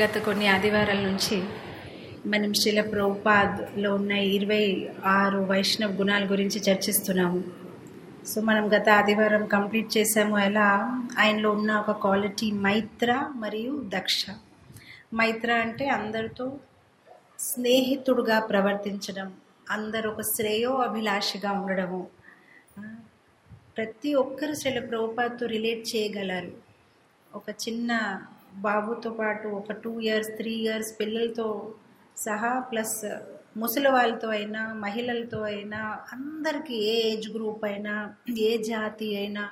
గత కొన్ని ఆదివారాల నుంచి మనం శ్రీల ప్రభుపాద్లో ఉన్న ఇరవై ఆరు వైష్ణవ గుణాల గురించి చర్చిస్తున్నాము సో మనం గత ఆదివారం కంప్లీట్ చేసాము ఎలా ఆయనలో ఉన్న ఒక క్వాలిటీ మైత్ర మరియు దక్ష మైత్ర అంటే అందరితో స్నేహితుడుగా ప్రవర్తించడం అందరు ఒక శ్రేయో అభిలాషిగా ఉండడము ఆ, ప్రతి ఒక్కరు శ్రీల ప్రభుపాద్తో రిలేట్ చేయగలరు ఒక చిన్న బాబుతో పాటు ఒక టూ ఇయర్స్ త్రీ ఇయర్స్ పిల్లలతో సహా ప్లస్ ముసలి వాళ్ళతో అయినా మహిళలతో అయినా అందరికీ ఏ ఏజ్ గ్రూప్ అయినా ఏ జాతి అయినా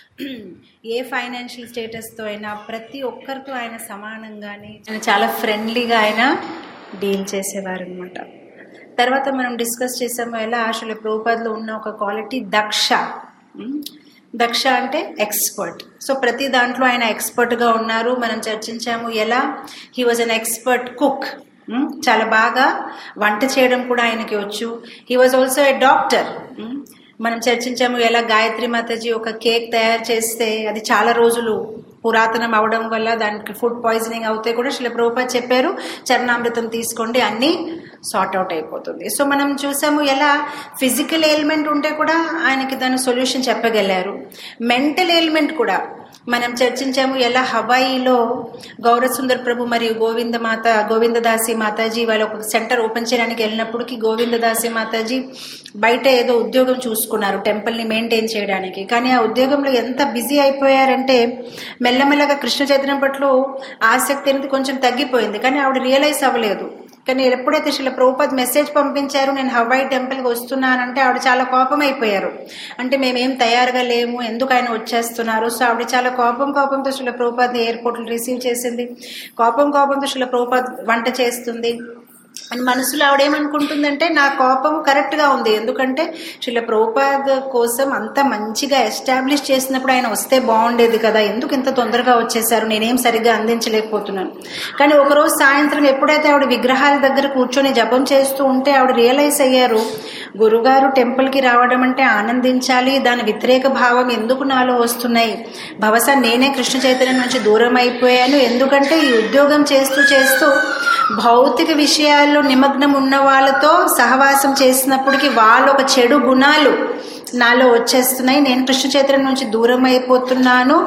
ఏ ఫైనాన్షియల్ స్టేటస్తో అయినా ప్రతి ఒక్కరితో ఆయన సమానంగానే ఆయన చాలా ఫ్రెండ్లీగా ఆయన డీల్ చేసేవారు అనమాట తర్వాత మనం డిస్కస్ చేసాము ఎలా ఆశల ప్రభుపాదలో ఉన్న ఒక క్వాలిటీ దక్ష ఉమ్, దక్ష అంటే ఎక్స్పర్ట్ సో ప్రతి దాంట్లో ఆయన ఎక్స్పర్ట్గా ఉన్నారు మనం చర్చించాము ఎలా he was an expert cook చాలా బాగా వంట చేయడం కూడా ఆయనకి వచ్చు he was also a doctor మనం చర్చించాము ఎలా గాయత్రి మాతాజీ ఒక కేక్ తయారు చేస్తే అది చాలా రోజులు పురాతనం అవడం వల్ల దానికి ఫుడ్ పాయిజనింగ్ అవుతే కూడా శిల ప్రభుపాద్ చెప్పారు చరణామృతం తీసుకోండి అన్నీ సార్ట్ అవుట్ అయిపోతుంది సో మనం చూసాము ఎలా ఫిజికల్ ఎలిమెంట్ ఉంటే కూడా ఆయనకి దాని సొల్యూషన్ చెప్పగలిగారు మెంటల్ ఎలిమెంట్ కూడా మనం చర్చించాము ఎలా హవాయిలో గౌరసుందర్ ప్రభు మరియు గోవింద మాత గోవిందదాసి మాతాజీ వాళ్ళు ఒక సెంటర్ ఓపెన్ చేయడానికి వెళ్ళినప్పటికీ గోవిందదాసి మాతాజీ బయట ఏదో ఉద్యోగం చూసుకున్నారు టెంపుల్ని మెయింటైన్ చేయడానికి కానీ ఆ ఉద్యోగంలో ఎంత బిజీ అయిపోయారంటే మెల్లమెల్లగా కృష్ణ చైతన్యం పట్ల ఆసక్తి అనేది కొంచెం తగ్గిపోయింది కానీ ఆవిడ రియలైజ్ అవ్వలేదు కానీ ఎప్పుడైతే శిల ప్రభుపాద్ మెసేజ్ పంపించారు నేను హవాయి టెంపుల్కి వస్తున్నానంటే ఆవిడ చాలా కోపం అయిపోయారు అంటే మేమేం తయారుగా లేము ఎందుకు ఆయన వచ్చేస్తున్నారు సో ఆవిడ చాలా కోపం కోపంతో శిల ప్రభుపాద్ ఎయిర్పోర్ట్లో రిసీవ్ చేసింది కోపం కోపంతో శిల ప్రభుపాద్ వంట చేస్తుంది అని మనసులో ఆవిడేమనుకుంటుందంటే నా కోపం కరెక్ట్గా ఉంది ఎందుకంటే శిల ప్రభుపాద్ కోసం అంత మంచిగా ఎస్టాబ్లిష్ చేసినప్పుడు ఆయన వస్తే బాగుండేది కదా ఎందుకు ఇంత తొందరగా వచ్చేసారు నేనేం సరిగ్గా అందించలేకపోతున్నాను కానీ ఒకరోజు సాయంత్రం ఎప్పుడైతే ఆవిడ విగ్రహాల దగ్గర కూర్చొని జపం చేస్తూ ఉంటే ఆవిడ రియలైజ్ అయ్యారు గురుగారు టెంపుల్కి రావడం అంటే ఆనందించాలి దాని వ్యతిరేక భావం ఎందుకు నాలో వస్తున్నాయి బహుశా నేనే కృష్ణ చైతన్యం నుంచి దూరం అయిపోయాను ఎందుకంటే ఈ ఉద్యోగం చేస్తూ చేస్తూ భౌతిక విషయాల్లో నిమగ్నం ఉన్న వాళ్ళతో సహవాసం చేసినప్పటికీ వాళ్ళు ఒక చెడు గుణాలు నాలో వచ్చేస్తున్నాయి నేను కృష్ణ చైతన్యం నుంచి దూరం అయిపోతున్నాను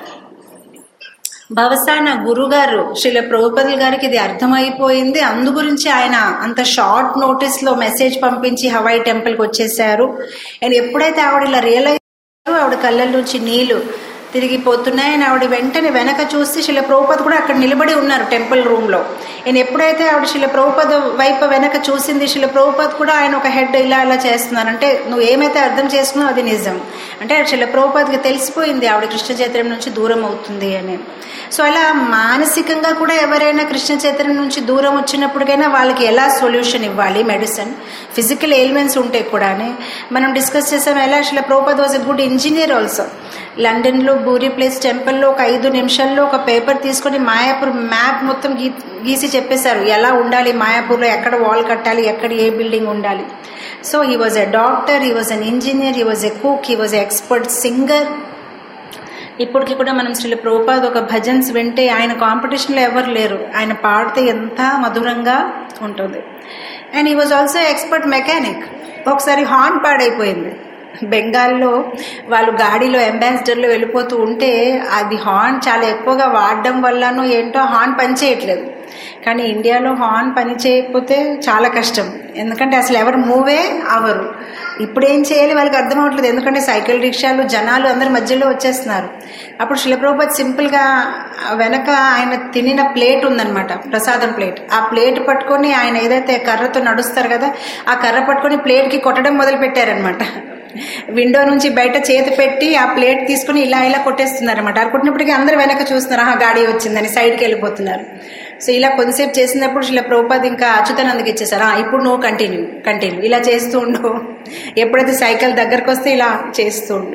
బహుశా నా గురుగారు శ్రీల ప్రభుపదుల గారికి ఇది అర్థమైపోయింది అందు గురించి ఆయన అంత షార్ట్ నోటీస్ లో మెసేజ్ పంపించి హవాయి టెంపుల్కి వచ్చేసారు అండ్ ఎప్పుడైతే ఆవిడ ఇలా రియలైజ్ ఆవిడ కళ్ళ నుంచి నీళ్లు తిరిగిపోతున్నాయి అండ్ ఆవిడ వెంటనే వెనక చూసి శిల ప్రభుపద కూడా అక్కడ నిలబడి ఉన్నారు టెంపుల్ రూమ్ లో నేను ఎప్పుడైతే ఆవిడ శిల ప్రభుపద వైపు వెనక చూసింది శిల ప్రభుపద్ కూడా ఆయన ఒక హెడ్ ఇలా ఇలా చేస్తున్నారు అంటే నువ్వు ఏమైతే అర్థం చేసుకున్నావు అది నిజం అంటే శిల ప్రభుపద్కి తెలిసిపోయింది ఆవిడ కృష్ణ చైతన్యం నుంచి దూరం అవుతుంది అని సో అలా మానసికంగా కూడా ఎవరైనా కృష్ణ చైతన్యం నుంచి దూరం వచ్చినప్పటికైనా వాళ్ళకి ఎలా సొల్యూషన్ ఇవ్వాలి మెడిసిన్ ఫిజికల్ ఎయిల్మెంట్స్ ఉంటాయి కూడా మనం డిస్కస్ చేసాం ఎలా అసలు Prabhupad was a good engineer also లండన్లో బూరి ప్లేస్ టెంపుల్లో ఒక ఐదు నిమిషాల్లో ఒక పేపర్ తీసుకొని మాయాపూర్ మ్యాప్ మొత్తం గీ గీసి చెప్పేశారు ఎలా ఉండాలి మాయాపూర్లో ఎక్కడ వాల్ కట్టాలి ఎక్కడ ఏ బిల్డింగ్ ఉండాలి so he was a doctor he was an engineer he was a cook he was expert singer ఇప్పటికి కూడా మనం శ్రీ ప్రభుపాద్ ఒక భజన్స్ వింటే ఆయన కాంపిటీషన్లో ఎవరు లేరు ఆయన పాడితే ఎంత మధురంగా ఉంటుంది and he was also expert mechanic ఒకసారి హార్న్ పాడైపోయింది బెంగాల్లో వాళ్ళు గాడిలో అంబాసిడర్లో వెళ్ళిపోతూ ఉంటే అది హార్న్ చాలా ఎక్కువగా వాడడం వల్లనో ఏంటో హార్న్ పనిచేయట్లేదు కానీ ఇండియాలో హార్న్ పని చేయకపోతే చాలా కష్టం ఎందుకంటే అసలు ఎవరు మూవే అవరు ఇప్పుడు ఏం చేయాలి వాళ్ళకి అర్థం అవ్వట్లేదు ఎందుకంటే సైకిల్ రిక్షాలు జనాలు అందరి మధ్యలో వచ్చేస్తున్నారు అప్పుడు శిలప్రభుపతి సింపుల్గా వెనక ఆయన తినిన ప్లేట్ ఉందన్నమాట ప్రసాదం ప్లేట్ ఆ ప్లేట్ పట్టుకొని ఆయన ఏదైతే కర్రతో నడుస్తారు కదా ఆ కర్ర పట్టుకొని ప్లేట్కి కొట్టడం మొదలు పెట్టారనమాట విండో నుంచి బయట చేతి పెట్టి ఆ ప్లేట్ తీసుకుని ఇలా ఇలా కొట్టేస్తున్నారు అనమాట అది కొట్టినప్పటికీ అందరు వెనక చూస్తున్నారు ఆహా గాడి వచ్చిందని సైడ్కి వెళ్ళిపోతున్నారు సో ఇలా కొంతసేపు చేసినప్పుడు ఇలా ప్రభుపాద్ ఇంకా అచ్యుతానందకి ఇచ్చేసారు "ఆ, ఇప్పుడు నువ్వు కంటిన్యూ కంటిన్యూ ఇలా చేస్తూ ఉండు ఎప్పుడైతే సైకిల్ దగ్గరకు వస్తే ఇలా చేస్తూ ఉండు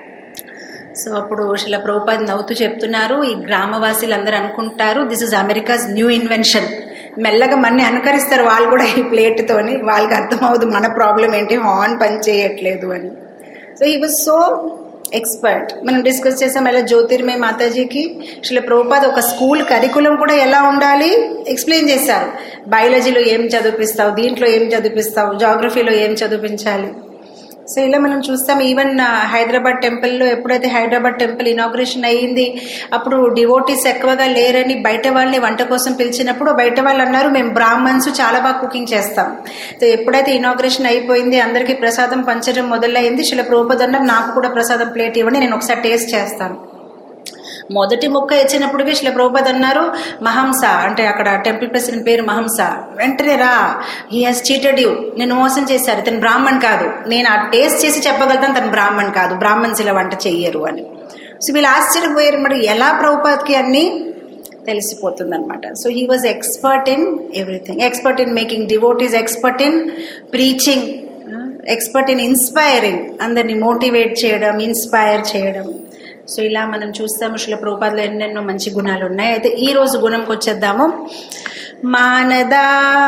సో అప్పుడు శిల ప్రభుపాద్ నవ్వుతూ చెప్తున్నారు ఈ గ్రామవాసీలు అనుకుంటారు this is America's new invention మెల్లగా మన్ని అనుకరిస్తారు వాళ్ళు కూడా ఈ ప్లేట్తోని వాళ్ళకి అర్థమవుదు మన ప్రాబ్లం ఏంటి హార్న్ పని చేయట్లేదు అని so he was so expert మనం డిస్కస్ చేసాం ఎలా జ్యోతిర్మయ మాతాజీకి అసలు ప్రభుపాద్ ఒక స్కూల్ కరికులం కూడా ఎలా ఉండాలి ఎక్స్ప్లెయిన్ చేశారు బయాలజీలో ఏం చదివిపిస్తావు దీంట్లో ఏం చదివిపిస్తావు జాగ్రఫీలో ఏం చదివించాలి సో ఇలా మనం చూస్తాం ఈవెన్ హైదరాబాద్ టెంపుల్లో ఎప్పుడైతే హైదరాబాద్ టెంపుల్ ఇనాగ్రేషన్ అయ్యింది అప్పుడు డివోటీస్ ఎక్కువగా లేరని బయట వాళ్ళని వంట కోసం పిలిచినప్పుడు బయట వాళ్ళు అన్నారు మేము బ్రాహ్మణ్స్ చాలా బాగా కుకింగ్ చేస్తాం సో ఎప్పుడైతే ఇనాగ్రేషన్ అయిపోయింది అందరికీ ప్రసాదం పంచడం మొదలైంది శిల ప్రభుపదన్నారు నాకు కూడా ప్రసాదం ప్లేట్ ఇవ్వండి నేను ఒకసారి టేస్ట్ చేస్తాను మొదటి ముక్క ఇచ్చినప్పటికీ శిల ప్రభుపద్ అన్నారు మహంస అంటే అక్కడ టెంపుల్ ప్రెసిడెంట్ పేరు మహంస వెంటనే రా హీ హాస్ చీటెడ్ యూ నేను మోసం చేశారు తను బ్రాహ్మణ్ కాదు నేను ఆ టేస్ట్ చేసి చెప్పగలుగుతాను తను బ్రాహ్మణ్ కాదు బ్రాహ్మణ్స్ ఇలా వంట చెయ్యరు అని సో వీళ్ళు ఆశ్చర్యపోయారు మరి ఎలా ప్రభుపాద్కి అన్ని తెలిసిపోతుంది అనమాట so he was expert in everything expert in making devotees expert in preaching expert in inspiring అందరిని మోటివేట్ చేయడం ఇన్స్పైర్ చేయడం సో ఇలా మనం చూస్తాము శిల ప్రభుపాదలో ఎన్నెన్నో మంచి గుణాలు ఉన్నాయి అయితే ఈ రోజు గుణంకి వచ్చేద్దాము మానద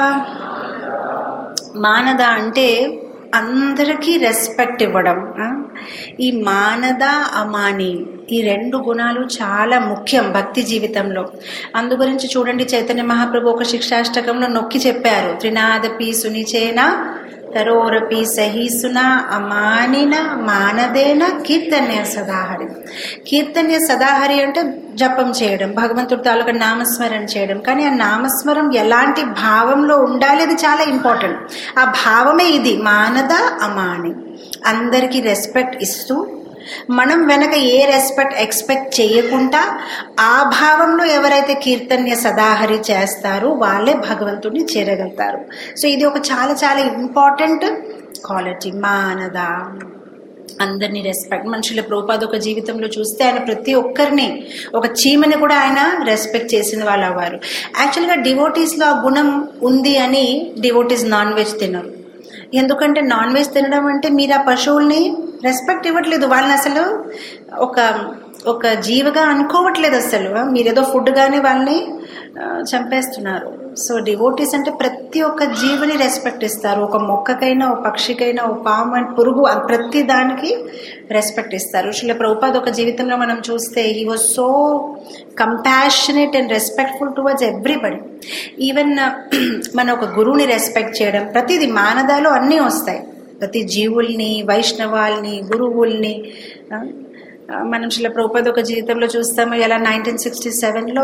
మానద అంటే అందరికీ రెస్పెక్ట్ ఇవ్వడం ఆ? ఈ మానద అమాని ఈ రెండు గుణాలు చాలా ముఖ్యం భక్తి జీవితంలో అందు గురించి చూడండి చైతన్య మహాప్రభు ఒక శిక్షాష్టకంలో నొక్కి చెప్పారు త్రినాదపి సునిచేన తరోరపి సహీసున అమానిన మానదేన కీర్తన్య సదాహరి కీర్తన్య సదాహరి అంటే జపం చేయడం భగవంతుడి తాలూకా నామస్మరణ చేయడం కానీ ఆ నామస్మరం ఎలాంటి భావంలో ఉండాలి అది చాలా ఇంపార్టెంట్ ఆ భావమే ఇది మానద అమాని అందరికీ రెస్పెక్ట్ ఇస్తూ మనం వెనక ఏ రెస్పెక్ట్ ఎక్స్పెక్ట్ చేయకుండా ఆ భావంలో ఎవరైతే కీర్తన్య సదాహరి చేస్తారో వాళ్ళే భగవంతుడిని చేరగలుగుతారు సో ఇది ఒక చాలా చాలా ఇంపార్టెంట్ క్వాలిటీ మానద అందరినీ రెస్పెక్ట్ మనుషుల ప్రోపాద ఒక జీవితంలో చూస్తే ఆయన ప్రతి ఒక్కరిని ఒక చీమని కూడా ఆయన రెస్పెక్ట్ చేసిన వాళ్ళు అవ్వారు యాక్చువల్గా డివోటీస్లో ఆ గుణం ఉంది అని డివోటీస్ నాన్ వెజ్ తినరు ఎందుకంటే నాన్ వెజ్ తినడం అంటే మీరు ఆ పశువుల్ని రెస్పెక్ట్ ఇవ్వట్లేదు వాళ్ళని అసలు ఒక ఒక జీవగా అనుకోవట్లేదు అసలు మీరేదో ఫుడ్ కానీ వాళ్ళని ఆ, చంపేస్తున్నారు సో డివోటీస్ అంటే ప్రతి ఒక్క జీవిని రెస్పెక్ట్ ఇస్తారు ఒక మొక్కకైనా ఒక పక్షికైనా ఒక పాము అండ్ పురుగు ఆ ప్రతి దానికి రెస్పెక్ట్ ఇస్తారు శిల ప్రభుపాద్ ఒక జీవితంలో మనం చూస్తే he was so compassionate and respectful towards everybody even మన ఒక గురువుని రెస్పెక్ట్ చేయడం ప్రతిదీ మానదాలో అన్నీ వస్తాయి ప్రతి జీవుల్ని వైష్ణవాల్ని గురువుల్ని ఆ, ఆ, మనం శిల ప్రభుపాద్ ఒక జీవితంలో చూస్తాము ఎలా నైన్టీన్ సిక్స్టీ సెవెన్లో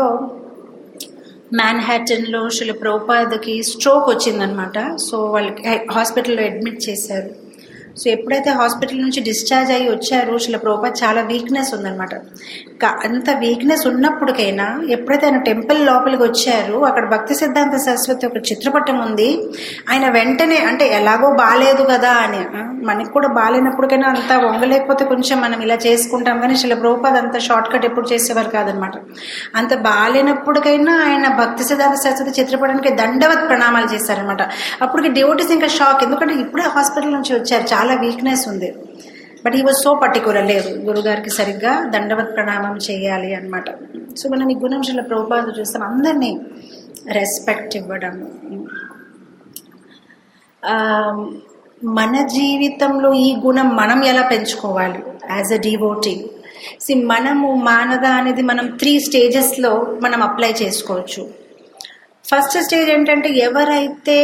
మ్యాన్హాటన్లో శిల ప్రభుపాదకి స్ట్రోక్ వచ్చిందనమాట సో వాళ్ళకి హాస్పిటల్లో అడ్మిట్ చేశారు సో ఎప్పుడైతే హాస్పిటల్ నుంచి డిశ్చార్జ్ అయ్యి వచ్చారో శిల ప్రభుపాద్ చాలా వీక్నెస్ ఉందన్నమాట కా- అంత వీక్నెస్ ఉన్నప్పటికైనా ఎప్పుడైతే ఆయన టెంపుల్ లోపలికి వచ్చారో అక్కడ భక్తి సిద్ధాంత సరస్వతి ఒక చిత్రపటం ఉంది ఆయన వెంటనే అంటే ఎలాగో బాగాలేదు కదా అని ఆ, మనకి కూడా బాగాలేనప్పటికైనా అంత వంగలేకపోతే కొంచెం మనం ఇలా చేసుకుంటాం కానీ శిల ప్రభుపాద్ అంత షార్ట్ కట్ ఎప్పుడు చేసేవారు కాదనమాట అంత బాగాలేనప్పటికైనా ఆయన భక్తి సిద్ధాంత సరస్వతి చిత్రపటానికి దండవత్ ప్రణామాలు చేశారనమాట అప్పటికి డివోటీస్ ఇంకా షాక్ ఎందుకంటే ఇప్పుడే హాస్పిటల్ నుంచి వచ్చారు చాలా వీక్నెస్ ఉంది బట్ ఈ వాజ్ సో పర్టికులర్ లేదు గురుగారికి సరిగ్గా దండవత్ ప్రణామం చేయాలి అన్నమాట సో మనం ఈ గుణంశల ప్రభుపాద చూస్తాం అందరినీ రెస్పెక్ట్ ఇవ్వడం ఆ, మన జీవితంలో ఈ గుణం మనం ఎలా పెంచుకోవాలి యాజ్ అ డివోటీ సి మనము మానద అనేది మనం త్రీ స్టేజెస్లో మనం అప్లై చేసుకోవచ్చు ఫస్ట్ స్టేజ్ ఏంటంటే ఎవరైతే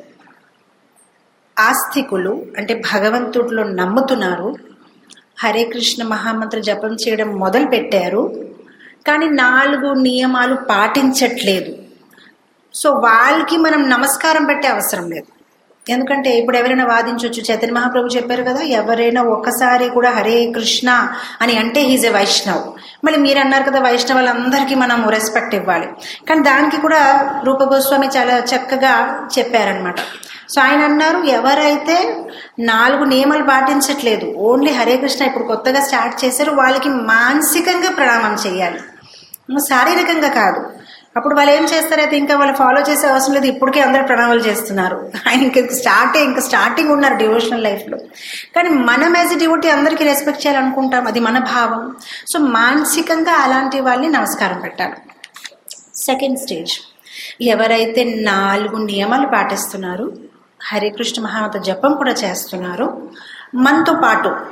ఆస్తికులు అంటే భగవంతుడిలో నమ్ముతున్నారు హరే కృష్ణ మహామంత్ర జపం చేయడం మొదలు పెట్టారు కానీ నాలుగు నియమాలు పాటించట్లేదు సో వాళ్ళకి మనం నమస్కారం పెట్టే అవసరం లేదు ఎందుకంటే ఇప్పుడు ఎవరైనా వాదించవచ్చు చైతన్య మహాప్రభు చెప్పారు కదా ఎవరైనా ఒక్కసారి కూడా హరే కృష్ణ అని అంటే హీజ్ ఎ వైష్ణవ్ మళ్ళీ మీరు అన్నారు కదా వైష్ణవులందరికీ మనం రెస్పెక్ట్ ఇవ్వాలి కానీ దానికి కూడా రూప గోస్వామి చాలా చక్కగా చెప్పారనమాట సో ఆయన అన్నారు ఎవరైతే నాలుగు నియమాలు పాటించట్లేదు ఓన్లీ హరే కృష్ణ ఇప్పుడు కొత్తగా స్టార్ట్ చేశారు వాళ్ళకి మానసికంగా ప్రణామం చేయాలి శారీరకంగా కాదు అప్పుడు వాళ్ళు ఏం చేస్తారైతే ఇంకా వాళ్ళు ఫాలో చేసే అవసరం లేదు ఇప్పటికే అందరు ప్రణామాలు చేస్తున్నారు ఆయన ఇంకా స్టార్టే ఇంకా స్టార్టింగ్ ఉన్నారు డివోషనల్ లైఫ్లో కానీ మనం యాజ్ ఎ డివోటీ అందరికీ రెస్పెక్ట్ చేయాలనుకుంటాం అది మన భావం సో మానసికంగా అలాంటి వాళ్ళని నమస్కారం పెట్టాలి సెకండ్ స్టేజ్ ఎవరైతే నాలుగు నియమాలు పాటిస్తున్నారు హరే కృష్ణ మహామత జపం కూడా చేస్తున్నారు మనతో పాటు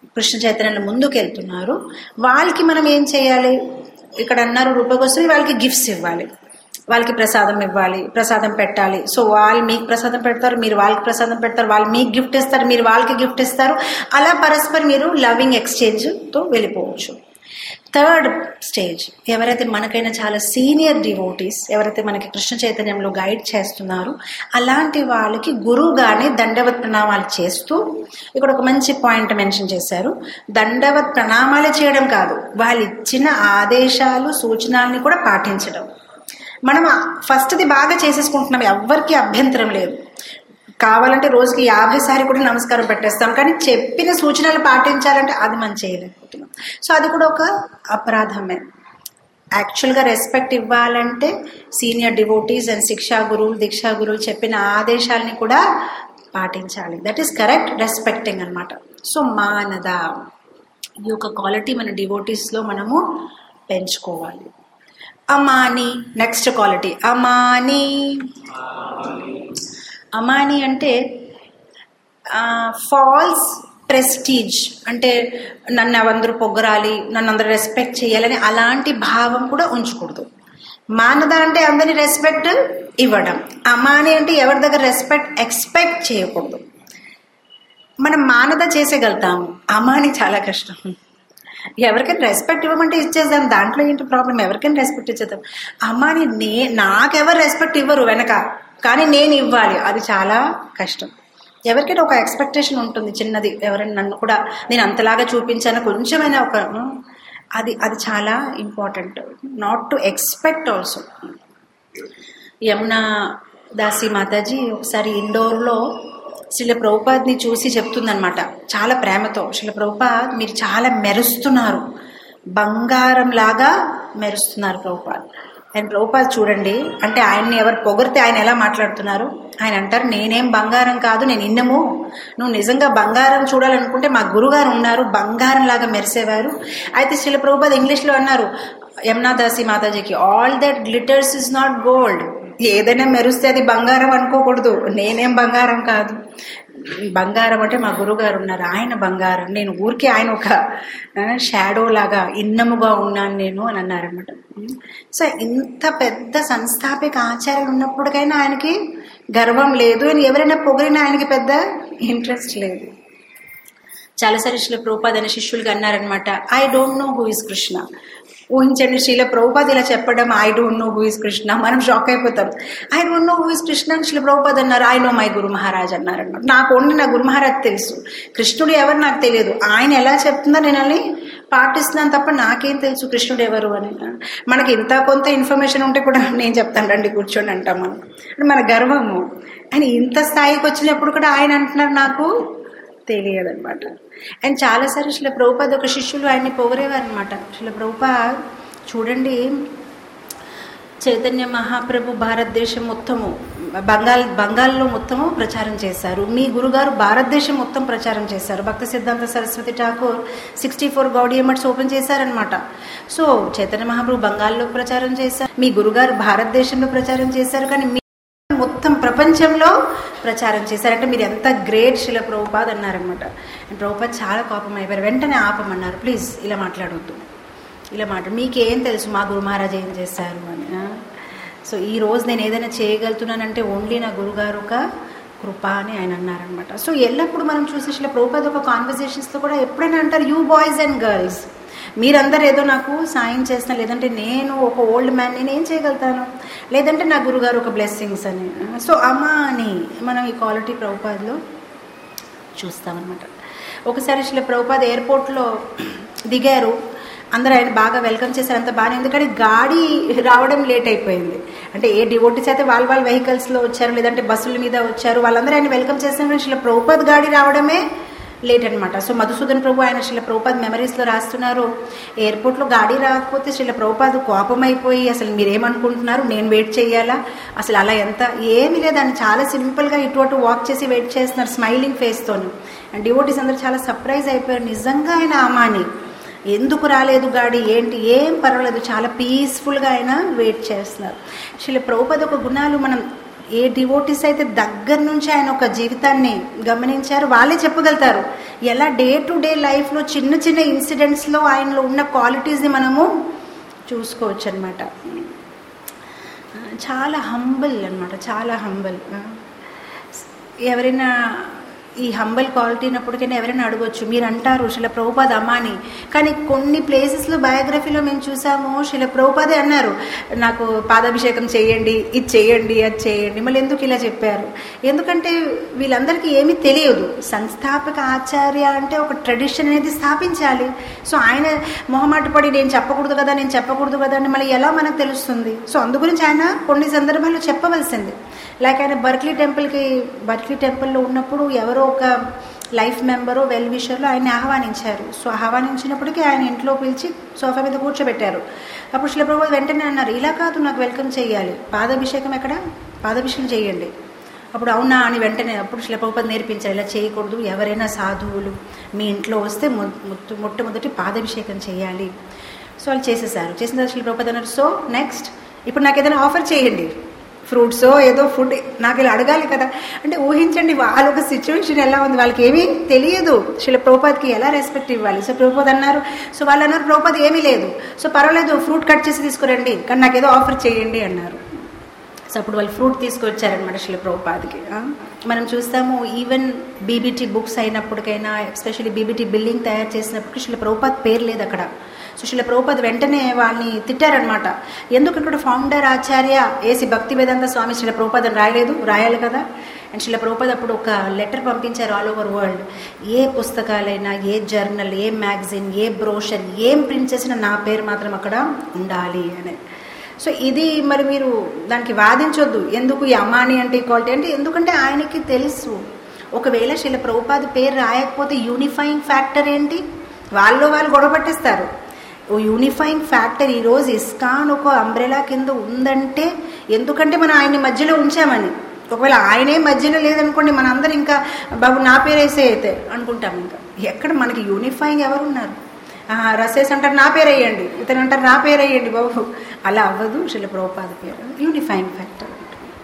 కృష్ణ చైతన్యంలో ముందుకు వెళ్తున్నారు వాళ్ళకి మనం ఏం చేయాలి ఇక్కడ అన్నారు రూపగోస్వామి వాళ్ళకి గిఫ్ట్స్ ఇవ్వాలి వాళ్ళకి ప్రసాదం ఇవ్వాలి ప్రసాదం పెట్టాలి సో వాళ్ళు మీకు ప్రసాదం పెడతారు మీరు వాళ్ళకి ప్రసాదం పెడతారు వాళ్ళు మీకు గిఫ్ట్ ఇస్తారు మీరు వాళ్ళకి గిఫ్ట్ ఇస్తారు అలా పరస్పరం మీరు లవింగ్ ఎక్స్చేంజ్తో వెళ్ళిపోవచ్చు థర్డ్ స్టేజ్ ఎవరైతే మనకైనా చాలా సీనియర్ డివోటీస్ ఎవరైతే మనకి కృష్ణ చైతన్యంలో గైడ్ చేస్తున్నారో అలాంటి వాళ్ళకి గురువుగానే దండవత్ ప్రణామాలు చేస్తూ ఇక్కడ ఒక మంచి పాయింట్ మెన్షన్ చేశారు దండవత్ ప్రణామాలు చేయడం కాదు వాళ్ళు ఇచ్చిన ఆదేశాలు సూచనల్ని కూడా పాటించడం మనం ఫస్ట్ది బాగా చేసేసుకుంటున్నాం ఎవ్వరికి అభ్యంతరం లేదు కావాలంటే రోజుకి యాభై సారి కూడా నమస్కారం పెట్టేస్తాం కానీ చెప్పిన సూచనలు పాటించాలంటే అది మనం చేయలేకపోతున్నాం సో అది కూడా ఒక అపరాధమే యాక్చువల్గా రెస్పెక్ట్ ఇవ్వాలంటే సీనియర్ డివోటీస్ అండ్ శిక్షా గురువులు దీక్షా గురువులు చెప్పిన ఆదేశాలని కూడా పాటించాలి దట్ ఈస్ కరెక్ట్ రెస్పెక్టింగ్ అనమాట సో మానద ఈ యొక్క క్వాలిటీ మన డివోటీస్లో మనము పెంచుకోవాలి అమాని నెక్స్ట్ క్వాలిటీ అమాని అమాని అంటే ఫాల్స్ ప్రెస్టీజ్ అంటే నన్ను అందరూ పొగరాలి నన్ను అందరూ రెస్పెక్ట్ చేయాలని అలాంటి భావం కూడా ఉంచకూడదు మానద అంటే అందరి రెస్పెక్ట్ ఇవ్వడం అమాని అంటే ఎవరి దగ్గర రెస్పెక్ట్ ఎక్స్పెక్ట్ చేయకూడదు మనం మానద చేసేయగలుగుతాము అమాని చాలా కష్టం ఎవరికైనా రెస్పెక్ట్ ఇవ్వమంటే ఇచ్చేద్దాం దాంట్లో ఏంటి ప్రాబ్లం ఎవరికైనా రెస్పెక్ట్ ఇచ్చేద్దాం అమ్మాని నే నాకెవరు రెస్పెక్ట్ ఇవ్వరు వెనక కానీ నేను ఇవ్వాలి అది చాలా కష్టం ఎవరికైనా ఒక ఎక్స్పెక్టేషన్ ఉంటుంది చిన్నది ఎవరైనా నన్ను కూడా నేను అంతలాగా చూపించాను కొంచెమైనా ఒక అది అది చాలా important not to expect also Yamuna Dasi Mataji ఒకసారి ఇండోర్లో శిల ప్రభుపాద్ని చూసి చెప్తుందనమాట చాలా ప్రేమతో శిల ప్రభుపాద్ మీరు చాలా మెరుస్తున్నారు బంగారం లాగా మెరుస్తున్నారు ప్రభుపాద్ ఆయన ప్రభుపాద్ చూడండి అంటే ఆయన్ని ఎవరు పొగిడితే ఆయన ఎలా మాట్లాడుతున్నారు ఆయన అంటారు నేనేం బంగారం కాదు నేను ఇన్నము నువ్వు నిజంగా బంగారం చూడాలనుకుంటే మా గురుగారు ఉన్నారు బంగారం లాగా మెరిసేవారు అయితే శిల ప్రభుపాద్ ఇంగ్లీష్లో అన్నారు యమునాదాసి మాతాజీకి all that glitters is not gold ఏదైనా మెరిస్తే అది బంగారం అనుకోకూడదు నేనేం బంగారం కాదు బంగారం అంటే మా గురుగారు ఉన్నారు ఆయన బంగారం నేను ఊరికే ఆయన ఒక షాడో లాగా ఇన్నముగా ఉన్నాను నేను అని అన్నారనమాట సో ఇంత పెద్ద సంస్థాపిక ఆచార్యులు ఉన్నప్పటికైనా ఆయనకి గర్వం లేదు అని ఎవరైనా పొగిరినా ఆయనకి పెద్ద ఇంట్రెస్ట్ లేదు చాలాసారి శ్రీల ప్రభుపాద్ అనే శిష్యులుగా అన్నారనమాట I don't know who is Krishna ఊహించండి శ్రీల ప్రభుపాద్ ఇలా చెప్పడం I don't know who is Krishna మనం షాక్ అయిపోతాం I don't know who is Krishna అని శ్రీల ప్రభుపాద్ అన్నారు I know my guru Maharaj అన్నారు అనమాట నాకు ఓన్లీ నా గురు మహారాజ్ తెలుసు కృష్ణుడు ఎవరు నాకు తెలియదు ఆయన ఎలా చెప్తుందో నేను అని పాటిస్తున్నాను తప్ప నాకేం తెలుసు కృష్ణుడు ఎవరు అని మనకి ఇంత కొంత ఇన్ఫర్మేషన్ ఉంటే కూడా నేను చెప్తాను రండి కూర్చోండి అంటాం మనం అంటే మన గర్వము అని ఇంత స్థాయికి వచ్చినప్పుడు కూడా ఆయన అంటున్నారు నాకు తెలియదన్నమాట అండ్ చాలాసార్లు శిల ప్రభుపాద్ ఒక శిష్యులు ఆయన్ని పొగరేవారు అనమాట శిల ప్రభుపాద్ చూడండి చైతన్య మహాప్రభు భారతదేశం మొత్తము బంగాల్ బంగాల్లో మొత్తము ప్రచారం చేశారు మీ గురుగారు భారతదేశం మొత్తం ప్రచారం చేశారు భక్త సిద్ధాంత సరస్వతి ఠాకూర్ సిక్స్టీ ఫోర్ గౌడియమట్స్ ఓపెన్ చేశారనమాట సో చైతన్య మహాప్రభు బంగాల్లో ప్రచారం చేశారు మీ గురుగారు భారతదేశంలో ప్రచారం చేశారు కానీ మీ మొత్తం ప్రపంచంలో ప్రచారం చేశారంటే మీరు ఎంత గ్రేట్ శిల ప్రభుపాద్ అన్నారనమాట ప్రభుపాద్ చాలా కోపం అయిపోయారు వెంటనే ఆపమన్నారు ప్లీజ్ ఇలా మాట్లాడవద్దు ఇలా మాట మీకేం తెలుసు మా గురు మహారాజ్ ఏం చేశారు అని సో ఈ రోజు నేను ఏదైనా చేయగలుగుతున్నానంటే ఓన్లీ నా గురుగారు ఒక కృప అని ఆయన అన్నారనమాట సో ఎల్లప్పుడు మనం చూసే శిల ప్రభుపాద్ ఒక కాన్వర్జేషన్స్లో కూడా ఎప్పుడైనా అంటారు యూ బాయ్స్ అండ్ గర్ల్స్ మీరందరూ ఏదో నాకు సాయం చేస్తున్నా లేదంటే నేను ఒక ఓల్డ్ మ్యాన్ నేను ఏం చేయగలుగుతాను లేదంటే నా గురుగారు ఒక బ్లెస్సింగ్స్ అని సో అమ్మా అని మనం ఈ క్వాలిటీ ప్రభుపాద్లో చూస్తామన్నమాట ఒకసారి శిల ప్రభుపాద్ ఎయిర్పోర్ట్లో దిగారు అందరూ ఆయన బాగా వెల్కమ్ చేశారు అంత బాగానే ఎందుకంటే గాడి రావడం లేట్ అయిపోయింది అంటే ఏ డివోటీస్ అయితే వాళ్ళ వాళ్ళ వెహికల్స్లో వచ్చారు లేదంటే బస్సుల మీద వచ్చారు వాళ్ళందరూ ఆయన వెల్కమ్ చేసిన శిల ప్రభుపాద్ గాడి రావడమే లేట్ అనమాట సో మధుసూదన్ ప్రభు ఆయన శిల ప్రభుపాద్ మెమరీస్లో రాస్తున్నారు ఎయిర్పోర్ట్లో గాడి రాకపోతే శిల ప్రభుపాద్ కోపం అయిపోయి అసలు మీరేమనుకుంటున్నారు నేను వెయిట్ చేయాలా అసలు అలా ఎంత ఏమీ లేదు ఆయన చాలా సింపుల్గా ఇటు అటు వాక్ చేసి వెయిట్ చేస్తున్నారు స్మైలింగ్ ఫేస్తోని అండ్ డివోటీస్ అందరూ చాలా సర్ప్రైజ్ అయిపోయారు నిజంగా ఆయన అమాని ఎందుకు రాలేదు గాడి ఏంటి ఏం పర్వాలేదు చాలా పీస్ఫుల్గా ఆయన వెయిట్ చేస్తున్నారు శిల ప్రభుపద ఒక గుణాలు మనం ఏ డివోటీస్ అయితే దగ్గర నుంచి ఆయన ఒక జీవితాన్ని గమనించారు వాళ్ళే చెప్పగలుగుతారు ఎలా డే టు డే లైఫ్లో చిన్న చిన్న ఇన్సిడెంట్స్లో ఆయనలో ఉన్న క్వాలిటీస్ని మనము చూసుకోవచ్చు అనమాట చాలా హంబుల్ అనమాట చాలా హంబుల్ ఎవరైనా ఈ హంబల్ క్వాలిటీ ఉన్నప్పటికైనా ఎవరైనా అడగొచ్చు మీరు అంటారు శిల ప్రభుపాద్ అమ్మాని కానీ కొన్ని ప్లేసెస్లో బయోగ్రఫీలో మేము చూసాము శిల ప్రభుపాదే అన్నారు నాకు పాదాభిషేకం చేయండి ఇది చేయండి అది చేయండి మళ్ళీ ఎందుకు ఇలా చెప్పారు ఎందుకంటే వీళ్ళందరికీ ఏమీ తెలియదు సంస్థాపక ఆచార్య అంటే ఒక ట్రెడిషన్ అనేది స్థాపించాలి సో ఆయన మొహమాట పడి నేను చెప్పకూడదు కదా నేను చెప్పకూడదు కదా అని మళ్ళీ ఎలా మనకు తెలుస్తుంది సో అందు గురించి ఆయన కొన్ని సందర్భాల్లో చెప్పవలసింది లైక్ ఆయన బర్క్లీ టెంపుల్కి బర్క్లీ టెంపుల్లో ఉన్నప్పుడు ఎవరో ఒక లైఫ్ మెంబరు వెల్ విషర్లో ఆయన్ని ఆహ్వానించారు సో ఆహ్వానించినప్పటికీ ఆయన ఇంట్లో పిలిచి సోఫా మీద కూర్చోబెట్టారు అప్పుడు శిలప్రభు వెంటనే అన్నారు ఇలా కాదు నాకు వెల్కమ్ చేయాలి పాదాభిషేకం ఎక్కడ పాదాభిషేకం చేయండి అప్పుడు అవునా అని వెంటనే అప్పుడు శిలప్రభుపతి నేర్పించారు ఇలా చేయకూడదు ఎవరైనా సాధువులు మీ ఇంట్లో వస్తే మొట్ట మొట్టమొదటి పాదాభిషేకం చేయాలి సో వాళ్ళు చేసేసారు చేసిన తర్వాత శిలప్రభుపతి అన్నారు సో నెక్స్ట్ ఇప్పుడు నాకు ఏదైనా ఆఫర్ చేయండి ఫ్రూట్సో ఏదో ఫుడ్ నాకు ఇలా అడగాలి కదా అంటే ఊహించండి వాళ్ళ ఒక సిచ్యువేషన్ ఎలా ఉంది వాళ్ళకి ఏమీ తెలియదు శిల ప్రోపాద్కి ఎలా రెస్పెక్ట్ ఇవ్వాలి సో ప్రోపాద్ అన్నారు సో వాళ్ళు అన్నారు ప్రోపాద్ ఏమీ లేదు సో పర్వాలేదు ఫ్రూట్ కట్ చేసి తీసుకురండి కానీ నాకు ఏదో ఆఫర్ చేయండి అన్నారు సో అప్పుడు వాళ్ళు ఫ్రూట్ తీసుకొచ్చారనమాట శిల ప్రోపాద్కి మనం చూస్తాము ఈవెన్ బీబీటీ బుక్స్ అయినప్పటికైనా ఎస్పెషల్లీ బీబీటీ బిల్డింగ్ తయారు చేసినప్పటికీ శిల ప్రోపాద్ పేరు లేదు అక్కడ సో శిల ప్రభుపద్ వెంటనే వాళ్ళని తిట్టారనమాట ఎందుకు ఇక్కడ ఫౌండర్ ఆచార్య ఏసి భక్తి వేదాంత స్వామి శిల ప్రభుపద్ అని రాయలేదు రాయాలి కదా అండ్ శిల ప్రభుపద్ అప్పుడు ఒక లెటర్ పంపించారు ఆల్ ఓవర్ వరల్డ్ ఏ పుస్తకాలైనా ఏ జర్నల్ ఏ మ్యాగజైన్ ఏ బ్రోషర్ ఏం ప్రింట్ చేసినా నా పేరు మాత్రం అక్కడ ఉండాలి అని సో ఇది మరి మీరు దానికి వాదించొద్దు ఎందుకు ఈ అమ్మాని అంటే ఈక్వాలిటీ అంటే ఎందుకంటే ఆయనకి తెలుసు ఒకవేళ శిల ప్రభుపాది పేరు రాయకపోతే యూనిఫైయింగ్ ఫ్యాక్టర్ ఏంటి వాళ్ళు వాళ్ళు గొడవ పట్టిస్తారు ఓ యూనిఫైయింగ్ ఫ్యాక్టర్ ఈరోజు ఇస్కాన్ ఒక అంబ్రెలా కింద ఉందంటే ఎందుకంటే మనం ఆయన్ని మధ్యలో ఉంచామని ఒకవేళ ఆయనే మధ్యలో లేదనుకోండి మనందరం ఇంకా బాబు నా పేరేసే అయితే అనుకుంటాం ఇంకా ఎక్కడ మనకి యూనిఫైయింగ్ ఎవరు ఉన్నారు రసేస్ అంటారు నా పేరు వేయండి ఇతను అంటారు నా పేరు వేయండి బాబు అలా అవ్వదు శిల ప్రోపాద పేరు యూనిఫైయింగ్ ఫ్యాక్టర్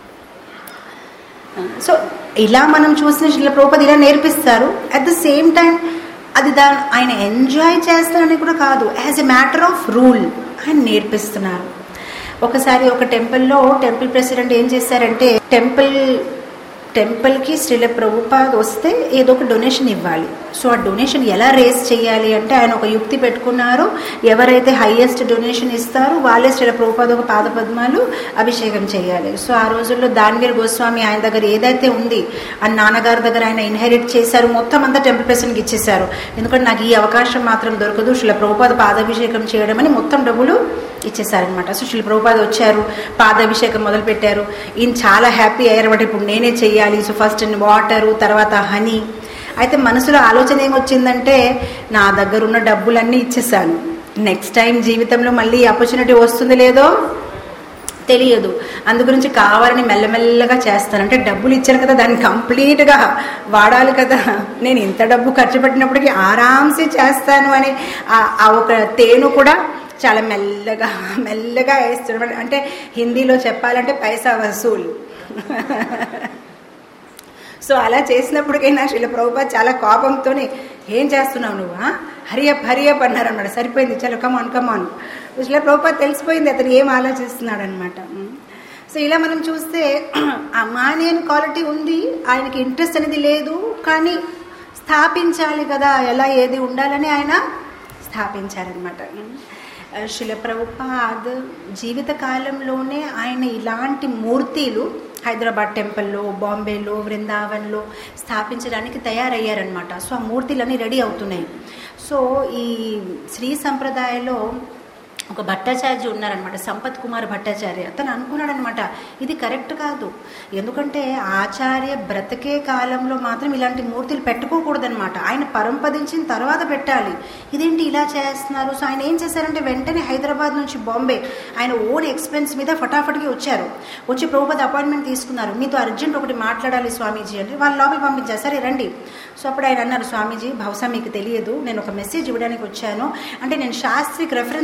సో ఇలా మనం చూసిన శిల ప్రోపది ఇలా నేర్పిస్తారు అట్ ద సేమ్ టైం అది దా ఆయన ఎంజాయ్ చేస్తారని కూడా కాదు as a matter of rule ఆయన నేర్పిస్తున్నారు ఒకసారి ఒక టెంపుల్లో టెంపుల్ ప్రెసిడెంట్ ఏం చేశారంటే టెంపుల్ టెంపుల్కి శ్రీల ప్రభుపాద్ వస్తే ఏదో ఒక డొనేషన్ ఇవ్వాలి సో ఆ డొనేషన్ ఎలా రేస్ చేయాలి అంటే ఆయన ఒక యుక్తి పెట్టుకున్నారు ఎవరైతే హైయెస్ట్ డొనేషన్ ఇస్తారో వాళ్ళే శ్రీల ప్రభుపాద్ ఒక పాదపద్మాలు అభిషేకం చేయాలి సో ఆ రోజుల్లో దాన్వీర్ గోస్వామి ఆయన దగ్గర ఏదైతే ఉంది ఆ నాన్నగారి దగ్గర ఆయన ఇన్హెరిట్ చేశారు మొత్తం అంతా టెంపుల్ ప్రెసిడెంట్కి ఇచ్చేశారు ఎందుకంటే నాకు ఈ అవకాశం మాత్రం దొరకదు శ్రీల ప్రభుపాద పాదాభిషేకం చేయడం అని మొత్తం డబ్బులు ఇచ్చేసారనమాట సో శ్రీ ప్రభుపాద వచ్చారు పాదాభిషేకం మొదలుపెట్టారు ఈయన చాలా హ్యాపీ అయ్యారు బట్ ఇప్పుడు నేనే చెయ్యాలి సో ఫస్ట్ వాటరు తర్వాత హనీ అయితే మనసులో ఆలోచన ఏమొచ్చిందంటే నా దగ్గర ఉన్న డబ్బులన్నీ ఇచ్చేసాను నెక్స్ట్ టైం జీవితంలో మళ్ళీ ఆపర్చునిటీ వస్తుంది లేదో తెలియదు అందు గురించి కావాలని మెల్లమెల్లగా చేస్తాను అంటే డబ్బులు ఇచ్చాను కదా దాన్ని కంప్లీట్గా వాడాలి కదా నేను ఇంత డబ్బు ఖర్చు పెట్టినప్పటికీ ఆరామ్సే చేస్తాను అని ఆ ఒక తేను కూడా చాలా మెల్లగా మెల్లగా వేస్తున్నాడు అంటే హిందీలో చెప్పాలంటే పైసా వసూలు సో అలా చేసినప్పటికైనా శిల ప్రభుపాద్ చాలా కోపంతో ఏం చేస్తున్నావు నువ్వు హరియప్ హరియప్ అన్నారు అన్నమాట సరిపోయింది చలో కమాన్ కమాన్ శిల ప్రభుపాద్ తెలిసిపోయింది అతను ఏం ఆలోచిస్తున్నాడు అనమాట సో ఇలా మనం చూస్తే ఆ మానేన్ క్వాలిటీ ఉంది ఆయనకి ఇంట్రెస్ట్ అనేది లేదు కానీ స్థాపించాలి కదా ఎలా ఏది ఉండాలని ఆయన స్థాపించారనమాట శిల ప్రభుపాద్ జీవిత కాలంలోనే ఆయన ఇలాంటి మూర్తిలు హైదరాబాద్ టెంపుల్లో బాంబేలో వృందావన్లో స్థాపించడానికి తయారయ్యారనమాట సో ఆ మూర్తిలన్నీ రెడీ అవుతున్నాయి సో ఈ శ్రీ సంప్రదాయంలో ఒక భట్టాచార్య ఉన్నారనమాట సంపత్ కుమార్ భట్టాచార్య తను అనుకున్నాడనమాట ఇది కరెక్ట్ కాదు ఎందుకంటే ఆచార్య బ్రతికే కాలంలో మాత్రం ఇలాంటి మూర్తులు పెట్టుకోకూడదనమాట ఆయన పరంపదించిన తర్వాత పెట్టాలి ఇదేంటి ఇలా చేస్తున్నారు సో ఆయన ఏం చేశారంటే వెంటనే హైదరాబాద్ నుంచి బాంబే ఆయన ఓన్ ఎక్స్పెన్స్ మీద ఫటాఫట్కి వచ్చారు వచ్చి ప్రభుపద అపాయింట్మెంట్ తీసుకున్నారు మీతో అర్జెంట్ ఒకటి మాట్లాడాలి స్వామీజీ అంటే వాళ్ళు లోపల పంపించారు సరే రండి సో అప్పుడు ఆయన అన్నారు స్వామీజీ బహుశా మీకు తెలియదు నేను ఒక మెసేజ్ ఇవ్వడానికి వచ్చాను అంటే నేను శాస్త్రిక్ రెఫరెన్సెస్ కూడా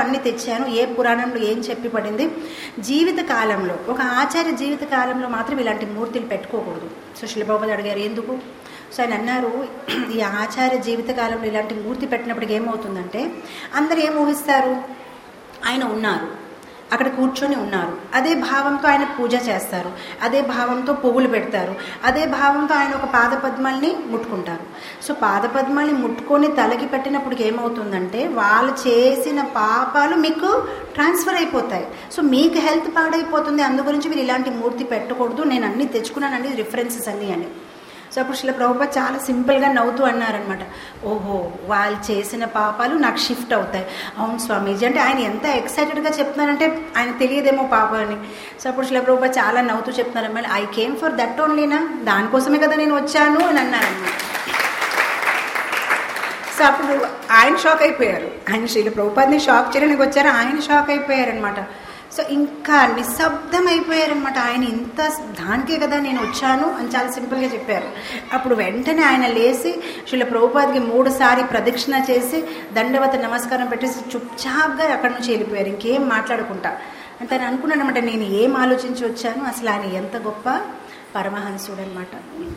అన్ని తెచ్చాను ఏ పురాణంలో ఏం చెప్పి పడింది జీవిత కాలంలో ఒక ఆచార్య జీవిత కాలంలో మాత్రం ఇలాంటి మూర్తులు పెట్టుకోకూడదు సో శిలబాబు అడిగారు ఎందుకు సో ఆయన అన్నారు ఈ ఆచార్య జీవిత కాలంలో ఇలాంటి మూర్తి పెట్టినప్పటికి ఏమవుతుందంటే అందరు ఏం ఊహిస్తారు ఆయన ఉన్నారు అక్కడ కూర్చొని ఉన్నారు అదే భావంతో ఆయన పూజ చేస్తారు అదే భావంతో పువ్వులు పెడతారు అదే భావంతో ఆయన ఒక పాదపద్మాల్ని ముట్టుకుంటారు సో పాదపద్మాల్ని ముట్టుకొని తలకి పెట్టినప్పుడు ఏమవుతుందంటే వాళ్ళు చేసిన పాపాలు మీకు ట్రాన్స్ఫర్ అయిపోతాయి సో మీకు హెల్త్ పాడైపోతుంది అందు గురించి మీరు ఇలాంటి మూర్తి పెట్టకూడదు నేను అన్ని తెచ్చుకున్నానండి రిఫరెన్సెస్ అన్నీ అని సో అప్పుడు శిల ప్రభుపాద్ చాలా సింపుల్గా నవ్వుతూ అన్నారనమాట ఓహో వాళ్ళు చేసిన పాపాలు నాకు షిఫ్ట్ అవుతాయి అవును స్వామీజీ అంటే ఆయన ఎంత ఎక్సైటెడ్గా చెప్తున్నారంటే ఆయన తెలియదేమో పాప అని సో అప్పుడు శిల ప్రభుపాద్ చాలా నవ్వుతూ చెప్తున్నారన్నమాట ఐ కేమ్ ఫర్ దట్ ఓన్లీనా దానికోసమే కదా నేను వచ్చాను అని అన్నారన్నమాట సో అప్పుడు ఆయన షాక్ అయిపోయారు ఆయన శ్రీల ప్రభుపాద్ని షాక్ చేయడానికి వచ్చారు ఆయన షాక్ అయిపోయారనమాట సో ఇంకా నిశ్శబ్దం అయిపోయారనమాట ఆయన ఇంత దానికే కదా నేను వచ్చాను అని చాలా సింపుల్గా చెప్పారు అప్పుడు వెంటనే ఆయన లేచి శ్రీల ప్రభుపాద్కి మూడు సారి ప్రదక్షిణ చేసి దండవత నమస్కారం పెట్టేసి చుప్చాప్గా అక్కడి నుంచి వెళ్ళిపోయారు ఇంకేం మాట్లాడుకుంటా అంటే ఆయన అనుకున్నాను అనమాట నేను ఏం ఆలోచించి వచ్చాను అసలు ఆయన ఎంత గొప్ప పరమహంసుడు అనమాట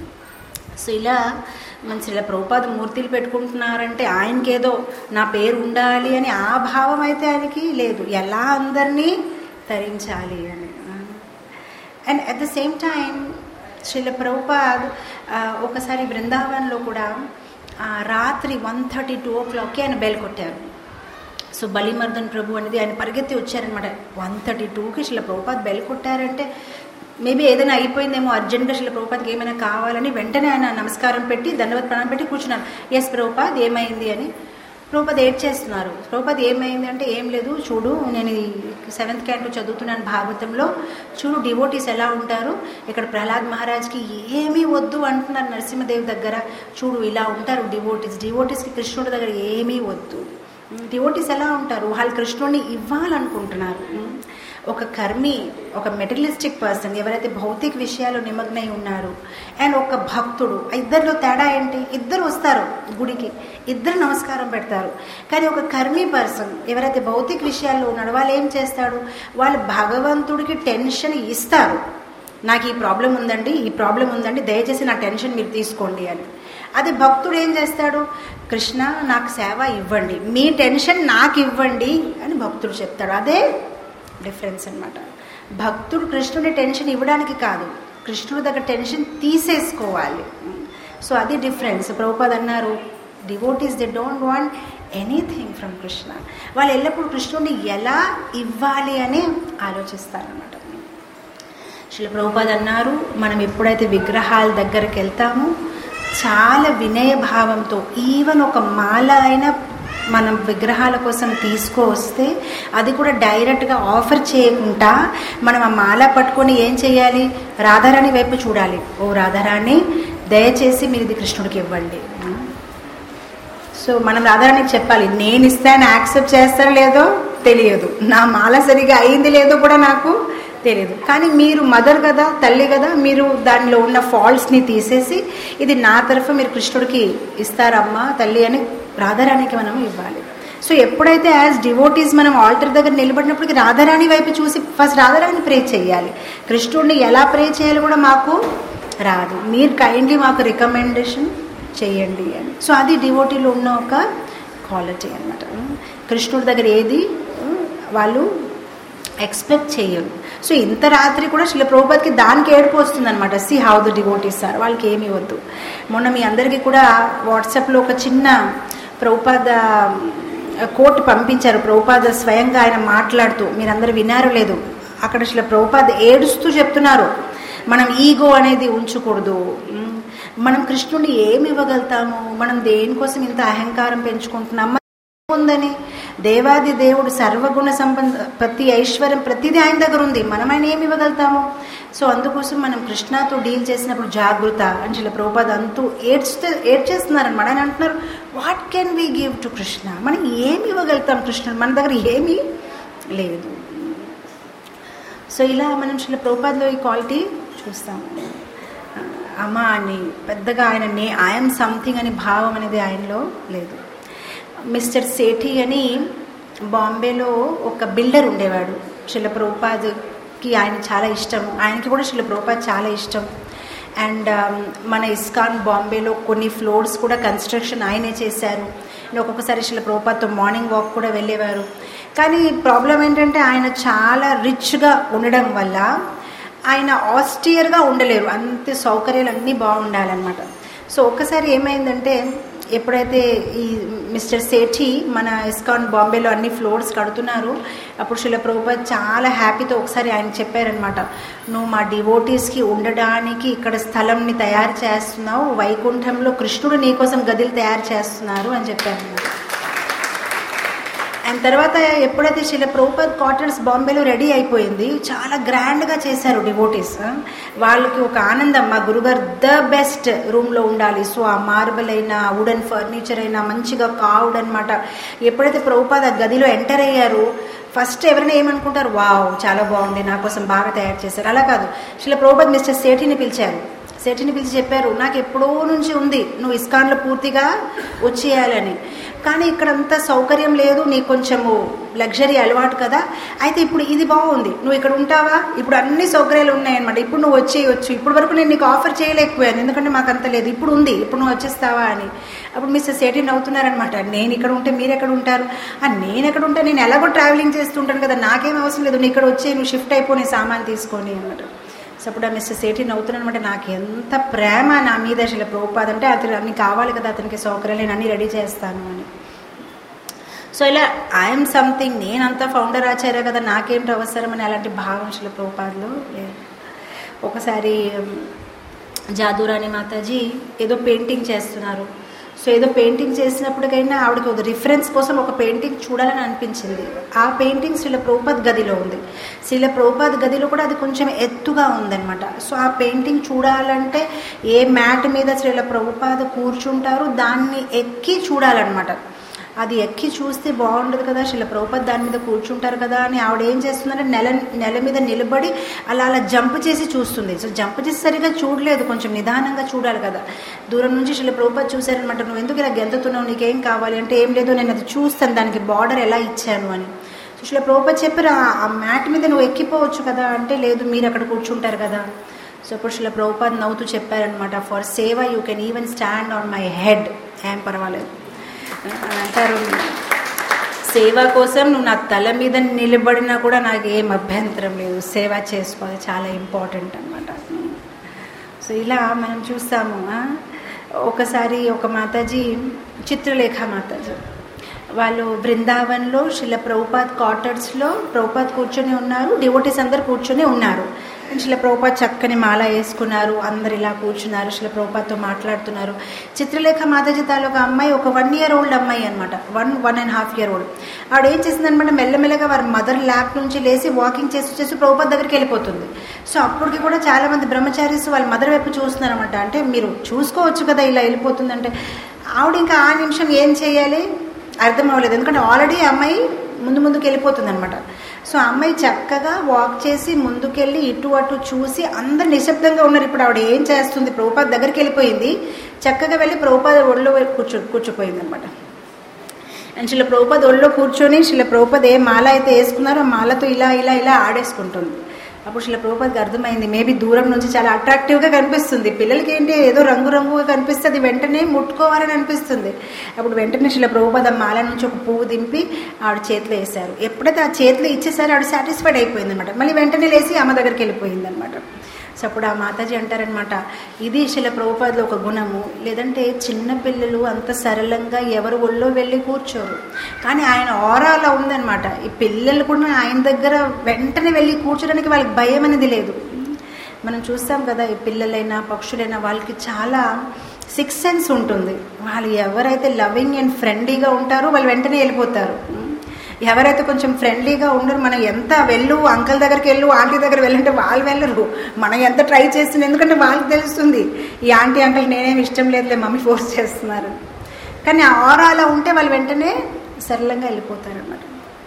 సో ఇలా మన ఇలా ప్రభుపాద మూర్తిలు పెట్టుకుంటున్నారంటే ఆయనకేదో నా పేరు ఉండాలి అని ఆ భావం అయితే ఆయనకి లేదు ఎలా అందరినీ తరించాలి అని and at the same time Srila Prabhupad ఒకసారి బృందావన్లో కూడా రాత్రి వన్ థర్టీ టూ ఓ క్లాక్కి ఆయన బెల్ కొట్టారు సో బలిమర్దన్ ప్రభు అనేది ఆయన పరిగెత్తి వచ్చారనమాట వన్ థర్టీ టూకి శిల ప్రభుపాద్ బెల్ కొట్టారంటే మేబీ ఏదైనా అయిపోయిందేమో అర్జెంట్గా శిల ప్రభుపాద్కి ఏమైనా కావాలని వెంటనే ఆయన నమస్కారం పెట్టి దండవత్ ప్రణామం పెట్టి కూర్చున్నారు ఎస్ ప్రభుపాద్ ఏమైంది అని ప్రభుపాద్ ఏడ్ చేస్తున్నారు ప్రభుపాద్ ఏమైంది అంటే ఏం లేదు చూడు నేను సెవెంత్ క్యాంటు చదువుతున్నాను భాగవతంలో చూడు డివోటీస్ ఎలా ఉంటారు ఇక్కడ ప్రహ్లాద్ మహారాజ్కి ఏమీ వద్దు అంటున్నారు నరసింహదేవ్ దగ్గర చూడు ఇలా ఉంటారు డివోటీస్ డివోటీస్కి కృష్ణుడి దగ్గర ఏమీ వద్దు డివోటీస్ ఎలా ఉంటారు వాళ్ళు కృష్ణుడిని ఇవ్వాలనుకుంటున్నారు ఒక కర్మి ఒక మెటీరియలిస్టిక్ పర్సన్ ఎవరైతే భౌతిక విషయాలు నిమగ్నై ఉన్నారు అండ్ ఒక భక్తుడు ఇద్దరిలో తేడా ఏంటి ఇద్దరు వస్తారు గుడికి ఇద్దరు నమస్కారం పెడతారు కానీ ఒక కర్మీ పర్సన్ ఎవరైతే భౌతిక విషయాల్లో ఉన్నాడో వాళ్ళు ఏం చేస్తాడు వాళ్ళు భగవంతుడికి టెన్షన్ ఇస్తారు నాకు ఈ ప్రాబ్లం ఉందండి ఈ ప్రాబ్లం ఉందండి దయచేసి నా టెన్షన్ మీరు తీసుకోండి అని అదే భక్తుడు ఏం చేస్తాడు కృష్ణ నాకు సేవ ఇవ్వండి మీ టెన్షన్ నాకు ఇవ్వండి అని భక్తుడు చెప్తాడు అదే డిఫరెన్స్ అనమాట భక్తుడు కృష్ణుడి టెన్షన్ ఇవ్వడానికి కాదు కృష్ణుడి దగ్గర టెన్షన్ తీసేసుకోవాలి సో అది డిఫరెన్స్ ప్రభుపాద్ అన్నారు devotees they don't want anything from Krishna వాళ్ళు ఎల్లప్పుడూ కృష్ణుడిని ఎలా ఇవ్వాలి అని ఆలోచిస్తారనమాట శ్రీ ప్రభుపాద్ అన్నారు మనం ఎప్పుడైతే విగ్రహాల దగ్గరికి వెళ్తామో చాలా వినయ భావంతో ఈవెన్ ఒక మాల అయినా మనం విగ్రహాల కోసం తీసుకువస్తే అది కూడా డైరెక్ట్గా ఆఫర్ చేయకుండా మనం ఆ మాల పట్టుకొని ఏం చేయాలి రాధారాణి వైపు చూడాలి ఓ రాధారాణి దయచేసి మీరు ఇది కృష్ణుడికి ఇవ్వండి సో మనం రాధారాణికి చెప్పాలి నేను ఇస్తాను యాక్సెప్ట్ చేస్తారో లేదో తెలియదు నా మాల సరిగా అయింది లేదో కూడా నాకు తెలియదు కానీ మీరు మదర్ కదా తల్లి కదా మీరు దానిలో ఉన్న ఫాల్ట్స్ని తీసేసి ఇది నా తరఫు మీరు కృష్ణుడికి ఇస్తారమ్మా తల్లి అని రాధారాణికి మనం ఇవ్వాలి సో ఎప్పుడైతే యాజ్ డివోటీస్ మనం ఆల్టర్ దగ్గర నిలబడినప్పటికీ రాధారాణి వైపు చూసి ఫస్ట్ రాధారాణి ప్రే చేయాలి కృష్ణుడిని ఎలా ప్రే చేయాలో కూడా మాకు రాదు మీరు కైండ్లీ మాకు రికమెండేషన్ చేయండి అని సో అది డివోటీలో ఉన్న ఒక క్వాలిటీ అనమాట కృష్ణుడి దగ్గర ఏది వాళ్ళు ఎక్స్పెక్ట్ చేయరు సో ఇంత రాత్రి కూడా శిల ప్రభుపతికి దానికి ఏడుపు వస్తుంది అనమాట see how the devotees sir వాళ్ళకి ఏమీ వద్దు మొన్న మీ అందరికీ కూడా వాట్సాప్లో ఒక చిన్న ప్రభుపాద కోట్ పంపించారు ప్రభుపాద స్వయంగా ఆయన మాట్లాడుతూ మీరందరూ వినారో లేదు అక్కడ శిల ప్రభుపాద ఏడుస్తూ చెప్తున్నారు మనం ఈగో అనేది ఉంచకూడదు మనం కృష్ణుడిని ఏమి ఇవ్వగలుగుతాము మనం దేనికోసం ఇంత అహంకారం పెంచుకుంటున్నాం ఉందని దేవాది దేవుడు సర్వగుణ సంబంధ ప్రతి ఐశ్వర్యం ప్రతిదీ ఆయన దగ్గర ఉంది మనం ఆయన ఏమి ఇవ్వగలుగుతాము సో అందుకోసం మనం కృష్ణతో డీల్ చేసినప్పుడు జాగృత అని చెప్పి ప్రభుపాద అంతూ ఏడ్స్తే ఏడ్చేస్తున్నారనమాట ఆయన అంటున్నారు what can we give to Krishna మనం ఏమి ఇవ్వగలుగుతాం కృష్ణుడు మన దగ్గర ఏమీ లేదు సో ఇలా మనం శిల ప్రభుపాదలో ఈ క్వాలిటీ చూస్తాము అమ్మ అని పెద్దగా ఆయన నే ఐఎమ్ సంథింగ్ అనే భావం అనేది ఆయనలో లేదు మిస్టర్ సేఠి అని బాంబేలో ఒక బిల్డర్ ఉండేవాడు శిల ప్రభుపాద్కి ఆయన చాలా ఇష్టం ఆయనకి కూడా శిల ప్రభుపాద్ చాలా ఇష్టం అండ్ మన ఇస్కాన్ బాంబేలో కొన్ని ఫ్లోర్స్ కూడా కన్స్ట్రక్షన్ ఆయనే చేశారు అండ్ ఒక్కొక్కసారి శిల ప్రభుపాద్తో మార్నింగ్ వాక్ కూడా వెళ్ళేవారు కానీ ప్రాబ్లం ఏంటంటే ఆయన చాలా రిచ్గా ఉండడం వల్ల ఆయన ఆస్టియర్గా ఉండలేరు అంతే సౌకర్యాలు అన్నీ బాగుండాలన్నమాట సో ఒక్కసారి ఏమైందంటే ఎప్పుడైతే ఈ మిస్టర్ సేఠి మన ఇస్కాన్ బాంబేలో అన్ని ఫ్లోర్స్ కడుతున్నారు అప్పుడు శిల ప్రభుపాద్ చాలా హ్యాపీతో ఒకసారి ఆయన చెప్పారనమాట నువ్వు మా డివోటీస్కి ఉండడానికి ఇక్కడ స్థలంని తయారు చేస్తున్నావు వైకుంఠంలో కృష్ణుడు నీకోసం గదిలు తయారు చేస్తున్నారు అని చెప్పారనమాట అండ్ తర్వాత ఎప్పుడైతే శిల ప్రభుపాద్ క్వార్టర్స్ బాంబేలో రెడీ అయిపోయింది చాలా గ్రాండ్గా చేశారు డివోటీస్ వాళ్ళకి ఒక ఆనందం మా గురుగారు ద బెస్ట్ రూమ్లో ఉండాలి సో ఆ మార్బల్ అయినా వుడెన్ ఫర్నిచర్ అయినా మంచిగా కావుడ్ అనమాట ఎప్పుడైతే ప్రభుపాద్ ఆ గదిలో ఎంటర్ అయ్యారు ఫస్ట్ ఎవరైనా ఏమనుకుంటారు వావ్ చాలా బాగుంది నా కోసం బాగా తయారు చేశారు అలా కాదు శిల ప్రభుపాద్ మిస్టర్ సేఠిని పిలిచారు సేఠిని పిలిచి చెప్పారు నాకు ఎప్పుడో నుంచి ఉంది నువ్వు ఇస్కాన్లో పూర్తిగా వచ్చేయాలని కానీ ఇక్కడ అంత సౌకర్యం లేదు నీకు కొంచెము లగ్జరీ అలవాటు కదా అయితే ఇప్పుడు ఇది బాగుంది నువ్వు ఇక్కడ ఉంటావా ఇప్పుడు అన్ని సౌకర్యాలు ఉన్నాయన్నమాట ఇప్పుడు నువ్వు వచ్చేయచ్చు ఇప్పుడు వరకు నేను నీకు ఆఫర్ చేయలేకపోయాను ఎందుకంటే మాకు అంత లేదు ఇప్పుడు ఉంది ఇప్పుడు నువ్వు వచ్చేస్తావా అని అప్పుడు మిస్టర్ సేఠి నవ్వుతున్నారనమాట నేను ఇక్కడ ఉంటే మీరు ఎక్కడ ఉంటారు నేను ఎక్కడ ఉంటే నేను ఎలాగో ట్రావెలింగ్ చేస్తుంటాను కదా నాకేం అవసరం లేదు నువ్వు ఇక్కడ వచ్చే నువ్వు షిఫ్ట్ అయిపో నీ సామాన్ తీసుకొని అన్నమాట సో అప్పుడు ఆ మిస్టర్ సేఠి నవ్వుతున్నానమాట నాకు ఎంత ప్రేమ నా మీద అసలు ప్రభుపాద్ అంటే అతను అన్ని కావాలి కదా అతనికి సౌకర్యాలు నేను అన్ని రెడీ చేస్తాను అని సో ఇలా ఐఎమ్ సంథింగ్ నేనంతా ఫౌండర్ ఆచార్య కదా నాకేంటి అవసరం అని అలాంటి భావం అసలు ప్రభుపాదులు లేదు ఒకసారి జాదూరాణి మాతాజీ ఏదో పెయింటింగ్ చేస్తున్నారు సో ఏదో పెయింటింగ్ చేసినప్పటికైనా ఆవిడకి ఒక రిఫరెన్స్ కోసం ఒక పెయింటింగ్ చూడాలని అనిపించింది ఆ పెయింటింగ్ శిల ప్రభుపాద్ గదిలో ఉంది శిల ప్రభుపాద్ గదిలో కూడా అది కొంచెం ఎత్తుగా ఉందన్నమాట సో ఆ పెయింటింగ్ చూడాలంటే ఏ మ్యాట్ మీద శ్రీల ప్రభుపాద కూర్చుంటారో దాన్ని ఎక్కి చూడాలన్నమాట అది ఎక్కి చూస్తే బాగుండదు కదా శిల ప్రభుపతి దాని మీద కూర్చుంటారు కదా అని ఆవిడ ఏం చేస్తుందంటే నెల నెల మీద నిలబడి అలా అలా జంప్ చేసి చూస్తుంది సో జంప్ చేసి సరిగా చూడలేదు కొంచెం నిదానంగా చూడాలి కదా దూరం నుంచి శిల ప్రభుపతి చూశారనమాట నువ్వు ఎందుకు ఇలా గెంతుతున్నావు నీకేం కావాలి అంటే ఏం లేదు నేను అది చూస్తాను దానికి బార్డర్ ఎలా ఇచ్చాను అని సో శిల ప్రభుపతి చెప్పారు ఆ మ్యాట్ మీద నువ్వు ఎక్కిపోవచ్చు కదా అంటే లేదు మీరు అక్కడ కూర్చుంటారు కదా సో ఇప్పుడు శిల ప్రభుపాద్ నవ్వుతూ చెప్పారనమాట ఫర్ సేవ you can even stand on my head ఏం పర్వాలేదు అంటారు సేవ కోసం నువ్వు నా తల మీద నిలబడినా కూడా నాకు ఏం అభ్యంతరం లేదు సేవ చేసుకోవాలి చాలా ఇంపార్టెంట్ అనమాట సో ఇలా మనం చూస్తాము ఒకసారి ఒక మాతాజీ చిత్రలేఖ మాతాజీ వాళ్ళు బృందావన్లో శిల ప్రభుపాద్ క్వార్టర్స్లో ప్రభుపాద్ కూర్చొని ఉన్నారు డివోటీస్ అందరు కూర్చొని ఉన్నారు శిల ప్రభుపాద్ చక్కని మాల వేసుకున్నారు అందరు ఇలా కూర్చున్నారు శిల ప్రభుపాద్తో మాట్లాడుతున్నారు చిత్రలేఖ మాతాజీ తాలూక అమ్మాయి ఒక వన్ ఇయర్ ఓల్డ్ అమ్మాయి అనమాట one one and half year old ఆవిడ ఏం చేసిందనమాట మెల్లమెల్లగా వారి మదర్ ల్యాబ్ నుంచి లేచి వాకింగ్ చేసి చేసి ప్రభుపాద్ దగ్గరికి వెళ్ళిపోతుంది సో అప్పటికి కూడా చాలా మంది బ్రహ్మచారీస్ వాళ్ళ మదర్ వైపు చూస్తున్నారు అనమాట అంటే మీరు చూసుకోవచ్చు కదా ఇలా వెళ్ళిపోతుందంటే ఆవిడ ఇంకా ఆ నిమిషం ఏం చేయాలి అర్థం అవ్వలేదు ఎందుకంటే ఆల్రెడీ అమ్మాయి ముందు ముందుకు వెళ్ళిపోతుంది అనమాట సో అమ్మాయి చక్కగా వాక్ చేసి ముందుకెళ్ళి ఇటు అటు చూసి అందరు నిశ్శబ్దంగా ఉన్నారు ఇప్పుడు ఆవిడ ఏం చేస్తుంది ప్రభుపాద్ దగ్గరికి వెళ్ళిపోయింది చక్కగా వెళ్ళి ప్రభుపాద ఒళ్ళో కూర్చో కూర్చోపోయింది అనమాట అండ్ శిల ప్రభుపద్ ఒళ్ళో కూర్చొని శిల ప్రభుపద్ ఏ మాల అయితే వేసుకున్నారో ఆ మాలతో ఇలా ఇలా ఇలా ఆడేసుకుంటుంది అప్పుడు శిల ప్రభుపద్కి అర్థమైంది మేబీ దూరం నుంచి చాలా అట్రాక్టివ్గా కనిపిస్తుంది పిల్లలకి ఏంటి ఏదో రంగు రంగుగా కనిపిస్తుంది వెంటనే ముట్టుకోవాలని అనిపిస్తుంది అప్పుడు వెంటనే శిల ప్రభుపద్ ఆ మాల నుంచి ఒక పువ్వు దింపి ఆవిడ చేతిలో వేశారు ఎప్పుడైతే ఆ చేతిలో ఇచ్చేసారో ఆవిడ సాటిస్ఫైడ్ అయిపోయింది అనమాట మళ్ళీ వెంటనే లేచి అమ్మ దగ్గరికి వెళ్ళిపోయింది అనమాట సో అప్పుడు ఆ మాతాజీ అంటారనమాట ఇది శిల ప్రభుపాదలో ఒక గుణము లేదంటే చిన్న పిల్లలు అంత సరళంగా ఎవరు ఒళ్ళో వెళ్ళి కూర్చోరు కానీ ఆయన ఆరా అలా ఉందన్నమాట ఈ పిల్లలు కూడా ఆయన దగ్గర వెంటనే వెళ్ళి కూర్చోడానికి వాళ్ళకి భయం అనేది లేదు మనం చూస్తాం కదా ఈ పిల్లలైనా పక్షులైనా వాళ్ళకి చాలా సిక్స్ సెన్స్ ఉంటుంది వాళ్ళు ఎవరైతే లవింగ్ అండ్ ఫ్రెండ్లీగా ఉంటారో వాళ్ళు వెంటనే వెళ్ళిపోతారు ఎవరైతే కొంచెం ఫ్రెండ్లీగా ఉండరు మనం ఎంత వెళ్ళు అంకల్ దగ్గరికి వెళ్ళు ఆంటీ దగ్గర వెళ్ళంటే వాళ్ళు వెళ్ళరు మనం ఎంత ట్రై చేస్తుంది ఎందుకంటే వాళ్ళకి తెలుస్తుంది ఈ ఆంటీ అంకల్ నేనేం ఇష్టం లేదులే మమ్మీ ఫోర్స్ చేస్తున్నారు కానీ ఆ ఆరా అలా ఉంటే వాళ్ళు వెంటనే సరళంగా వెళ్ళిపోతారు అనమాట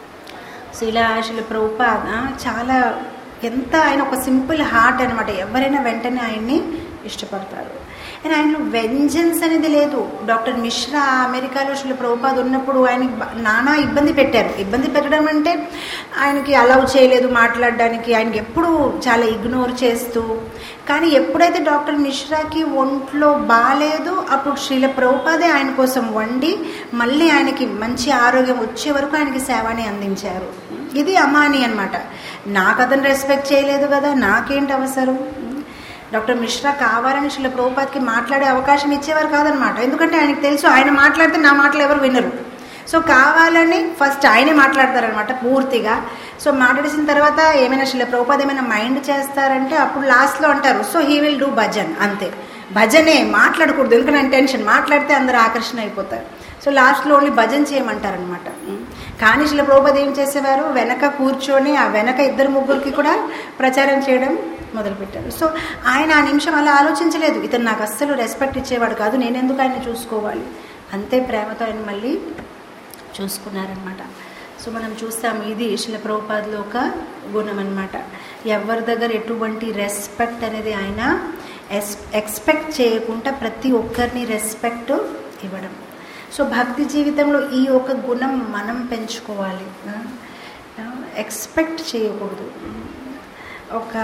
సో ఇలా అసలు ప్రభుపాద చాలా ఎంత ఆయన ఒక సింపుల్ హార్ట్ అనమాట ఎవరైనా వెంటనే ఆయన్ని ఇష్టపడతారు అండ్ ఆయనలో వెంజన్స్ అనేది లేదు డాక్టర్ మిశ్రా అమెరికాలో శిల ప్రభుపాద్ ఉన్నప్పుడు ఆయనకి బ- నానా ఇబ్బంది పెట్టారు ఇబ్బంది పెట్టడం అంటే ఆయనకి అలౌ చేయలేదు మాట్లాడడానికి ఆయనకి ఎప్పుడు చాలా ఇగ్నోర్ చేస్తూ కానీ ఎప్పుడైతే డాక్టర్ మిశ్రాకి ఒంట్లో బాగాలేదు అప్పుడు శ్రీల ప్రభుపాదే ఆయన కోసం వండి మళ్ళీ ఆయనకి మంచి ఆరోగ్యం వచ్చే వరకు ఆయనకి సేవని అందించారు ఇది అమాని అనమాట నాకు అతను రెస్పెక్ట్ చేయలేదు కదా నాకేంటి అవసరం డాక్టర్ మిశ్రా కావాలని శిల ప్రభుపాద్కి మాట్లాడే అవకాశం ఇచ్చేవారు కాదనమాట ఎందుకంటే ఆయనకు తెలుసు ఆయన మాట్లాడితే నా మాటలు ఎవరు వినరు సో కావాలని ఫస్ట్ ఆయనే మాట్లాడతారనమాట పూర్తిగా సో మాట్లాడేసిన తర్వాత ఏమైనా శిల ప్రభుపాద్ ఏమైనా మైండ్ చేస్తారంటే అప్పుడు లాస్ట్లో అంటారు so he will do bhajan అంతే భజనే మాట్లాడకూడదు ఎందుకంటే ఆయన టెన్షన్ మాట్లాడితే అందరు ఆకర్షణ అయిపోతారు సో లాస్ట్లో ఓన్లీ భజన చేయమంటారనమాట కానీ శిల ప్రభుపాద్ ఏం చేసేవారు వెనక కూర్చొని ఆ వెనక ఇద్దరు ముగ్గురికి కూడా ప్రచారం చేయడం మొదలుపెట్టారు సో ఆయన ఆ నిమిషం అలా ఆలోచించలేదు ఇతను నాకు అస్సలు రెస్పెక్ట్ ఇచ్చేవాడు కాదు నేను ఎందుకు ఆయన చూసుకోవాలి అంతే ప్రేమతో ఆయన మళ్ళీ చూసుకున్నారనమాట సో మనం చూస్తాము ఇది శిల ప్రభుపాదులో ఒక గుణం అనమాట ఎవరి దగ్గర ఎటువంటి రెస్పెక్ట్ అనేది ఆయన ఎస్ ఎక్స్పెక్ట్ చేయకుండా ప్రతి ఒక్కరిని రెస్పెక్ట్ ఇవ్వడం సో భక్తి జీవితంలో ఈ ఒక గుణం మనం పెంచుకోవాలి ఎక్స్పెక్ట్ చేయకూడదు ఒక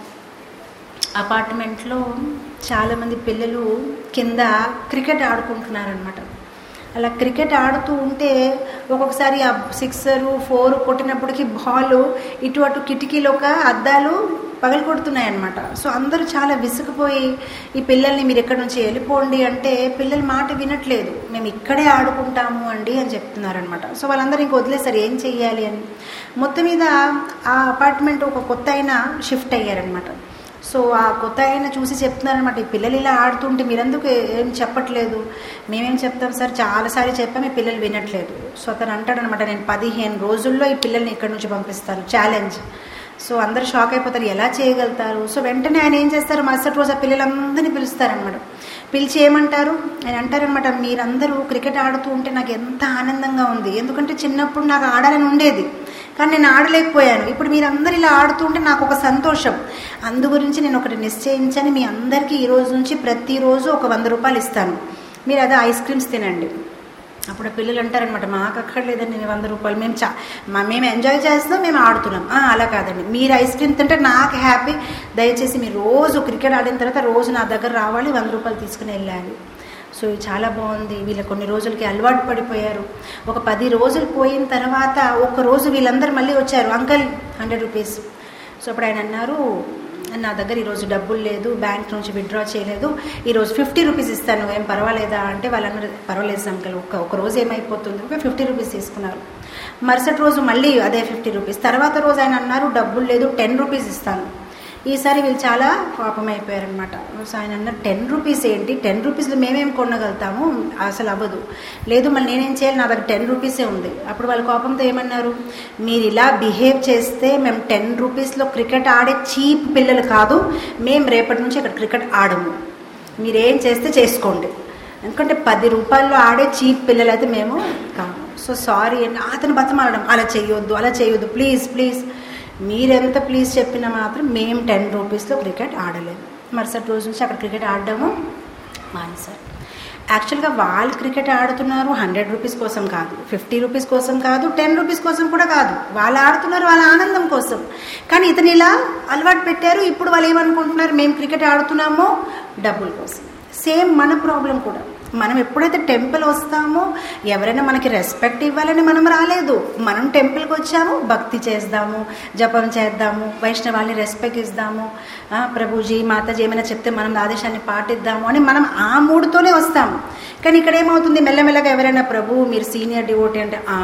అపార్ట్మెంట్లో చాలామంది పిల్లలు కింద క్రికెట్ ఆడుకుంటున్నారనమాట అలా క్రికెట్ ఆడుతూ ఉంటే ఒక్కొక్కసారి ఆ సిక్సరు ఫోర్ కొట్టినప్పటికీ బాల్ ఇటు అటు కిటికీలు ఒక అద్దాలు పగలు కొడుతున్నాయి అనమాట సో అందరూ చాలా విసుగుపోయి ఈ పిల్లల్ని మీరు ఎక్కడి నుంచి వెళ్ళిపోండి అంటే పిల్లలు మాట వినట్లేదు మేము ఇక్కడే ఆడుకుంటాము అండి అని చెప్తున్నారనమాట సో వాళ్ళందరూ ఇంక వదిలేసారు ఏం చెయ్యాలి అని మొత్తం మీద ఆ అపార్ట్మెంట్ ఒక కొత్త అయినా షిఫ్ట్ అయ్యారనమాట సో ఆ కొత్త ఆయన చూసి చెప్తున్నారనమాట ఈ పిల్లలు ఇలా ఆడుతుంటే మీరెందుకు ఏం చెప్పట్లేదు మేమేం చెప్తాం సార్ చాలాసార్లు చెప్పాం ఈ పిల్లలు వినట్లేదు సో అతను అంటాడనమాట నేను పదిహేను రోజుల్లో ఈ పిల్లల్ని ఇక్కడి నుంచి పంపిస్తాను ఛాలెంజ్ సో అందరు షాక్ అయిపోతారు ఎలా చేయగలుగుతారు సో వెంటనే ఆయన ఏం చేస్తారు మరుసటి రోజు ఆ పిల్లలందరినీ పిలుస్తారనమాట పిలిచి ఏమంటారు ఆయన అంటారనమాట మీరందరూ క్రికెట్ ఆడుతూ ఉంటే నాకు ఎంత ఆనందంగా ఉంది ఎందుకంటే చిన్నప్పుడు నాకు ఆడాలని ఉండేది కానీ నేను ఆడలేకపోయాను ఇప్పుడు మీరందరూ ఇలా ఆడుతుంటే నాకు ఒక సంతోషం అందు గురించి నేను ఒకటి నిశ్చయించని మీ అందరికీ ఈ రోజు నుంచి ప్రతిరోజు ఒక వంద రూపాయలు ఇస్తాను మీరు అదే ఐస్ క్రీమ్స్ తినండి అప్పుడు పిల్లలు అంటారనమాట మాకు అక్కర్లేదండి నేను వంద రూపాయలు మేము చా మా మేము ఎంజాయ్ చేస్తున్నాం మేము ఆడుతున్నాం "ఆ, అలా కాదండి మీరు ఐస్ క్రీమ్ తింటే నాకు హ్యాపీ దయచేసి మీరు రోజు క్రికెట్ ఆడిన తర్వాత రోజు నా దగ్గర రావాలి వంద రూపాయలు తీసుకుని వెళ్ళాలి సో ఇది చాలా బాగుంది వీళ్ళ కొన్ని రోజులకి అలవాటు పడిపోయారు ఒక పది రోజులు పోయిన తర్వాత ఒక రోజు వీళ్ళందరూ మళ్ళీ వచ్చారు అంకల్ హండ్రెడ్ రూపీస్ సో అప్పుడు ఆయన అన్నారు నా దగ్గర ఈరోజు డబ్బులు లేదు బ్యాంక్ నుంచి విత్డ్రా చేయలేదు ఈరోజు ఫిఫ్టీ రూపీస్ ఇస్తాను ఏం పర్వాలేదా అంటే వాళ్ళందరూ పర్వాలేదు అంకల్ ఒక్క ఒక రోజు ఏమైపోతుంది ఒక ఫిఫ్టీ రూపీస్ తీసుకున్నారు మరుసటి రోజు మళ్ళీ అదే ఫిఫ్టీ రూపీస్ తర్వాత రోజు ఆయన అన్నారు డబ్బులు లేదు టెన్ రూపీస్ ఇస్తాను ఈసారి వీళ్ళు చాలా కోపం అయిపోయారనమాట సో ఆయన అన్నారు టెన్ రూపీస్ ఏంటి టెన్ రూపీస్లో మేమేం కొనగలుగుతాము అసలు అవ్వదు లేదు మళ్ళీ నేనేం చేయాలి నా దగ్గర టెన్ రూపీసే ఉంది అప్పుడు వాళ్ళ కోపంతో ఏమన్నారు మీరు ఇలా బిహేవ్ చేస్తే మేము టెన్ రూపీస్లో క్రికెట్ ఆడే చీప్ పిల్లలు కాదు మేము రేపటి నుంచి ఇక్కడ క్రికెట్ ఆడము మీరేం చేస్తే చేసుకోండి ఎందుకంటే పది రూపాయల్లో ఆడే చీప్ పిల్లలు అయితే మేము కాము సో సారీ అండి అతను బతమాలడం అలా చేయొద్దు అలా చేయొద్దు ప్లీజ్ ప్లీజ్ మీరెంత ప్లీజ్ చెప్పినా మాత్రం మేము టెన్ రూపీస్లో క్రికెట్ ఆడలేము మరుసటి రోజు నుంచి అక్కడ క్రికెట్ ఆడడము మానేశారు యాక్చువల్గా వాళ్ళు క్రికెట్ ఆడుతున్నారు హండ్రెడ్ రూపీస్ కోసం కాదు ఫిఫ్టీ రూపీస్ కోసం కాదు టెన్ రూపీస్ కోసం కూడా కాదు వాళ్ళు ఆడుతున్నారు వాళ్ళ ఆనందం కోసం కానీ ఇతను ఇలా అలవాటు పెట్టారు ఇప్పుడు వాళ్ళు ఏమనుకుంటున్నారు మేము క్రికెట్ ఆడుతున్నామో డబ్బుల కోసం సేమ్ మన ప్రాబ్లం కూడా మనం ఎప్పుడైతే టెంపుల్ వస్తామో ఎవరైనా మనకి రెస్పెక్ట్ ఇవ్వాలని మనం రాలేదు మనం టెంపుల్కి వచ్చాము భక్తి చేద్దాము జపం చేద్దాము వైష్ణవాల్ని రెస్పెక్ట్ ఇద్దాము ఆ, ప్రభుజీ మాతాజీ ఏమైనా చెప్తే మనం ఆదేశాన్ని పాటిద్దాము అని మనం ఆ మూడుతోనే వస్తాము కానీ ఇక్కడ ఏమవుతుంది మెల్లమెల్లగా ఎవరైనా ప్రభు మీరు సీనియర్ డివోటీ అంటే "ఆ,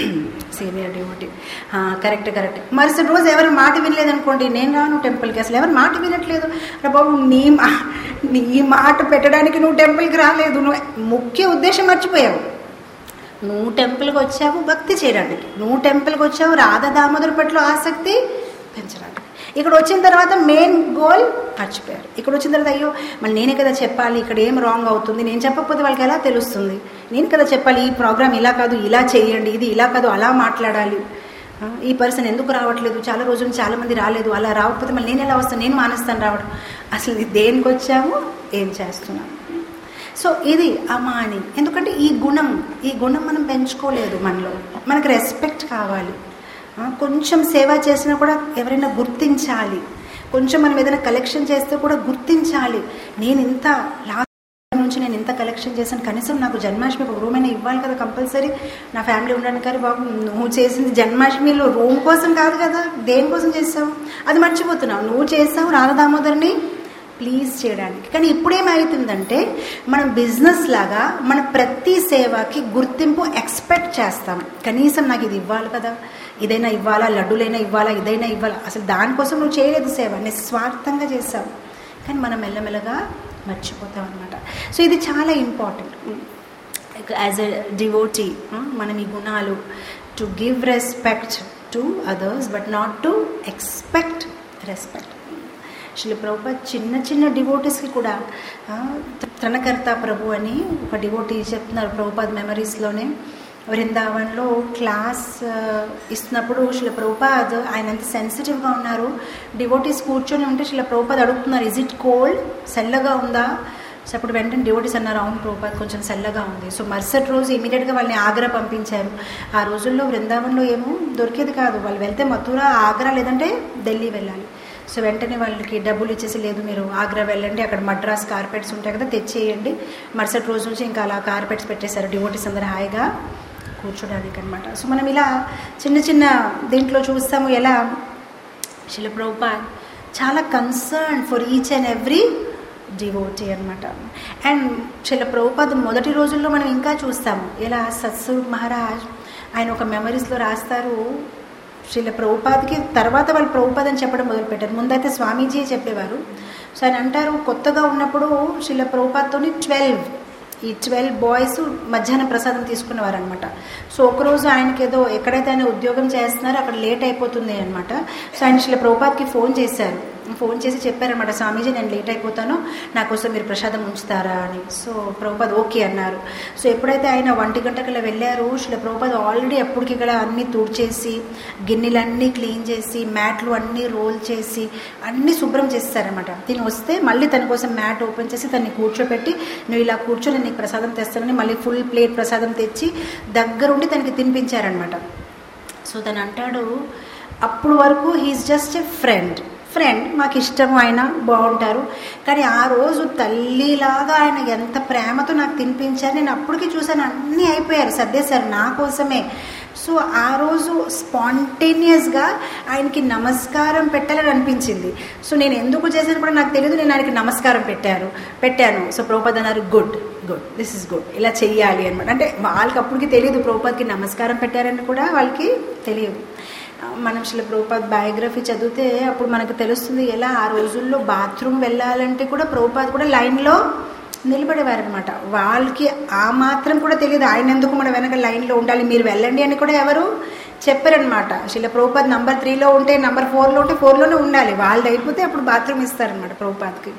సీనియర్ డివోటీ కరెక్ట్ కరెక్ట్ మరుసటి రోజు ఎవరు మాట వినలేదు అనుకోండి నేను రాను టెంపుల్కి అసలు ఎవరు మాట వినట్లేదు రా బాబు నీ మా నీ మాట పెట్టడానికి నువ్వు టెంపుల్కి రాలేదు నువ్వు ముఖ్య ఉద్దేశం మర్చిపోయావు నువ్వు టెంపుల్కి వచ్చావు భక్తి చేయడానికి నువ్వు టెంపుల్కి వచ్చావు రాధా దామోదర్ పట్ల ఆసక్తి పెంచడానికి ఇక్కడ వచ్చిన తర్వాత మెయిన్ గోల్ మర్చిపోయారు ఇక్కడ వచ్చిన తర్వాత అయ్యో మళ్ళీ నేనే కదా చెప్పాలి ఇక్కడ ఏం రాంగ్ అవుతుంది నేను చెప్పకపోతే వాళ్ళకి ఎలా తెలుస్తుంది నేను కదా చెప్పాలి ఈ ప్రోగ్రామ్ ఇలా కాదు ఇలా చేయండి ఇది ఇలా కాదు అలా మాట్లాడాలి ఆ, ఈ పర్సన్ ఎందుకు రావట్లేదు చాలా రోజులు చాలా మంది రాలేదు అలా రాకపోతే మళ్ళీ నేను ఎలా వస్తాను నేను మానేస్తాను రావడం అసలు ఇది దేనికి వచ్చాము ఏం చేస్తున్నాం సో ఇది అమాని ఎందుకంటే ఈ గుణం ఈ గుణం మనం పెంచుకోలేదు మనలో మనకు రెస్పెక్ట్ కావాలి ఆ, కొంచెం సేవ చేసినా కూడా ఎవరైనా గుర్తించాలి కొంచెం మనం ఏదైనా కలెక్షన్ చేస్తే కూడా గుర్తించాలి నేను ఇంత లాస్ట్ నుంచి నేను ఇంత కలెక్షన్ చేశాను కనీసం నాకు జన్మాష్టమి ఒక రూమ్ అయినా ఇవ్వాలి కదా కంపల్సరీ నా ఫ్యామిలీ ఉండడానికి కానీ బాబు నువ్వు చేసింది జన్మాష్టమిలో రూమ్ కోసం కాదు కదా దేనికోసం చేసావు అది మర్చిపోతున్నావు నువ్వు చేసావు రాధదామోదర్ని ప్లీజ్ చేయడానికి కానీ ఇప్పుడేమవుతుందంటే మనం బిజినెస్ లాగా మన ప్రతి సేవకి గుర్తింపు ఎక్స్పెక్ట్ చేస్తాం కనీసం నాకు ఇది ఇవ్వాలి కదా ఇదైనా ఇవ్వాలా లడ్డులైనా ఇవ్వాలా ఇదైనా ఇవ్వాలా అసలు దానికోసం నువ్వు చేయలేదు సేవ నిస్వార్థంగా చేసావు కానీ మనం మెల్లమెల్లగా మర్చిపోతాం అనమాట సో ఇది చాలా ఇంపార్టెంట్ యాజ్ ఎ డివోటీ మనం ఈ గుణాలు to give respect to others but not to expect respect Shri Prabhupad చిన్న చిన్న డివోటీస్కి కూడా ఆ, త్రణకర్త ప్రభు అని ఒక డివోటీ చెప్తున్నారు ప్రభుపాద్ మెమరీస్లోనే వృందావన్లో క్లాస్ ఆ, ఇస్తున్నప్పుడు శిల ప్రభుపాద్ ఆయన ఎంత సెన్సిటివ్గా ఉన్నారు డివోటీస్ కూర్చొని ఉంటే శిల ప్రభుపాద్ అడుగుతున్నారు ఇజ్ ఇట్ కోల్డ్ చల్లగా ఉందా సో అప్పుడు వెంటనే డివోటీస్ అన్నారు అవును ప్రభుపాద్ కొంచెం చల్లగా ఉంది సో మరుసటి రోజు ఇమీడియట్గా వాళ్ళని ఆగ్రా పంపించారు ఆ రోజుల్లో వృందావన్లో ఏమో దొరికేది కాదు వాళ్ళు వెళ్తే మథురా ఆగ్రా లేదంటే ఢిల్లీ వెళ్ళాలి సో వెంటనే వాళ్ళకి డబ్బులు ఇచ్చేసి లేదు మీరు ఆగ్రా వెళ్ళండి అక్కడ మద్రాస్ కార్పెట్స్ ఉంటాయి కదా తెచ్చేయండి మరుసటి రోజు నుంచి ఇంకా అలా కార్పెట్స్ పెట్టేశారు డివోటీస్ అందరు హాయిగా కూర్చోడానికి అనమాట సో మనం ఇలా చిన్న చిన్న దీంట్లో చూస్తాము ఎలా శిల ప్రభుపాద్ చాలా concern for each and every devotee అనమాట అండ్ శిల ప్రభుపాద్ మొదటి రోజుల్లో మనం ఇంకా చూస్తాము ఎలా సత్స్వరూప్ మహారాజ్ ఆయన ఒక మెమరీస్లో రాస్తారు శ్రీల ప్రభుపాద్కి తర్వాత వాళ్ళు ప్రభుపాద్ అని చెప్పడం మొదలుపెట్టారు ముందైతే స్వామీజీ చెప్పేవారు సో ఆయన అంటారు కొత్తగా ఉన్నప్పుడు శ్రీల ప్రభుపాద్తోని ట్వెల్వ్ ఈ ట్వెల్వ్ బాయ్స్ మధ్యాహ్నం ప్రసాదం తీసుకునేవారు అనమాట సో ఒకరోజు ఆయనకి ఏదో ఎక్కడైతే ఆయన ఉద్యోగం చేస్తున్నారో అక్కడ లేట్ అయిపోతుంది అనమాట సో ఆయన శ్రీల ప్రభుపాద్కి ఫోన్ చేశారు ఫోన్ చేసి చెప్పారనమాట స్వామీజీ నేను లేట్ అయిపోతాను నా కోసం మీరు ప్రసాదం ఉంచుతారా అని సో ప్రభుపాద్ ఓకే అన్నారు సో ఎప్పుడైతే ఆయన ఒంటి గంటకల్లా వెళ్ళారు శ్రీల ప్రభుపాద్ ఆల్రెడీ ఎప్పటికి ఇక్కడ అన్నీ తుడిచేసి గిన్నెలన్నీ క్లీన్ చేసి మ్యాట్లు అన్నీ రోల్ చేసి అన్నీ శుభ్రం చేస్తారనమాట తిని వస్తే మళ్ళీ తన కోసం మ్యాట్ ఓపెన్ చేసి తన్ని కూర్చోపెట్టి నువ్వు ఇలా కూర్చొని నీకు ప్రసాదం తెస్తానని మళ్ళీ ఫుల్ ప్లేట్ ప్రసాదం తెచ్చి దగ్గరుండి తనకి తినిపించారనమాట సో తను అంటాడు అప్పుడు వరకు he is just a friend friend మాకు ఇష్టం ఆయన బాగుంటారు కానీ ఆ రోజు తల్లిలాగా ఆయన ఎంత ప్రేమతో నాకు తినిపించారు నేను అప్పటికి చూశాను అన్నీ అయిపోయారు సర్దేశారు నా కోసమే సో ఆ రోజు స్పాంటేనియస్గా ఆయనకి నమస్కారం పెట్టాలని అనిపించింది సో నేను ఎందుకు చేశాను కూడా నాకు తెలియదు నేను ఆయనకి నమస్కారం పెట్టాను పెట్టాను సో ప్రభుపద్ అన్నారు good good this is good ఇలా చెయ్యాలి అనమాట అంటే వాళ్ళకి అప్పటికి తెలియదు ప్రభుపద్కి నమస్కారం పెట్టారని కూడా వాళ్ళకి తెలియదు మనం శిల ప్రభుపాద్ బయోగ్రఫీ చదివితే అప్పుడు మనకు తెలుస్తుంది ఎలా ఆ రోజుల్లో బాత్రూమ్ వెళ్ళాలంటే కూడా ప్రభుపాద్ కూడా లైన్లో నిలబడేవారనమాట వాళ్ళకి ఆ మాత్రం కూడా తెలియదు ఆయన ఎందుకు మన వెనక లైన్లో ఉండాలి మీరు వెళ్ళండి అని కూడా ఎవరు చెప్పారనమాట శిల ప్రభుపాద్ నంబర్ త్రీలో ఉంటే నంబర్ ఫోర్లో ఉంటే ఫోర్లోనే ఉండాలి వాళ్ళది అయిపోతే అప్పుడు బాత్రూమ్ ఇస్తారనమాట ప్రభుపాద్కి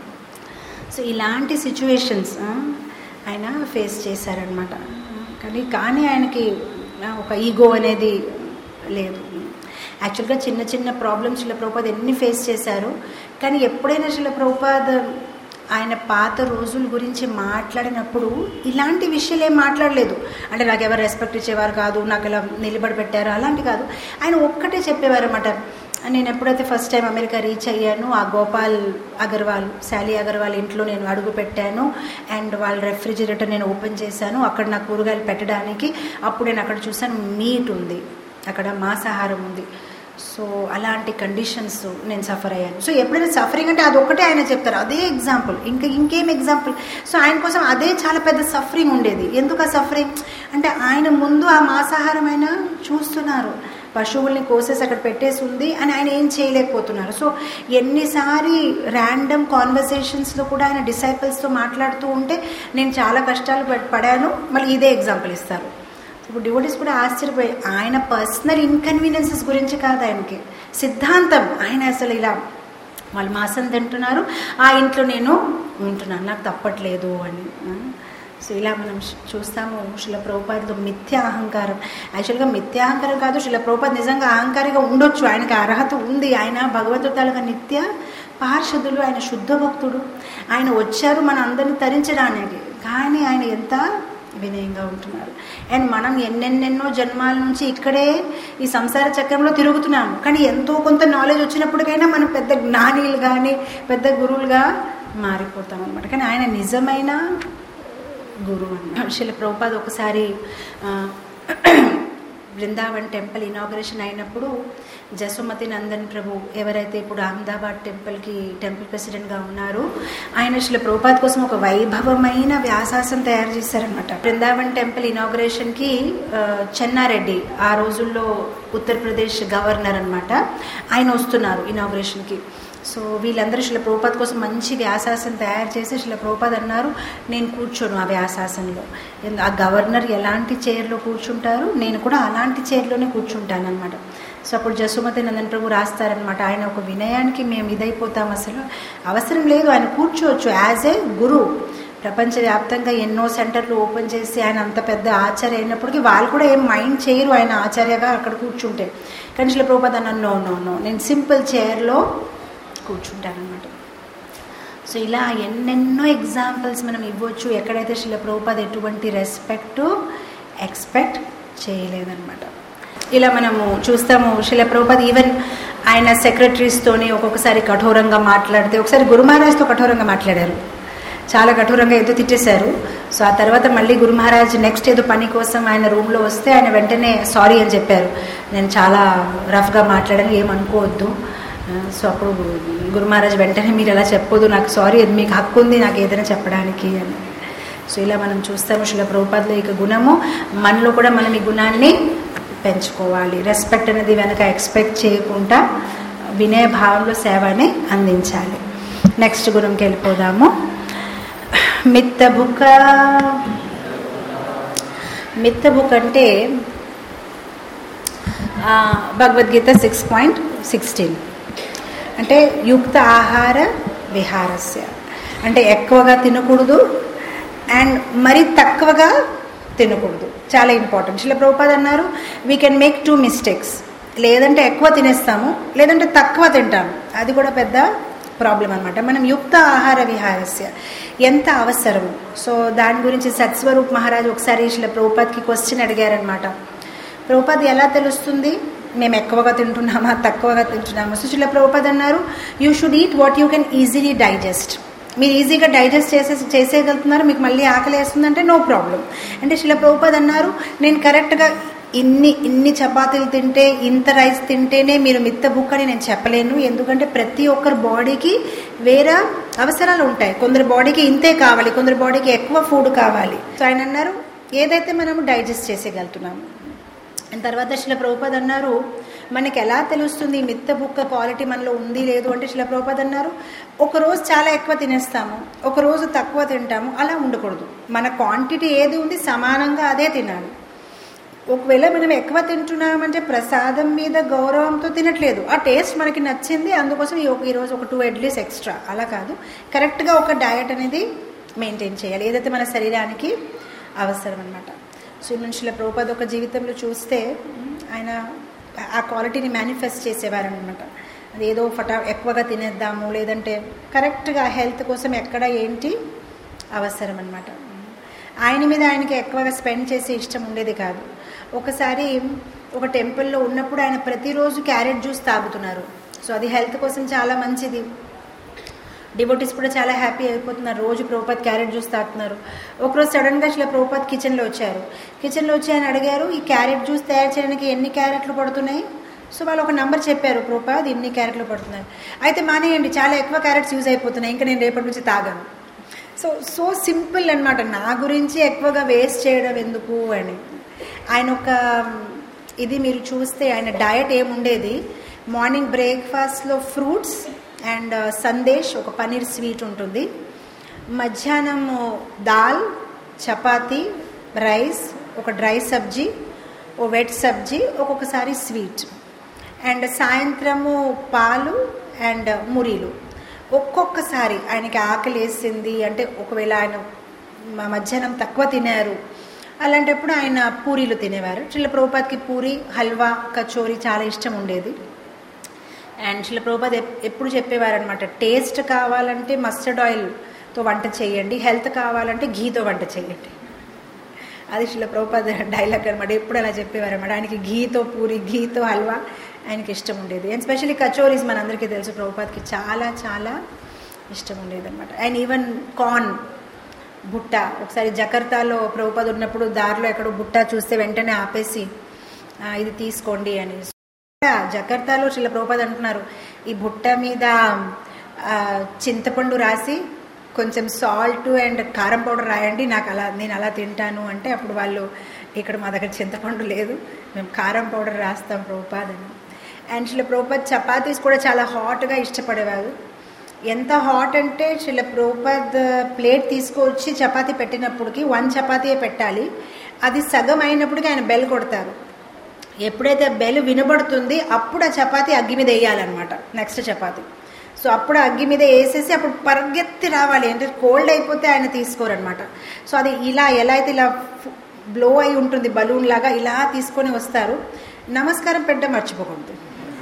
సో ఇలాంటి సిచ్యువేషన్స్ ఆయన ఫేస్ చేశారనమాట కానీ కానీ ఆయనకి ఆ, ఒక ఈగో అనేది లేదు యాక్చువల్గా చిన్న చిన్న ప్రాబ్లమ్స్ శిల ప్రభుపాద్ ఎన్ని ఫేస్ చేశారు కానీ ఎప్పుడైనా శిల ప్రభుపాద్ ఆయన పాత రోజుల గురించి మాట్లాడినప్పుడు ఇలాంటి విషయాలు ఏం మాట్లాడలేదు అంటే నాకు ఎవరు రెస్పెక్ట్ ఇచ్చేవారు కాదు నాకు ఇలా నిలబడి పెట్టారు అలాంటి కాదు ఆయన ఒక్కటే చెప్పేవారు అనమాట నేను ఎప్పుడైతే ఫస్ట్ టైం అమెరికా రీచ్ అయ్యాను ఆ గోపాల్ అగర్వాల్ శాలీ అగర్వాల్ ఇంట్లో నేను అడుగు పెట్టాను అండ్ వాళ్ళ రెఫ్రిజిరేటర్ నేను ఓపెన్ చేశాను అక్కడ నా కూరగాయలు పెట్టడానికి అప్పుడు నేను అక్కడ చూసాను మీట్ ఉంది అక్కడ మాంసాహారం ఉంది సో అలాంటి కండిషన్స్ నేను సఫర్ అయ్యాను సో ఎప్పుడైనా సఫరింగ్ అంటే అదొక్కటే ఆయన చెప్తారు అదే ఎగ్జాంపుల్ ఇంకా ఇంకేం ఎగ్జాంపుల్ సో ఆయన కోసం అదే చాలా పెద్ద సఫరింగ్ ఉండేది ఎందుకు ఆ సఫరింగ్ అంటే ఆయన ముందు ఆ మాంసాహారం ఆయన చూస్తున్నారు పశువుల్ని కోసేసి అక్కడ పెట్టేసి ఉంది అని ఆయన ఏం చేయలేకపోతున్నారు సో ఎన్నిసారి ర్యాండమ్ కాన్వర్సేషన్స్లో కూడా ఆయన డిసైపుల్స్తో మాట్లాడుతూ ఉంటే నేను చాలా కష్టాలు పడ్- పడాను మళ్ళీ ఇదే ఎగ్జాంపుల్ ఇస్తారు ఇప్పుడు డివోటీస్ కూడా ఆశ్చర్యపోయి ఆయన పర్సనల్ ఇన్కన్వీనియన్సెస్ గురించి కాదు ఆయనకి సిద్ధాంతం ఆయన అసలు ఇలా వాళ్ళు మాసం తింటున్నారు ఆ ఇంట్లో నేను ఉంటున్నాను నాకు తప్పట్లేదు అని సో ఇలా మనం చూస్తాము శిల ప్రభుపాదులు మిథ్యా అహంకారం యాక్చువల్గా మిథ్యా అహంకారం కాదు శిల ప్రభుపాద్ నిజంగా అహంకారిగా ఉండొచ్చు ఆయనకి అర్హత ఉంది ఆయన భగవంతుడు తాలూకా నిత్య పార్షదులు ఆయన శుద్ధ భక్తుడు ఆయన వచ్చారు మన అందరిని తరించడానికి కానీ ఆయన ఎంత వినయంగా ఉంటున్నారు అండ్ మనం ఎన్నెన్నెన్నో జన్మాల నుంచి ఇక్కడే ఈ సంసార చక్రంలో తిరుగుతున్నాము కానీ ఎంతో కొంత నాలెడ్జ్ వచ్చినప్పటికైనా మనం పెద్ద జ్ఞానీలు కానీ పెద్ద గురువులుగా మారిపోతాం అనమాట కానీ ఆయన నిజమైన గురువు అన్న శిల ప్రభుపాద్ ఒకసారి ఆ, బృందావన్ టెంపుల్ ఇనాగ్రేషన్ అయినప్పుడు జసుమతి నందన్ ప్రభు ఎవరైతే ఇప్పుడు అహ్మదాబాద్ టెంపుల్కి టెంపుల్ ప్రెసిడెంట్గా ఉన్నారు ఆయన శిల ప్రభుపాద్ కోసం ఒక వైభవమైన వ్యాసాసం తయారు చేశారనమాట బృందావన్ టెంపుల్ ఇనాగ్రేషన్కి ఆ, చెన్నారెడ్డి ఆ రోజుల్లో ఉత్తరప్రదేశ్ గవర్నర్ అనమాట ఆయన వస్తున్నారు ఇనాగ్రేషన్కి సో వీళ్ళందరూ శిల ప్రభుపాద్ కోసం మంచి వ్యాసాసనం తయారు చేసి శిల ప్రభుపాద్ అన్నారు నేను కూర్చోను ఆ వ్యాసాసనంలో ఎందు- ఆ గవర్నర్ ఎలాంటి చైర్లో కూర్చుంటారు నేను కూడా అలాంటి చైర్లోనే కూర్చుంటాను అనమాట సో అప్పుడు జసుమతి నందన్ ప్రభు రాస్తారనమాట ఆయన ఒక వినయానికి మేము ఇదైపోతాం అసలు అవసరం లేదు ఆయన కూర్చోవచ్చు యాజ్ ఏ గురు ప్రపంచవ్యాప్తంగా ఎన్నో సెంటర్లు ఓపెన్ చేసి ఆయన అంత పెద్ద ఆచార్య అయినప్పటికీ వాళ్ళు కూడా ఏం మైండ్ చేయరు ఆయన ఆచార్యగా అక్కడ కూర్చుంటే కానీ శిల ప్రభుపాద్ అన్న నో నో నో నేను సింపుల్ చైర్లో కూర్చుంటానమాట సో ఇలా ఎన్నెన్నో ఎగ్జాంపుల్స్ మనం ఇవ్వచ్చు ఎక్కడైతే శిల ప్రభుపాద్ ఎటువంటి రెస్పెక్ట్ ఎక్స్పెక్ట్ చేయలేదన్నమాట ఇలా మనము చూస్తాము శిల ప్రభుపాద్ ఈవెన్ ఆయన సెక్రటరీస్తోని ఒక్కొక్కసారి కఠోరంగా మాట్లాడితే ఒకసారి గురు మహారాజ్తో కఠోరంగా మాట్లాడారు చాలా కఠోరంగా ఏదో తిట్టేశారు సో ఆ తర్వాత మళ్ళీ గురు మహారాజ్ నెక్స్ట్ ఏదో పని కోసం ఆయన రూమ్లో వస్తే ఆయన వెంటనే సారీ అని చెప్పారు నేను చాలా రఫ్గా మాట్లాడాను ఏమనుకోవద్దు ఆ, సో అప్పుడు గురు మహారాజ్ వెంటనే మీరు ఎలా చెప్పొద్దు నాకు సారీ అది మీకు హక్కు ఉంది నాకు ఏదైనా చెప్పడానికి అని సో ఇలా మనం చూస్తాము శిల ప్రభుపాదుల యొక్క గుణము మనలో కూడా మనం ఈ గుణాన్ని పెంచుకోవాలి రెస్పెక్ట్ అనేది వెనక ఎక్స్పెక్ట్ చేయకుండా వినయ భావంలో సేవని అందించాలి నెక్స్ట్ గుణంకి వెళ్ళిపోదాము మిత్త బుక్ మిత్త బుక్ అంటే ఆ, భగవద్గీత సిక్స్ పాయింట్ సిక్స్టీన్ అంటే యుక్త ఆహార విహారస్య అంటే ఎక్కువగా తినకూడదు అండ్ మరి తక్కువగా తినకూడదు చాలా ఇంపార్టెంట్ శిల ప్రభుపాద్ అన్నారు we can make two mistakes లేదంటే ఎక్కువ తినేస్తాము లేదంటే తక్కువ తింటాము అది కూడా పెద్ద ప్రాబ్లం అనమాట మనం యుక్త ఆహార విహారస్య ఎంత అవసరము సో దాని గురించి సత్స్వరూప్ మహారాజ్ ఒకసారి శిల ప్రభుపాద్కి క్వశ్చన్ అడిగారనమాట ప్రభుపాద్ ఎలా తెలుస్తుంది మేము ఎక్కువగా తింటున్నామా తక్కువగా తింటున్నామా సో శిల ప్రభుపాద్ అన్నారు you should eat what you can easily digest మీరు ఈజీగా డైజెస్ట్ చేసే చేసేయగలుగుతున్నారు మీకు మళ్ళీ ఆకలి వేస్తుందంటే నో ప్రాబ్లం అంటే శిల ప్రభుపాద్ అన్నారు నేను కరెక్ట్గా ఇన్ని ఇన్ని చపాతీలు తింటే ఇంత రైస్ తింటేనే మీరు మిత్త బుక్ అని నేను చెప్పలేను ఎందుకంటే ప్రతి ఒక్కరి బాడీకి వేరే అవసరాలు ఉంటాయి కొందరి బాడీకి ఇంతే కావాలి కొందరి బాడీకి ఎక్కువ ఫుడ్ కావాలి సో ఆయన అన్నారు ఏదైతే మనము డైజెస్ట్ చేసేయగలుగుతున్నాము అండ్ తర్వాత శిల ప్రభుపద్ అన్నారు మనకి ఎలా తెలుస్తుంది ఈ మిత్త బుక్క క్వాలిటీ మనలో ఉంది లేదు అంటే శిల ప్రభుపద్ అన్నారు ఒక రోజు చాలా ఎక్కువ తినేస్తాము ఒక రోజు తక్కువ తింటాము అలా ఉండకూడదు మన క్వాంటిటీ ఏది ఉంది సమానంగా అదే తినాలి ఒకవేళ మనం ఎక్కువ తింటున్నామంటే ప్రసాదం మీద గౌరవంతో తినట్లేదు ఆ టేస్ట్ మనకి నచ్చింది అందుకోసం ఈ ఒక ఈరోజు ఒక టూ ఇడ్లీస్ ఎక్స్ట్రా అలా కాదు కరెక్ట్గా ఒక డయట్ అనేది మెయింటైన్ చేయాలి ఏదైతే మన శరీరానికి అవసరం అనమాట సో మనుషుల ప్రభుపద ఒక జీవితంలో చూస్తే ఆయన ఆ క్వాలిటీని మేనిఫెస్ట్ చేసేవారనమాట అది ఏదో ఫటా ఎక్కువగా తినేద్దాము లేదంటే కరెక్ట్గా హెల్త్ కోసం ఎక్కడ ఏంటి అవసరం అనమాట ఆయన మీద ఆయనకి ఎక్కువగా స్పెండ్ చేసే ఇష్టం ఉండేది కాదు ఒకసారి ఒక టెంపుల్లో ఉన్నప్పుడు ఆయన ప్రతిరోజు క్యారెట్ జ్యూస్ తాగుతున్నారు సో అది హెల్త్ కోసం చాలా మంచిది డివోటీస్ కూడా చాలా హ్యాపీ అయిపోతున్నారు రోజు ప్రభుపాత్ క్యారెట్ జ్యూస్ తాగుతున్నారు ఒకరోజు సడన్గా ఇలా ప్రభుపాత్ కిచెన్లో వచ్చారు కిచెన్లో వచ్చి ఆయన అడిగారు ఈ క్యారెట్ జ్యూస్ తయారు చేయడానికి ఎన్ని క్యారెట్లు పడుతున్నాయి సో వాళ్ళు ఒక నంబర్ చెప్పారు ప్రభుపాద్ ఇన్ని క్యారెట్లు పడుతున్నాయి అయితే మానేయండి చాలా ఎక్కువ క్యారెట్స్ యూజ్ అయిపోతున్నాయి ఇంకా నేను రేపటి నుంచి తాగాను సో సో సింపుల్ అనమాట నా గురించి ఎక్కువగా వేస్ట్ చేయడం ఎందుకు అని ఆయన ఒక ఇది మీరు చూస్తే ఆయన డయట్ ఏముండేది మార్నింగ్ బ్రేక్ఫాస్ట్లో ఫ్రూట్స్ అండ్ సందేశ్ ఒక పన్నీర్ స్వీట్ ఉంటుంది మధ్యాహ్నం దాల్ చపాతీ రైస్ ఒక డ్రై సబ్జీ ఓ వెట్ సబ్జీ ఒక్కొక్కసారి స్వీట్ అండ్ సాయంత్రము పాలు అండ్ మురీలు ఒక్కొక్కసారి ఆయనకి ఆకలి వేసింది అంటే ఒకవేళ ఆయన మా మధ్యాహ్నం తక్కువ తినారు అలాంటప్పుడు ఆయన పూరీలు తినేవారు శిల ప్రభుపాద్కి పూరి హల్వా కచోరీ చాలా ఇష్టం ఉండేది అండ్ శిల ప్రభుపాద్ ఎప్- ఎప్పుడు చెప్పేవారనమాట టేస్ట్ కావాలంటే మస్టర్డ్ ఆయిల్తో వంట చేయండి హెల్త్ కావాలంటే ఘీతో వంట చేయండి అది శిల ప్రభుపాద్ డైలాగ్ అనమాట ఎప్పుడు అలా చెప్పేవారు అనమాట ఆయనకి ఘీతో పూరి ఘీతో హల్వా ఆయనకి ఇష్టం ఉండేది అండ్ స్పెషల్లీ కచోరీస్ మనందరికీ తెలుసు ప్రభుపాద్కి చాలా చాలా ఇష్టం ఉండేది అనమాట అండ్ ఈవెన్ కార్న్ బుట్ట ఒకసారి జకర్తాలో ప్రభుపాద్ ఉన్నప్పుడు దారిలో ఎక్కడో బుట్ట చూస్తే వెంటనే ఆపేసి "ఆ, ఇది తీసుకోండి అని జకర్తాలో శిల ప్రభుపాద్ అంటున్నారు ఈ బుట్ట మీద ఆ, చింతపండు రాసి కొంచెం సాల్ట్ అండ్ కారం పౌడర్ రాయండి నాకు అలా నేను అలా తింటాను అంటే అప్పుడు వాళ్ళు ఇక్కడ మా దగ్గర చింతపండు లేదు మేము కారం పౌడర్ రాస్తాం ప్రభుపాద్ అని అండ్ శిల ప్రభుపాద్ చపాతీస్ కూడా చాలా హాట్గా ఇష్టపడేవారు ఎంత హాట్ అంటే శిల ప్రభుపాద్ ప్లేట్ తీసుకొచ్చి చపాతీ పెట్టినప్పటికి వన్ చపాతీయే పెట్టాలి అది సగం అయినప్పటికీ ఆయన బెల్ కొడతారు ఎప్పుడైతే బెల్ వినబడుతుంది అప్పుడు ఆ చపాతీ అగ్గి మీద వేయాలన్నమాట నెక్స్ట్ చపాతీ సో అప్పుడు ఆ అగ్గి మీద వేసేసి అప్పుడు పరిగెత్తి రావాలి అంటే కోల్డ్ అయిపోతే ఆయన తీసుకోరనమాట సో అది ఇలా ఎలా అయితే ఇలా బ్లో అయి ఉంటుంది బలూన్ లాగా ఇలా తీసుకొని వస్తారు నమస్కారం పెట్టడం మర్చిపోకూడదు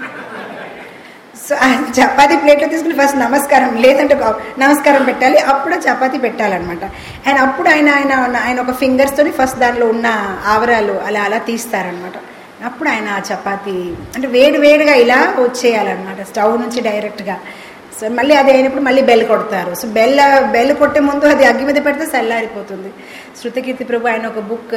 సో ఆ చపాతీ ప్లేట్లో తీసుకుని ఫస్ట్ నమస్కారం లేదంటే ఒక నమస్కారం పెట్టాలి అప్పుడు ఆ చపాతీ పెట్టాలన్నమాట అండ్ అప్పుడు ఆయన ఆయన ఆయన ఒక ఫింగర్స్తోని ఫస్ట్ దానిలో ఉన్న ఆవరాలు అలా అలా తీస్తారనమాట అప్పుడు ఆయన ఆ చపాతీ అంటే వేడి వేడిగా ఇలా వచ్చేయాలన్నమాట స్టవ్ నుంచి డైరెక్ట్గా సో మళ్ళీ అది అయినప్పుడు మళ్ళీ బెల్ కొడతారు సో బెల్ బెల్ కొట్టే ముందు అది అగ్గి మీద పెడితే చల్లారిపోతుంది శృతకీర్తి ప్రభు ఆయన ఒక బుక్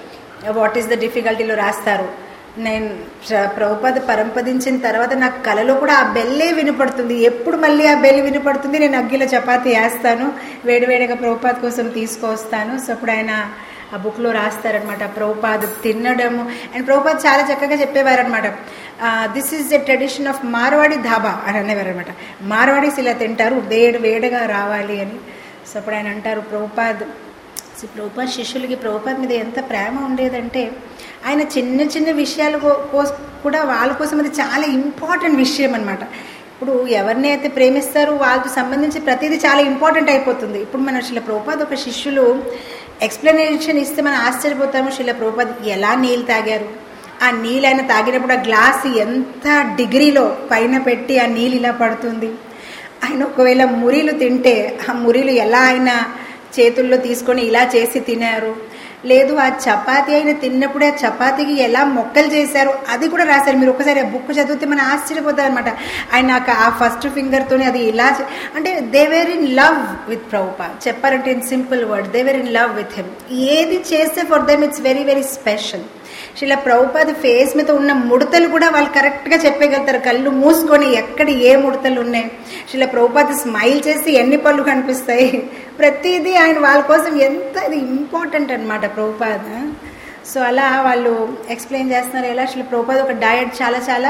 వాట్ ఈస్ ద డిఫికల్టీలో రాస్తారు నేను ప్ర- ప్రభుపాద పరంపదించిన తర్వాత నాకు కలలో కూడా ఆ బెల్లే వినపడుతుంది ఎప్పుడు మళ్ళీ ఆ బెల్ వినపడుతుంది నేను అగ్గిలో చపాతీ వేస్తాను వేడివేడిగా ప్రభుపాద్ కోసం తీసుకొస్తాను సో అప్పుడు ఆయన ఆ బుక్లో రాస్తారనమాట ప్రభుపాద్ తినడము అండ్ ప్రభుపాద్ చాలా చక్కగా చెప్పేవారనమాట this is the tradition of Marwari dhaba అని అనేవారు అనమాట మార్వాడీస్ ఇలా తింటారు వేడి వేడిగా రావాలి అని సో అప్పుడు ఆయన అంటారు ప్రభుపాద్ సో ప్రభుపాద్ శిష్యులకి ప్రభుపాద్ మీద ఎంత ప్రేమ ఉండేదంటే ఆయన చిన్న చిన్న విషయాలు కో- కోస్- కూడా వాళ్ళ కోసం అది చాలా ఇంపార్టెంట్ విషయం అనమాట ఇప్పుడు ఎవరిని అయితే ప్రేమిస్తారో వాళ్ళకి సంబంధించి ప్రతిదీ చాలా ఇంపార్టెంట్ అయిపోతుంది ఇప్పుడు మన శిల ప్రభుపాద్ ఒక శిష్యులు ఎక్స్ప్లెనేషన్ ఇస్తే మనం ఆశ్చర్యపోతాము శిల ప్రభుపాద్ ఎలా నీళ్ళు తాగారు ఆ నీళ్ళు ఆయన తాగినప్పుడు ఆ గ్లాస్ ఎంత డిగ్రీలో పైన పెట్టి ఆ నీళ్ళు ఇలా పడుతుంది ఆయన ఒకవేళ మురీలు తింటే ఆ మురీలు ఎలా ఆయన చేతుల్లో తీసుకొని ఇలా చేసి తినారు లేదు ఆ చపాతీ అయిన తిన్నప్పుడే ఆ చపాతీకి ఎలా మొక్కలు చేశారు అది కూడా రాశారు మీరు ఒకసారి ఆ బుక్ చదివితే మనం ఆశ్చర్యపోతారు అనమాట ఆయన ఆ- ఆ ఫస్ట్ ఫింగర్తోనే అది ఇలా చే- అంటే they were in love with Prabhupada చెప్పారంటే in simple word they were in love with him ఏది చేస్తే for them it's very very special Srila ప్రభుపాది ఫేస్ మీద ఉన్న ముడతలు కూడా వాళ్ళు కరెక్ట్గా చెప్పగలుగుతారు కళ్ళు మూసుకొని ఎక్కడ ఏ ముడతలు ఉన్నాయి శిల ప్రభుపాది స్మైల్ చేసి ఎన్ని పళ్ళు కనిపిస్తాయి ప్రతిదీ ఆయన వాళ్ళ కోసం ఎంత ఇది ఇంపార్టెంట్ అనమాట ప్రభుపాద్ సో అలా వాళ్ళు ఎక్స్ప్లెయిన్ చేస్తున్నారు ఎలా శిల ప్రభుపాద్ ఒక డయట్ చాలా చాలా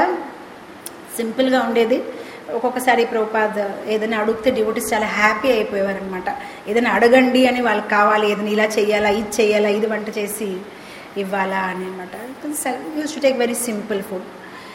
సింపుల్గా ఉండేది ఒక్కొక్కసారి ప్రభుపాద్ ఏదైనా అడిగితే డివోటీస్ చాలా హ్యాపీ అయిపోయేవారు అనమాట ఏదైనా అడగండి అని వాళ్ళకి కావాలి ఏదైనా ఇలా చేయాలా ఇది చేయాలా ఇది వంట చేసి ఇవ్వాలా అని అనమాట used to take very simple food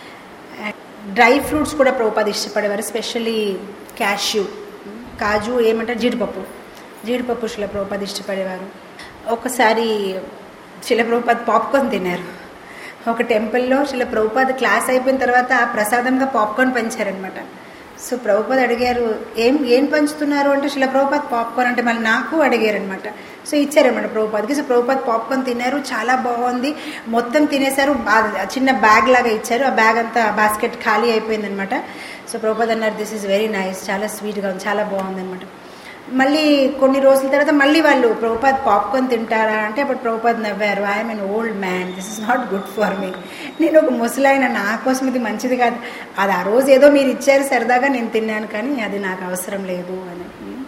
dry fruits కూడా ప్రభుపాద్ ఇష్టపడేవారు స్పెషల్లీ క్యాష్యూ కాజు ఏమంటారు జీడిపప్పు జీడిపప్పు శిల ప్రభుపాద్ ఇష్టపడేవారు ఒకసారి శిల ప్రభుపాద్ పాప్కార్న్ తిన్నారు ఒక టెంపుల్లో శిల ప్రభుపాద్ క్లాస్ అయిపోయిన తర్వాత ప్రసాదంగా పాప్కార్న్ పంచారనమాట సో ప్రభుపాద్ అడిగారు ఏం ఏం పంచుతున్నారు అంటే శిల ప్రభుపాద్ పాప్కార్న్ అంటే మళ్ళీ నాకు అడిగారు అనమాట సో ఇచ్చారనమాట ప్రభుపాద్కి సో ప్రభుపాద్ పాప్కార్న్ తిన్నారు చాలా బాగుంది మొత్తం తినేశారు బా- చిన్న బ్యాగ్ లాగా ఇచ్చారు ఆ బ్యాగ్ అంతా బాస్కెట్ ఖాళీ అయిపోయింది అనమాట సో ప్రభుపాద్ అన్నారు దిస్ ఈజ్ వెరీ నైస్ చాలా స్వీట్గా ఉంది చాలా బాగుంది అనమాట మళ్ళీ కొన్ని రోజుల తర్వాత మళ్ళీ వాళ్ళు ప్రభుపాద్ పాప్కార్న్ తింటారా అంటే అప్పుడు ప్రభుపాద్ నవ్వారు I'm an old man this is not good for me నేను ఒక ముసలాయన నా కోసం ఇది మంచిది కాదు అది ఆ రోజు ఏదో మీరు ఇచ్చారు సరదాగా నేను తిన్నాను కానీ అది నాకు అవసరం లేదు అని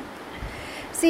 సి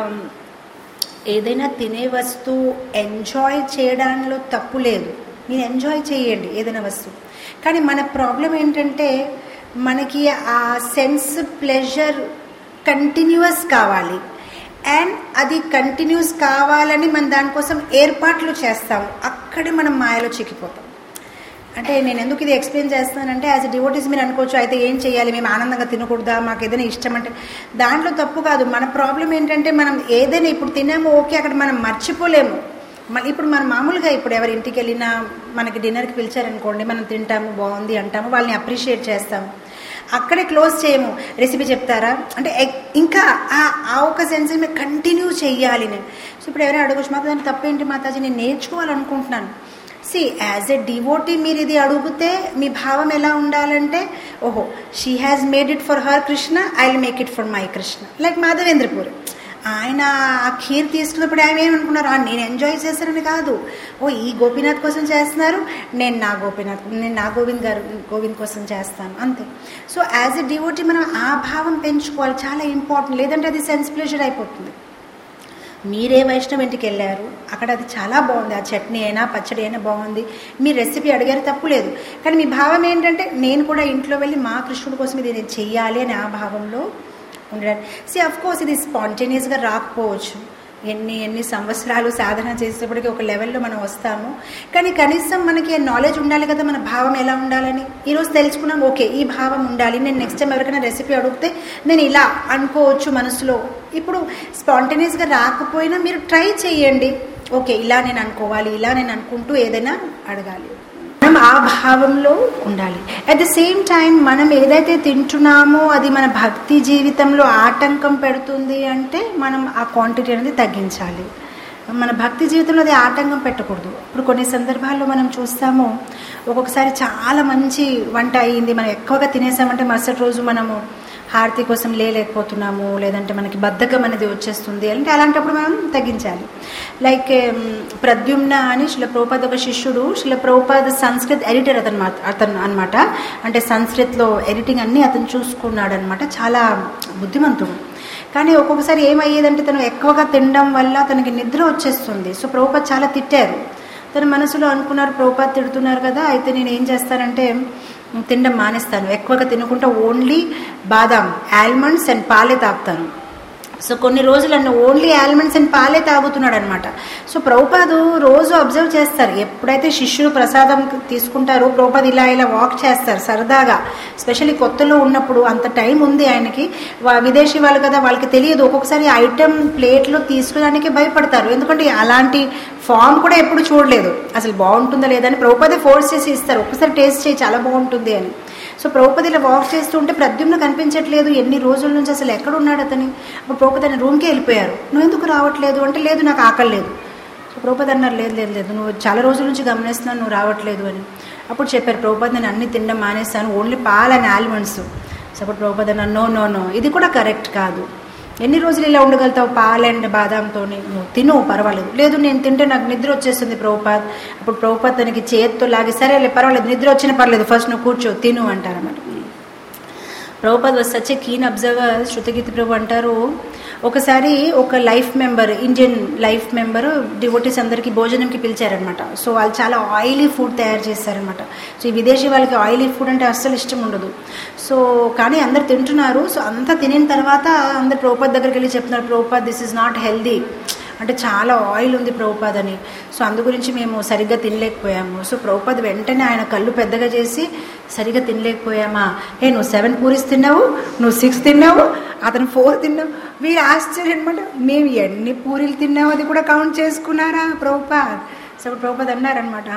ఏదైనా తినే వస్తువు ఎంజాయ్ చేయడంలో తప్పు లేదు మీరు ఎంజాయ్ చేయండి ఏదైనా వస్తువు కానీ మన ప్రాబ్లం ఏంటంటే మనకి ఆ సెన్స్ ప్లెజర్ కంటిన్యూస్ కావాలి అండ్ అది కంటిన్యూస్ కావాలని మనం దానికోసం ఏర్పాట్లు చేస్తాము అక్కడే మనం మాయలో చిక్కిపోతాం అంటే నేను ఎందుకు ఇది ఎక్స్ప్లెయిన్ చేస్తానంటే యాజ్ ఎ డివోటీస్ మీరు అనుకోవచ్చు అయితే ఏం చేయాలి మేము ఆనందంగా తినకూడదా మాకు ఏదైనా ఇష్టం అంటే దాంట్లో తప్పు కాదు మన ప్రాబ్లం ఏంటంటే మనం ఏదైనా ఇప్పుడు తిన్నామో ఓకే అక్కడ మనం మర్చిపోలేము మళ్ళీ ఇప్పుడు మనం మామూలుగా ఇప్పుడు ఎవరి ఇంటికి వెళ్ళినా మనకి డిన్నర్కి పిలిచారనుకోండి మనం తింటాము బాగుంది అంటాము వాళ్ళని అప్రిషియేట్ చేస్తాము అక్కడే క్లోజ్ చేయము రెసిపీ చెప్తారా అంటే ఎక్- ఇంకా ఆ ఆ ఒక సెన్స్ మీద కంటిన్యూ చెయ్యాలి నేను సో ఇప్పుడు ఎవరైనా అడగచ్చు మాకు దాని తప్పేంటి మాతాజీ నేను నేర్చుకోవాలనుకుంటున్నాను సి యాజ్ ఎ డివోటీ మీరు ఇది అడిగితే మీ భావం ఎలా ఉండాలంటే ఓహో she has made it for her Krishna I will make it for my Krishna like Madhavendrapuri ఆయన ఆ ఖీర్ తీసుకున్నప్పుడు ఆయన ఏమనుకున్నారు "ఆ, నేను ఎంజాయ్ చేస్తానని కాదు ఓ ఈ గోపీనాథ్ కోసం చేస్తున్నారు నేను నా గోపీనాథ్ నేను నా గోవింద్ గారు గోవింద్ కోసం చేస్తాను అంతే సో యాజ్ ఎ డివోటీ మనం ఆ భావం పెంచుకోవాలి చాలా ఇంపార్టెంట్ లేదంటే అది సెన్స్ ప్లెజర్ అయిపోతుంది మీరే వైష్ణవ్ ఇంటికి వెళ్ళారు అక్కడ అది చాలా బాగుంది ఆ చట్నీ అయినా పచ్చడి అయినా బాగుంది మీ రెసిపీ అడిగారు తప్పు లేదు కానీ మీ భావం ఏంటంటే నేను కూడా ఇంట్లో వెళ్ళి మా కృష్ణుడి కోసం ఇది నేను చెయ్యాలి అనే ఆ భావంలో ఉండడానికి సి అఫ్ కోర్స్ ఇది స్పాంటేనియస్గా రాకపోవచ్చు ఎన్ని ఎన్ని సంవత్సరాలు సాధన చేసేటప్పటికి ఒక లెవెల్లో మనం వస్తాము కానీ కనీసం మనకి నాలెడ్జ్ ఉండాలి కదా మన భావం ఎలా ఉండాలని ఈరోజు తెలుసుకున్నాం ఓకే ఈ భావం ఉండాలి నేను నెక్స్ట్ టైం ఎవరికైనా రెసిపీ అడిగితే నేను ఇలా అనుకోవచ్చు మనసులో ఇప్పుడు స్పాంటేనియస్గా రాకపోయినా మీరు ట్రై చేయండి ఓకే ఇలా నేను అనుకోవాలి ఇలా నేను అనుకుంటూ ఏదైనా అడగాలి మనం ఆ భావంలో ఉండాలి అట్ ద సేమ్ టైం మనం ఏదైతే తింటున్నామో అది మన భక్తి జీవితంలో ఆటంకం పెడుతుంది అంటే మనం ఆ క్వాంటిటీ అనేది తగ్గించాలి మన భక్తి జీవితంలో అది ఆటంకం పెట్టకూడదు ఇప్పుడు కొన్ని సందర్భాల్లో మనం చూస్తాము ఒక్కొక్కసారి చాలా మంచి వంట అయ్యింది మనం ఎక్కువగా తినేసామంటే మరుసటి రోజు మనము హారతి కోసం లేలేకపోతున్నాము లేదంటే మనకి బద్ధకం అనేది వచ్చేస్తుంది అంటే అలాంటప్పుడు మనం తగ్గించాలి లైక్ ఉమ్, ప్రద్యుమ్న అని శిల ప్రభుపాద్ ఒక శిష్యుడు శిల ప్రభుపాద్ సంస్కృత్ ఎడిటర్ అతను మా- అతను అనమాట అంటే సంస్కృత్లో ఎడిటింగ్ అన్నీ అతను చూసుకున్నాడు అనమాట చాలా బుద్ధిమంతుడు కానీ ఒక్కొక్కసారి ఏమయ్యేదంటే తను ఎక్కువగా తినడం వల్ల తనకి నిద్ర వచ్చేస్తుంది సో ప్రభుపాద్ చాలా తిట్టారు తన మనసులో అనుకున్నారు ప్రభుపాద్ తిడుతున్నారు కదా అయితే నేను ఏం చేస్తానంటే తినడం మానేస్తాను ఎక్కువగా తినకుండా ఓన్లీ బాదాం ఆల్మండ్స్ అండ్ పాలే తాగుతాను సో కొన్ని రోజులు అన్న ఓన్లీ ఆల్మండ్స్ అండ్ పాలే తాగుతున్నాడు అనమాట సో ప్రభుపాదు రోజు అబ్జర్వ్ చేస్తారు ఎప్పుడైతే శిష్యులు ప్రసాదం తీసుకుంటారో ప్రభుపాద్ ఇలా ఇలా వాక్ చేస్తారు సరదాగా స్పెషల్లీ కొత్తలో ఉన్నప్పుడు అంత టైం ఉంది ఆయనకి వా- విదేశీ వాళ్ళు కదా వాళ్ళకి తెలియదు ఒక్కొక్కసారి ఐటమ్ ప్లేట్లో తీసుకోవడానికి భయపడతారు ఎందుకంటే అలాంటి ఫామ్ కూడా ఎప్పుడు చూడలేదు అసలు బాగుంటుందా లేదా అని ప్రభుపదే ఫోర్స్ చేసి ఇస్తారు ఒక్కసారి టేస్ట్ చేయి చాలా బాగుంటుంది అని సో ప్రభుపతి ఇలా వాక్ చేస్తూ ఉంటే ప్రద్యుమ్న కనిపించట్లేదు ఎన్ని రోజుల నుంచి అసలు ఎక్కడ ఉన్నాడు అతని అప్పుడు ప్రభుపతి ఆయన రూమ్కే వెళ్ళిపోయారు నువ్వు ఎందుకు రావట్లేదు అంటే లేదు నాకు ఆకలి లేదు సో ప్రభుపతి అన్నారు లేదు లేదు లేదు నువ్వు చాలా రోజుల నుంచి గమనిస్తున్నాను నువ్వు రావట్లేదు అని అప్పుడు చెప్పారు ప్రభుపతి నేను అన్ని తినడం మానేస్తాను ఓన్లీ పాల్ అండ్ ఆల్మండ్స్ సో అప్పుడు ప్రభుపతి అన్నారు నో నో నో ఇది కూడా కరెక్ట్ కాదు ఎన్ని రోజులు ఇలా ఉండగలుగుతావు పాలు అండ్ బాదాంతో నువ్వు తిను పర్వాలేదు లేదు నేను తింటే నాకు నిద్ర వచ్చేస్తుంది ప్రభుపాద్ అప్పుడు ప్రభుపాద్ తనకి చేత్తో లాగి సరేలే పర్వాలేదు నిద్ర వచ్చినా పర్లేదు ఫస్ట్ నువ్వు కూర్చో తిను అంటారన్నమాట Prabhupada was such a keen observer Srutakirti Prabhu అంటారు ఒకసారి ఒక life member Indian life member devotees అందరికీ భోజనంకి పిలిచారనమాట సో వాళ్ళు చాలా ఆయిలీ ఫుడ్ తయారు చేశారనమాట సో ఈ విదేశీ వాళ్ళకి ఆయిలీ ఫుడ్ అంటే అస్సలు ఇష్టం ఉండదు సో కానీ అందరు తింటున్నారు సో అంతా తినిన తర్వాత అందరు ప్రభుపాద్ దగ్గరికి వెళ్ళి చెప్తున్నారు Prabhupada this is not healthy అంటే చాలా ఆయిల్ ఉంది ప్రభుపాద్ అని సో అందు గురించి మేము సరిగ్గా తినలేకపోయాము సో ప్రభుపాద్ వెంటనే ఆయన కళ్ళు పెద్దగా చేసి సరిగ్గా తినలేకపోయామా ఏ నువ్వు సెవెన్ పూరీస్ తిన్నావు నువ్వు సిక్స్ తిన్నావు అతను ఫోర్ తిన్నావు వీరు ఆశ్చర్యం అనమాట మేము ఎన్ని పూరీలు తిన్నావు అది కూడా కౌంట్ చేసుకున్నారా ప్రభుపాద్ సో అప్పుడు ప్రభుపాద్ అన్నారనమాట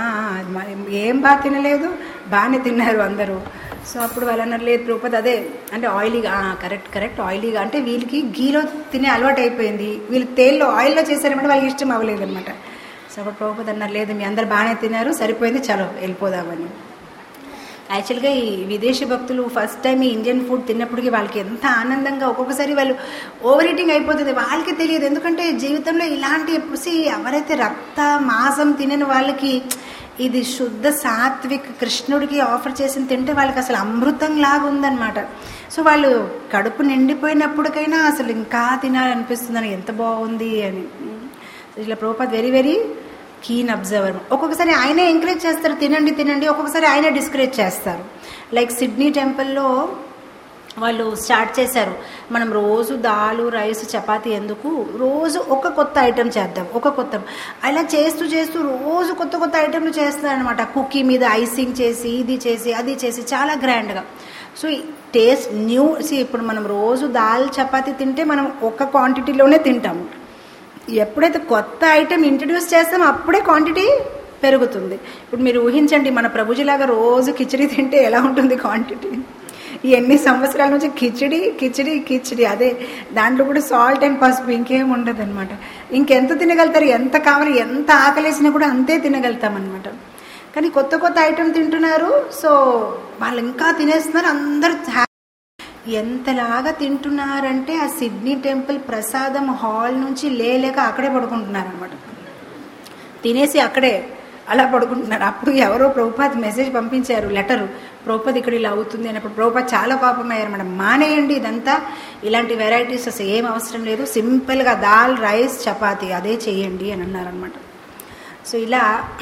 ఏం బాగా తినలేదు బాగానే తిన్నారు అందరూ సో అప్పుడు వాళ్ళు అన్నారు లేదు ప్రభుపతి అదే అంటే ఆయిలీగా కరెక్ట్ కరెక్ట్ ఆయిలీగా అంటే వీళ్ళకి గీలో తినే అలవాటు అయిపోయింది వీళ్ళు తేల్లో ఆయిల్లో చేశారనమాట వాళ్ళకి ఇష్టం అవ్వలేదు అనమాట సో అప్పుడు ప్రభుపతి అన్నారు లేదు మీ అందరు బాగానే తిన్నారు సరిపోయింది చలో వెళ్ళిపోదామని యాక్చువల్గా ఈ విదేశీ భక్తులు ఫస్ట్ టైం ఈ ఇండియన్ ఫుడ్ తిన్నప్పటికీ వాళ్ళకి ఎంత ఆనందంగా ఒక్కొక్కసారి వాళ్ళు ఓవర్ ఈటింగ్ అయిపోతుంది వాళ్ళకి తెలియదు ఎందుకంటే జీవితంలో ఇలాంటి see, ఎవరైతే రక్త మాంసం తినని వాళ్ళకి ఇది శుద్ధ సాత్విక్ కృష్ణుడికి ఆఫర్ చేసిన తింటే వాళ్ళకి అసలు అమృతం లాగా ఉందన్నమాట సో వాళ్ళు కడుపు నిండిపోయినప్పటికైనా అసలు ఇంకా తినాలనిపిస్తుందని ఎంత బాగుంది అని ఇలా Prabhupada very very keen observer ఒక్కొక్కసారి ఆయనే ఎంకరేజ్ చేస్తారు తినండి తినండి ఒక్కొక్కసారి ఆయనే డిస్కరేజ్ చేస్తారు లైక్ సిడ్నీ టెంపుల్లో వాళ్ళు స్టార్ట్ చేశారు మనం రోజు దాలు రైస్ చపాతీ ఎందుకు రోజు ఒక కొత్త ఐటెం చేద్దాం ఒక కొత్త అలా చేస్తూ చేస్తూ రోజు కొత్త కొత్త ఐటెంలు చేస్తారనమాట కుక్కీ మీద ఐసింగ్ చేసి ఇది చేసి అది చేసి చాలా గ్రాండ్గా సో టేస్ట్ న్యూ సి ఇప్పుడు మనం రోజు దాల్ చపాతీ తింటే మనం ఒక క్వాంటిటీలోనే తింటాము ఎప్పుడైతే కొత్త ఐటెం ఇంట్రడ్యూస్ చేస్తామో అప్పుడే క్వాంటిటీ పెరుగుతుంది ఇప్పుడు మీరు ఊహించండి మన ప్రభుజీలాగా రోజు కిచడీ తింటే ఎలా ఉంటుంది క్వాంటిటీ ఎన్ని సంవత్సరాల నుంచి కిచిడి కిచిడి కిచిడి అదే దాంట్లో కూడా సాల్ట్ అండ్ పసుపు ఇంకేం ఉండదు అనమాట ఇంకెంత తినగలుగుతారు ఎంత కావాలి ఎంత ఆకలేసినా కూడా అంతే తినగలుగుతాం అనమాట కానీ కొత్త కొత్త ఐటెం తింటున్నారు సో వాళ్ళు ఇంకా తినేస్తున్నారు అందరూ హ్యా- ఎంతలాగా తింటున్నారంటే ఆ సిడ్నీ టెంపుల్ ప్రసాదం హాల్ నుంచి లేలేక అక్కడే పడుకుంటున్నారు అనమాట తినేసి అక్కడే అలా పడుకుంటున్నారు అప్పుడు ఎవరో ప్రభుపాద్ మెసేజ్ పంపించారు లెటరు ప్రభుపాద్ ఇక్కడ ఇలా అవుతుంది అన్నప్పుడు ప్రభుపాద్ చాలా కోపం అయ్యారు మేడం మానేయండి ఇదంతా ఇలాంటి వెరైటీస్ అసలు ఏం అవసరం లేదు సింపుల్గా దాల్ రైస్ చపాతీ అదే చేయండి అని అన్నారనమాట సో ఇలా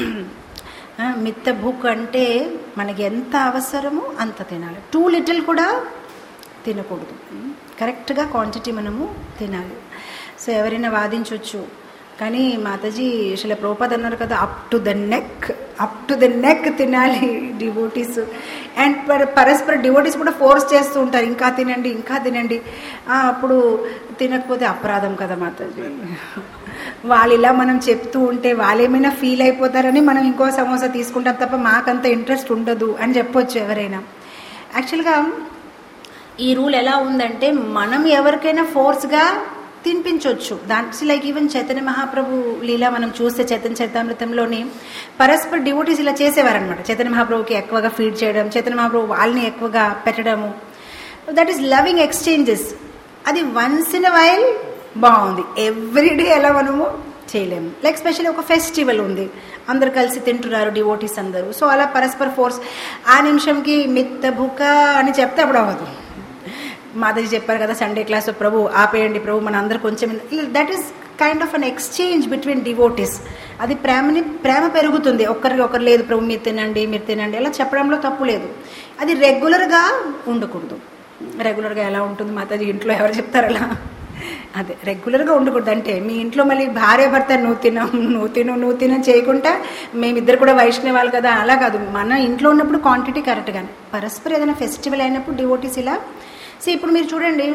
ఆ, మిత్త భూక్ అంటే మనకి ఎంత అవసరమో అంత తినాలి టూ లిటిల్ కూడా తినకూడదు కరెక్ట్గా క్వాంటిటీ మనము తినాలి సో ఎవరైనా వాదించవచ్చు కానీ మాతాజీ శిల ప్రోపద్ అన్నారు కదా up to the neck up to the neck తినాలి డివోటీస్ అండ్ పర పరస్పర డివోటీస్ కూడా ఫోర్స్ చేస్తూ ఉంటారు ఇంకా తినండి ఇంకా తినండి ఆ, అప్పుడు తినకపోతే అపరాధం కదా మాతాజీ వాళ్ళు ఇలా మనం చెప్తూ ఉంటే వాళ్ళు ఏమైనా ఫీల్ అయిపోతారని మనం ఇంకో సమోసా తీసుకుంటాం తప్ప మాకంత ఇంట్రెస్ట్ ఉండదు అని చెప్పొచ్చు ఎవరైనా యాక్చువల్గా ఈ రూల్ ఎలా ఉందంటే మనం ఎవరికైనా ఫోర్స్గా తినిపించవచ్చు that's like even Chaitanya Mahaprabhu లీలా మనం చూస్తే చైతన్య చరితామృతంలోని పరస్పర డివోటీస్ ఇలా చేసేవారనమాట చైతన్య మహాప్రభుకి ఎక్కువగా ఫీడ్ చేయడం చైతన్య మహాప్రభు వాళ్ళని ఎక్కువగా పెట్టడము దట్ ఈస్ లవింగ్ ఎక్స్చేంజెస్ అది వన్స్ ఇన్ వైల్ బాగుంది ఎవ్రీడే ఎలా మనము చేయలేము లైక్ స్పెషల్లీ ఒక ఫెస్టివల్ ఉంది అందరు కలిసి తింటున్నారు డివోటీస్ అందరూ సో అలా పరస్పర ఫోర్స్ ఆ నిమిషంకి మిత్త భుక అని చెప్తే అప్పుడు అవ్వదు మాధవి చెప్పారు కదా సండే క్లాస్ ప్రభు ఆపేయండి ప్రభు మన అందరు కొంచెం that is kind of an exchange between devotees అది ప్రేమని ప్రేమ పెరుగుతుంది ఒక్కరికి ఒకరు లేదు ప్రభు మీరు తినండి మీరు తినండి అలా చెప్పడంలో తప్పు లేదు అది రెగ్యులర్గా ఉండకూడదు రెగ్యులర్గా ఎలా ఉంటుంది మాతాజీ ఇంట్లో ఎవరు చెప్తారు అలా అదే రెగ్యులర్గా ఉండకూడదు అంటే మీ ఇంట్లో మళ్ళీ భార్య భర్త నువ్వు తినవు నువ్వు తిను నువ్వు తిన చేయకుండా మేమిద్దరు కూడా వైష్ణవాళ్ళు కదా అలా కాదు మన ఇంట్లో ఉన్నప్పుడు క్వాంటిటీ కరెక్ట్గానే పరస్పరం ఏదైనా ఫెస్టివల్ అయినప్పుడు డివోటీస్ ఇలా సో ఇప్పుడు మీరు చూడండి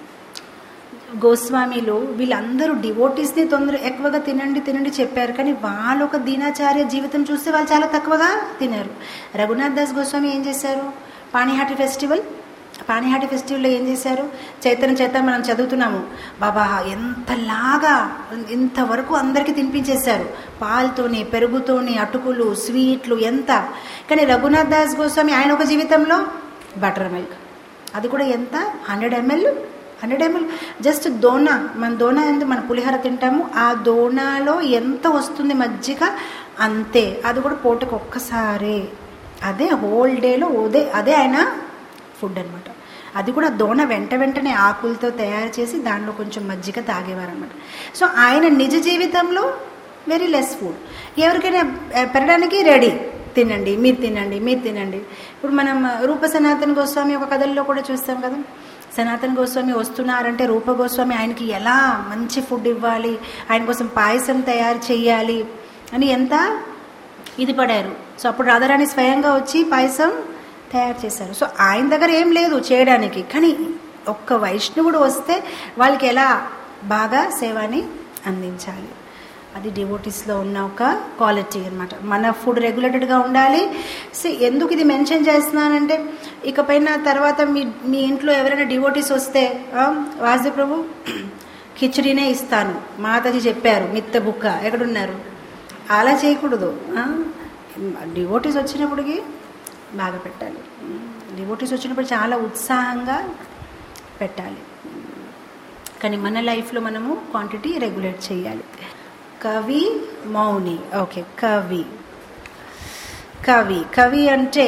గోస్వామిలు వీళ్ళందరూ డివోటీస్ని తొందర ఎక్కువగా తినండి తినండి చెప్పారు కానీ వాళ్ళు ఒక దీనాచార్య జీవితం చూస్తే వాళ్ళు చాలా తక్కువగా తినారు రఘునాథ్ దాస్ గోస్వామి ఏం చేశారు పాణిహాటి ఫెస్టివల్ పాణిహాటి ఫెస్టివల్లో ఏం చేశారు చైతన్య చేత మనం చదువుతున్నాము బాబా ఎంతలాగా ఇంతవరకు అందరికీ తినిపించేశారు పాలతోని పెరుగుతోని అటుకులు స్వీట్లు ఎంత కానీ రఘునాథ్ దాస్ గోస్వామి ఆయన ఒక జీవితంలో బటర్ మిల్క్ అది కూడా ఎంత hundred ML hundred ML just దోనా మన దోనా ఎంత మన పులిహోర తింటాము ఆ దోనాలో ఎంత వస్తుంది మజ్జిగ అంతే అది కూడా పూటకు ఒక్కసారే అదే హోల్ డేలో అదే అదే ఆయన ఫుడ్ అనమాట అది కూడా దోణ వెంట వెంటనే ఆకులతో తయారు చేసి దానిలో కొంచెం మజ్జిగ తాగేవారనమాట సో ఆయన నిజ జీవితంలో వెరీ లెస్ ఫుడ్ ఎవరికైనా ఆ, పెరగడానికి రెడీ తినండి మీరు తినండి మీరు తినండి ఇప్పుడు మనం రూప సనాతన గోస్వామి ఒక కథల్లో కూడా చూస్తాం కదా సనాతన గోస్వామి వస్తున్నారంటే రూప గోస్వామి ఆయనకి ఎలా మంచి ఫుడ్ ఇవ్వాలి ఆయన కోసం పాయసం తయారు చేయాలి అని ఎంత ఇది పడారు సో అప్పుడు రాధారాణి స్వయంగా వచ్చి పాయసం తయారు చేశారు సో ఆయన దగ్గర ఏం లేదు చేయడానికి కానీ ఒక్క వైష్ణవుడు వస్తే వాళ్ళకి ఎలా బాగా సేవని అందించాలి అది డివోటీస్లో ఉన్న ఒక క్వాలిటీ అనమాట మన ఫుడ్ రెగ్యులేటెడ్గా ఉండాలి సో ఎందుకు ఇది మెన్షన్ చేస్తున్నానంటే ఇకపైన తర్వాత మీ మీ ఇంట్లో ఎవరైనా డివోటీస్ వస్తే ఆ, వాసుదేవ్ ప్రభు కిచడీనే ఇస్తాను మాతాజీ చెప్పారు మిత్త బుక్క ఎక్కడున్నారు అలా చేయకూడదు డివోటీస్ వచ్చినప్పటికి బాగా పెట్టాలి డివోటీస్ వచ్చినప్పుడు చాలా ఉత్సాహంగా పెట్టాలి కానీ మన లైఫ్లో మనము క్వాంటిటీ రెగ్యులేట్ చేయాలి కవి మౌని ఓకే కవి కవి కవి అంటే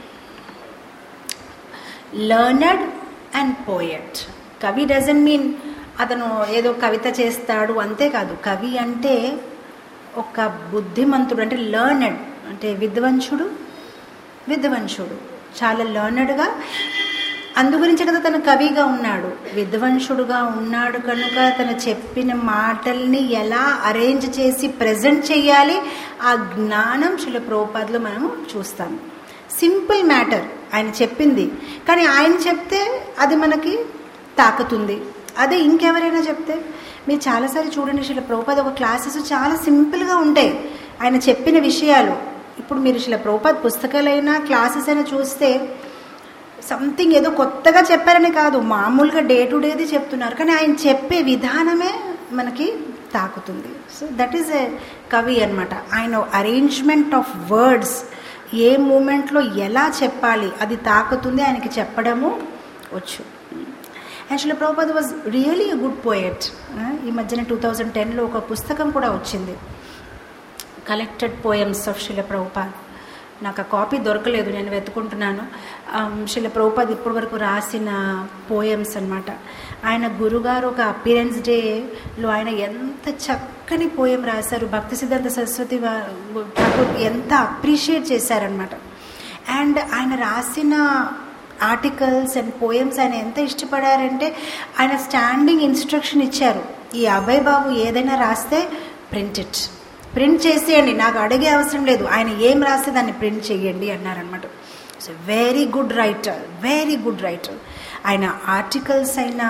లర్నడ్ అండ్ పోయట్ కవి డజన్ మీన్ అతను ఏదో కవిత చేస్తాడు అంతేకాదు కవి అంటే ఒక బుద్ధిమంతుడు అంటే లర్నడ్ అంటే విద్వంచుడు విద్వంచుడు చాలా లర్నడ్గా అందు గురించి కదా తను కవిగా ఉన్నాడు విద్వాంసుడుగా ఉన్నాడు కనుక తను చెప్పిన మాటల్ని ఎలా అరేంజ్ చేసి ప్రజెంట్ చేయాలి ఆ జ్ఞానం శిల ప్రోపాద్లో మనము చూస్తాము సింపుల్ మ్యాటర్ ఆయన చెప్పింది కానీ ఆయన చెప్తే అది మనకి తాకుతుంది అదే ఇంకెవరైనా చెప్తే మీరు చాలాసార్లు చూడండి శిల ప్రోపాద్ ఒక క్లాసెస్ చాలా సింపుల్గా ఉంటాయి ఆయన చెప్పిన విషయాలు ఇప్పుడు మీరు శిల ప్రోపాద్ పుస్తకాలైనా క్లాసెస్ అయినా చూస్తే సంథింగ్ ఏదో కొత్తగా చెప్పారని కాదు మామూలుగా డే టు డేది చెప్తున్నారు కానీ ఆయన చెప్పే విధానమే మనకి తాకుతుంది సో దట్ ఈస్ ఏ కవి అనమాట ఆయన అరేంజ్మెంట్ ఆఫ్ వర్డ్స్ ఏ మూమెంట్లో ఎలా చెప్పాలి అది తాకుతుంది ఆయనకి చెప్పడము వచ్చు actually Prabhupada was really a good poet ఈ మధ్యన టూ థౌజండ్ టెన్లో ఒక పుస్తకం కూడా వచ్చింది కలెక్టెడ్ పోయమ్స్ ఆఫ్ శిల ప్రభుపాద్ నాకు ఆ కాపీ దొరకలేదు నేను వెతుకుంటున్నాను శిల ప్రభుపాద్ ఇప్పటి వరకు రాసిన పోయమ్స్ అనమాట ఆయన గురుగారు ఒక అపీరెన్స్ డేలో ఆయన ఎంత చక్కని పోయం రాశారు భక్తి సిద్ధాంత సరస్వతి ఠాకూర్ ఎంత అప్రిషియేట్ చేశారనమాట అండ్ ఆయన రాసిన ఆర్టికల్స్ అండ్ పోయమ్స్ ఆయన ఎంత ఇష్టపడారంటే ఆయన స్టాండింగ్ ఇన్స్ట్రక్షన్ ఇచ్చారు ఈ అభయ్ బాబు ఏదైనా రాస్తే ప్రింట్ ఇట్ ప్రింట్ చేసేయండి నాకు అడిగే అవసరం లేదు ఆయన ఏం రాస్తే దాన్ని ప్రింట్ చేయండి అన్నారనమాట so very good writer very good writer ఆయన ఆర్టికల్స్ అయినా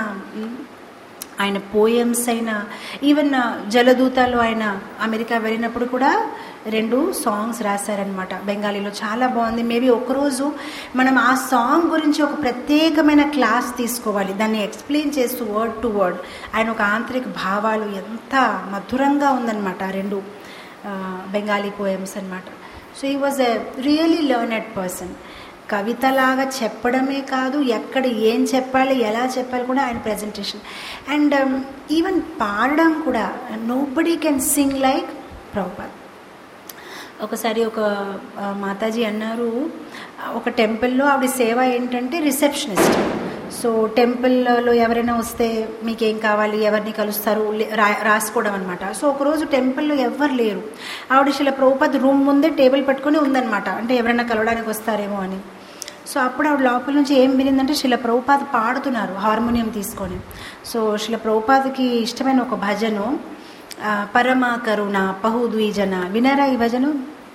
ఆయన పోయమ్స్ అయినా ఈవెన్ జలదూతలో ఆయన అమెరికా వెళ్ళినప్పుడు కూడా రెండు సాంగ్స్ రాశారనమాట బెంగాలీలో చాలా బాగుంది మేబీ ఒకరోజు మనం ఆ సాంగ్ గురించి ఒక ప్రత్యేకమైన క్లాస్ తీసుకోవాలి దాన్ని ఎక్స్ప్లెయిన్ చేస్తూ వర్డ్ టు వర్డ్ ఆయన ఒక ఆంతరిక భావాలు ఎంత మధురంగా ఉందన్నమాట ఆ రెండు బెంగాలీ పోయమ్స్ అనమాట so he was a really learned person కవితలాగా చెప్పడమే కాదు ఎక్కడ ఏం చెప్పాలి ఎలా చెప్పాలి కూడా ఆయన ప్రజెంటేషన్ అండ్ ఈవెన్ పాడడం కూడా nobody can sing like Prabhupada ఒకసారి ఒక మాతాజీ అన్నారు ఒక టెంపుల్లో ఆవిడ సేవ ఏంటంటే రిసెప్షనిస్ట్ సో టెంపుల్లో ఎవరైనా వస్తే మీకేం కావాలి ఎవరిని కలుస్తారు రా రాసుకోవడం అనమాట సో ఒకరోజు టెంపుల్లో ఎవ్వరు లేరు ఆవిడ శిల ప్రభుపద్ రూమ్ ముందే టేబుల్ పెట్టుకొని ఉందన్నమాట అంటే ఎవరైనా కలవడానికి వస్తారేమో అని సో అప్పుడు ఆవిడ లోపల నుంచి ఏం వినిందంటే శిల ప్రభుపాద్ పాడుతున్నారు హార్మోనియం తీసుకొని సో శిల ప్రభుపాద్కి ఇష్టమైన ఒక భజను పరమ కరుణ పహుద్విజన వినరా ఈ భజను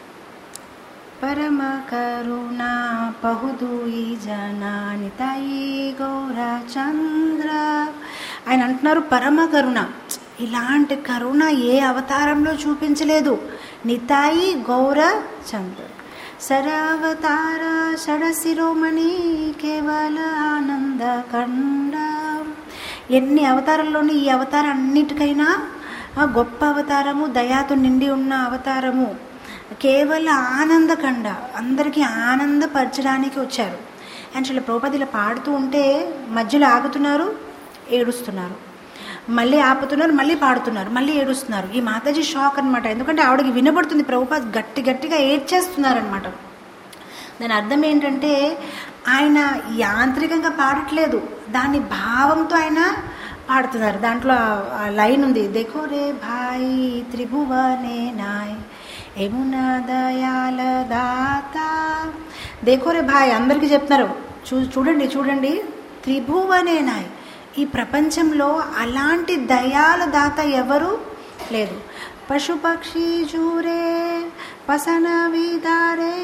పరమ కరుణ పహుద్విజన నితాయి గౌర చంద్ర ఆయన అంటున్నారు పరమ కరుణ ఇలాంటి కరుణ ఏ అవతారంలో చూపించలేదు నితాయి గౌర చంద్ర సరావతార షడశిరోమణి కేవల ఆనంద కండ ఎన్ని అవతారాల్లోని ఈ అవతారం అన్నిటికైనా గొప్ప అవతారము దయాతో నిండి ఉన్న అవతారము కేవల ఆనందకండ అందరికీ ఆనందపరచడానికి వచ్చారు అండ్ చాలా ప్రోపదిలో పాడుతూ ఉంటే మధ్యలో ఆగుతున్నారు ఏడుస్తున్నారు మళ్ళీ ఆపుతున్నారు మళ్ళీ పాడుతున్నారు మళ్ళీ ఏడుస్తున్నారు ఈ మాతాజీ షాక్ అనమాట ఎందుకంటే ఆవిడకి వినబడుతుంది ప్రభుపాద్ గట్టి గట్టిగా ఏడ్చేస్తున్నారనమాట దాని అర్థం ఏంటంటే ఆయన యాంత్రికంగా పాడట్లేదు దాని భావంతో ఆయన పాడుతున్నారు దాంట్లో ఆ లైన్ ఉంది దేఖో రే భాయ్ త్రిభువనే నాయ్ యమునా దయాల దాత దేఖో రే భాయ్ అందరికీ చెప్తున్నారు చూ చూడండి చూడండి త్రిభువనే నాయ్ ఈ ప్రపంచంలో అలాంటి దయాల దాత ఎవరు లేదు పశుపక్షి జూరే పసన విదారే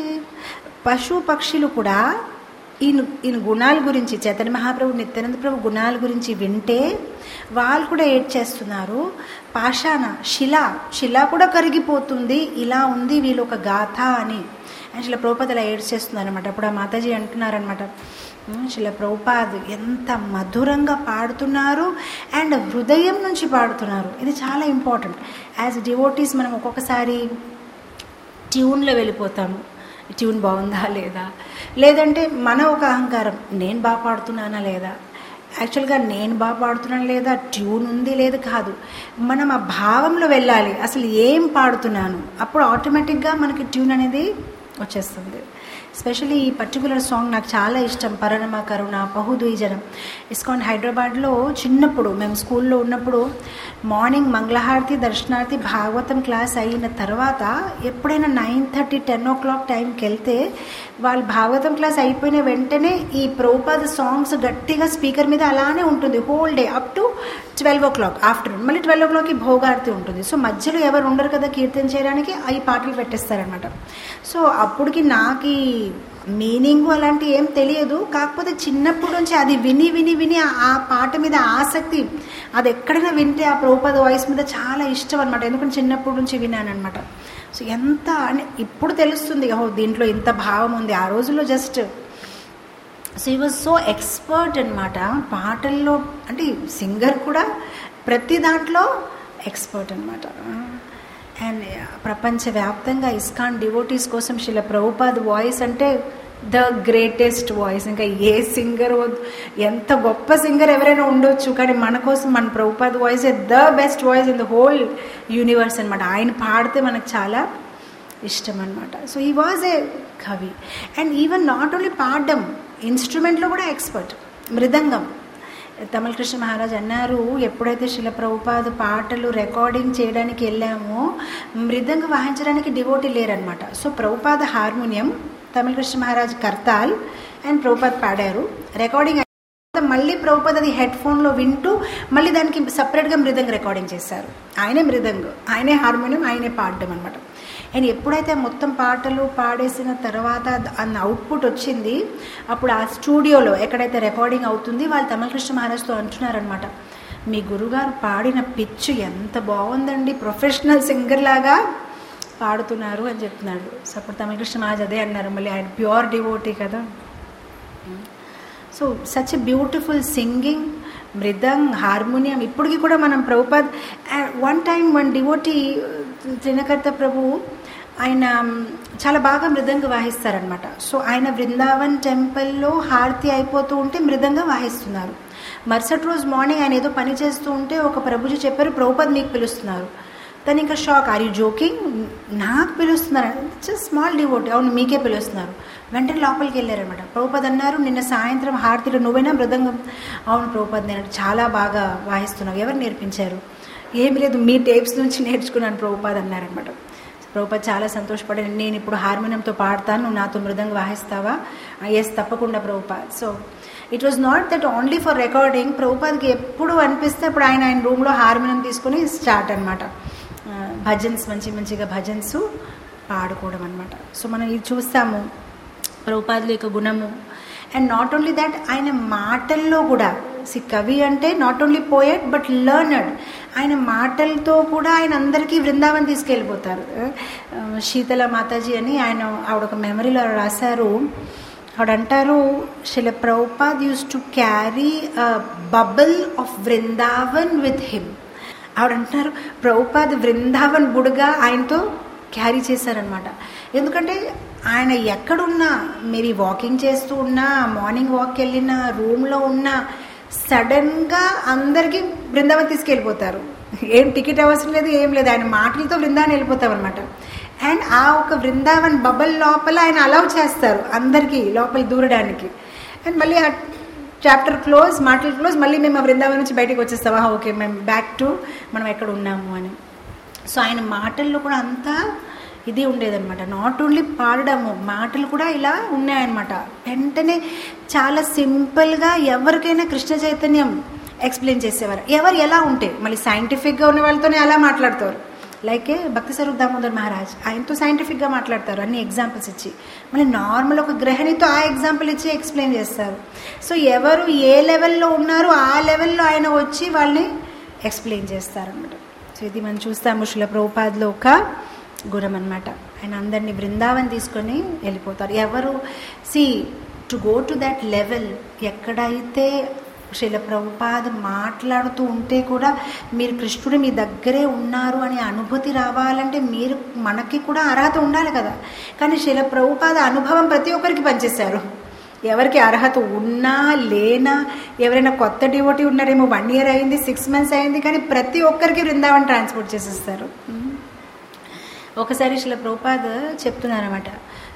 పశు పక్షులు కూడా ఈయన ఈయన గుణాల గురించి చైతన్య మహాప్రభు నిత్యానంద ప్రభు గుణాల గురించి వింటే వాళ్ళు కూడా ఏడ్ చేస్తున్నారు పాషాణ శిల శిల కూడా కరిగిపోతుంది ఇలా ఉంది వీళ్ళు ఒక గాథ అని శిల ప్రభుపాద్ అలా ఏడ్ చేస్తున్నారు అనమాట అప్పుడు ఆ మాతాజీ అంటున్నారనమాట శిల ప్రభుపాద్ ఎంత మధురంగా పాడుతున్నారు అండ్ హృదయం నుంచి పాడుతున్నారు ఇది చాలా ఇంపార్టెంట్ యాజ్ డివోటీస్ మనం ఒక్కొక్కసారి ట్యూన్లో వెళ్ళిపోతాము ట్యూన్ బాగుందా లేదా లేదంటే మన ఒక అహంకారం నేను బాగా పాడుతున్నానా లేదా యాక్చువల్గా నేను బాగా పాడుతున్నాను లేదా ట్యూన్ ఉంది లేదు కాదు మనం ఆ భావంలో వెళ్ళాలి అసలు ఏం పాడుతున్నాను అప్పుడు ఆటోమేటిక్గా మనకి ట్యూన్ అనేది వచ్చేస్తుంది స్పెషల్లీ ఈ పర్టికులర్ సాంగ్ నాకు చాలా ఇష్టం పరణమ కరుణ బహుద్వీజనం ఇస్కాన్ హైదరాబాద్లో చిన్నప్పుడు మేము స్కూల్లో ఉన్నప్పుడు మార్నింగ్ మంగళహారతి దర్శనార్థి భాగవతం క్లాస్ అయిన తర్వాత ఎప్పుడైనా nine thirty ten o'clock టైంకి వెళ్తే వాళ్ళు భాగవతం క్లాస్ అయిపోయిన వెంటనే ఈ ప్రోపాద సాంగ్స్ గట్టిగా స్పీకర్ మీద అలానే ఉంటుంది whole day up to twelve o'clock afternoon మళ్ళీ ట్వెల్వ్ ఓ క్లాక్కి భోగారతి ఉంటుంది సో మధ్యలో ఎవరు ఉండరు కదా కీర్తన చేయడానికి ఈ పాటలు పెట్టేస్తారనమాట సో అప్పటికి నాకు ఈ మీనింగ్ అలాంటి ఏం తెలియదు కాకపోతే చిన్నప్పటి నుంచి అది విని విని విని ఆ- ఆ పాట మీద ఆసక్తి అది ఎక్కడైనా వింటే ఆ ప్రోపద వాయిస్ మీద చాలా ఇష్టం అనమాట ఎందుకంటే చిన్నప్పటి నుంచి విన్నాను అనమాట సో ఎంత అని ఇప్పుడు తెలుస్తుంది ఓహో దీంట్లో ఇంత భావం ఉంది ఆ రోజుల్లో just so he was so expert అనమాట పాటల్లో అంటే సింగర్ కూడా ప్రతి దాంట్లో ఎక్స్పర్ట్ అనమాట అండ్ ప్రపంచవ్యాప్తంగా ఇస్కాన్ డివోటీస్ కోసం శిల ప్రభుపాద్ వాయిస్ అంటే ద గ్రేటెస్ట్ వాయిస్ ఇంకా ఏ సింగర్ ఎంత గొప్ప సింగర్ ఎవరైనా ఉండొచ్చు కానీ మన కోసం మన Prabhupada voice the best voice in the whole universe అనమాట ఆయన పాడితే మనకు చాలా ఇష్టం అనమాట సో ఈ వాజ్ ఏ కవి అండ్ ఈవెన్ నాట్ ఓన్లీ పాడడం ఇన్స్ట్రుమెంట్లో కూడా ఎక్స్పర్ట్ మృదంగం తమిళ కృష్ణ మహారాజ్ అన్నారు ఎప్పుడైతే శిల ప్రభుపాద పాటలు రికార్డింగ్ చేయడానికి వెళ్ళామో మృదంగం వాయించడానికి డివోటీ లేరనమాట సో ప్రభుపాద హార్మోనియం తమిళ కృష్ణ మహారాజ్ కర్తాల్ అండ్ ప్రభుపాద్ పాడారు రికార్డింగ్ మళ్ళీ ప్రభుపద్ అది హెడ్ ఫోన్లో వింటూ మళ్ళీ దానికి సపరేట్గా మృదంగ రికార్డింగ్ చేశారు ఆయనే మృదంగ్ ఆయనే హార్మోనియం ఆయనే పాడడం అనమాట అండ్ ఎప్పుడైతే మొత్తం పాటలు పాడేసిన తర్వాత అన్న అవుట్పుట్ వచ్చింది అప్పుడు ఆ స్టూడియోలో ఎక్కడైతే రికార్డింగ్ అవుతుంది వాళ్ళు తమిళకృష్ణ మహారాజ్తో అంటున్నారనమాట మీ గురుగారు పాడిన పిచ్చు ఎంత బాగుందండి ప్రొఫెషనల్ సింగర్ లాగా పాడుతున్నారు అని చెప్తున్నాడు సో అప్పుడు తమిళకృష్ణ మహారాజ్ అదే అన్నారు మళ్ళీ ఆయన ప్యూర్ డివోటీ కదా so such a beautiful singing మృదంగ్ హార్మోనియం ఇప్పటికి కూడా మనం Prabhupada one time one devotee Trinakarta Prabhu ఆయన చాలా బాగా మృదంగ వాయిస్తారనమాట సో ఆయన బృందావన్ టెంపుల్లో హారతి అయిపోతూ ఉంటే మృదంగ వాయిస్తున్నారు మరుసటి రోజు మార్నింగ్ ఆయన ఏదో పని చేస్తూ ఉంటే ఒక ప్రభుజీ చెప్పారు ప్రభుపాద్ మీకు పిలుస్తున్నారు తను ఇంకా షాక్ ఆర్ యూ జోకింగ్ నాకు పిలుస్తున్నారు జస్ట్ స్మాల్ డివోట్ అవును మీకే పిలుస్తున్నారు వెంటనే లోపలికి వెళ్ళారనమాట ప్రభుపద్ అన్నారు నిన్న సాయంత్రం హారతిలో నువ్వైనా మృదంగం అవును ప్రభుపద్ నేను చాలా బాగా వాయిస్తున్నావు ఎవరు నేర్పించారు ఏమి లేదు మీ టేప్స్ నుంచి నేర్చుకున్నాను ప్రభుపాద్ అన్నారనమాట ప్రభుపాద్ చాలా సంతోషపడి నేను ఇప్పుడు హార్మోనియంతో పాడతాను నువ్వు నాతో మృదంగా వాయిస్తావా ఎస్ తప్పకుండా Prabhupada so it was not that only for recording ప్రభుపాద్కి ఎప్పుడు అనిపిస్తే అప్పుడు ఆయన ఆయన రూమ్లో హార్మోనియం తీసుకుని స్టార్ట్ అనమాట భజన్స్ మంచి మంచిగా భజన్స్ పాడుకోవడం అనమాట సో మనం ఇది చూస్తాము ప్రభుపాదుల యొక్క గుణము అండ్ నాట్ ఓన్లీ దట్ ఆయన మాటల్లో కూడా సి కవి అంటే not only poet but learned ఆయన మాటలతో కూడా ఆయన అందరికీ బృందావన్ తీసుకెళ్ళిపోతారు ఆ, శీతల మాతాజీ అని ఆయన ఆవిడ ఒక మెమరీలో రాశారు ఆవిడంటారు Srila Prabhupada used to carry bubble of Vrindavan with him ఆవిడంటున్నారు ప్రభుపాద్ వృందావన్ బుడగా ఆయనతో క్యారీ చేశారనమాట ఎందుకంటే ఆయన ఎక్కడున్నా మేబీ వాకింగ్ చేస్తూ ఉన్నా మార్నింగ్ వాక్కి వెళ్ళినా రూమ్లో ఉన్నా సడన్గా అందరికీ బృందావన్ తీసుకెళ్ళిపోతారు ఏం టికెట్ అవసరం లేదు ఏం లేదు ఆయన మాటలతో బృందావన్ వెళ్ళిపోతాం అనమాట అండ్ ఆ ఒక బృందావన్ బబల్ లోపల ఆయన అలౌ చేస్తారు అందరికీ లోపల దూరడానికి అండ్ మళ్ళీ ఆ చాప్టర్ క్లోజ్ మాటలు క్లోజ్ మళ్ళీ మేము ఆ బృందావనం నుంచి బయటకు వచ్చేస్తామా ఓకే మేము బ్యాక్ టు మనం ఎక్కడ ఉన్నాము అని సో ఆయన మాటల్లో కూడా అంతా ఇది ఉండేదన్నమాట నాట్ ఓన్లీ పాడడము మాటలు కూడా ఇలా ఉన్నాయన్నమాట వెంటనే చాలా సింపుల్గా ఎవరికైనా కృష్ణ చైతన్యం ఎక్స్ప్లెయిన్ చేసేవారు ఎవరు ఎలా ఉంటే మళ్ళీ సైంటిఫిక్గా ఉన్న వాళ్ళతోనే అలా మాట్లాడతారు లైక్ భక్తి స్వరూప్ దామోదర్ మహారాజ్ ఆయనతో సైంటిఫిక్గా మాట్లాడతారు అన్ని ఎగ్జాంపుల్స్ ఇచ్చి మళ్ళీ నార్మల్ ఒక గ్రహణితో ఆ ఎగ్జాంపుల్ ఇచ్చి ఎక్స్ప్లెయిన్ చేస్తారు సో ఎవరు ఏ లెవెల్లో ఉన్నారో ఆ లెవెల్లో ఆయన వచ్చి వాళ్ళని ఎక్స్ప్లెయిన్ చేస్తారనమాట సో ఇది మనం చూస్తాము శిల ప్రభుపాద్లో ఒక గుణం అనమాట ఆయన అందరినీ బృందావన్ తీసుకొని వెళ్ళిపోతారు ఎవరు see to go to that level ఎక్కడైతే శిల ప్రభుపాద మాట్లాడుతూ ఉంటే కూడా మీరు కృష్ణుడు మీ దగ్గరే ఉన్నారు అనే అనుభూతి రావాలంటే మీరు మనకి కూడా అర్హత ఉండాలి కదా కానీ శిల ప్రభుపాద అనుభవం ప్రతి ఒక్కరికి పనిచేశారు ఎవరికి అర్హత ఉన్నా లేనా ఎవరైనా కొత్త డివోటీ ఉన్నారేమో వన్ ఇయర్ అయింది సిక్స్ మంత్స్ అయింది కానీ ప్రతి ఒక్కరికి బృందావన్ ట్రాన్స్పోర్ట్ చేసేస్తారు ఒకసారి శిల ప్రభుపాద్ చెప్తున్నారన్నమాట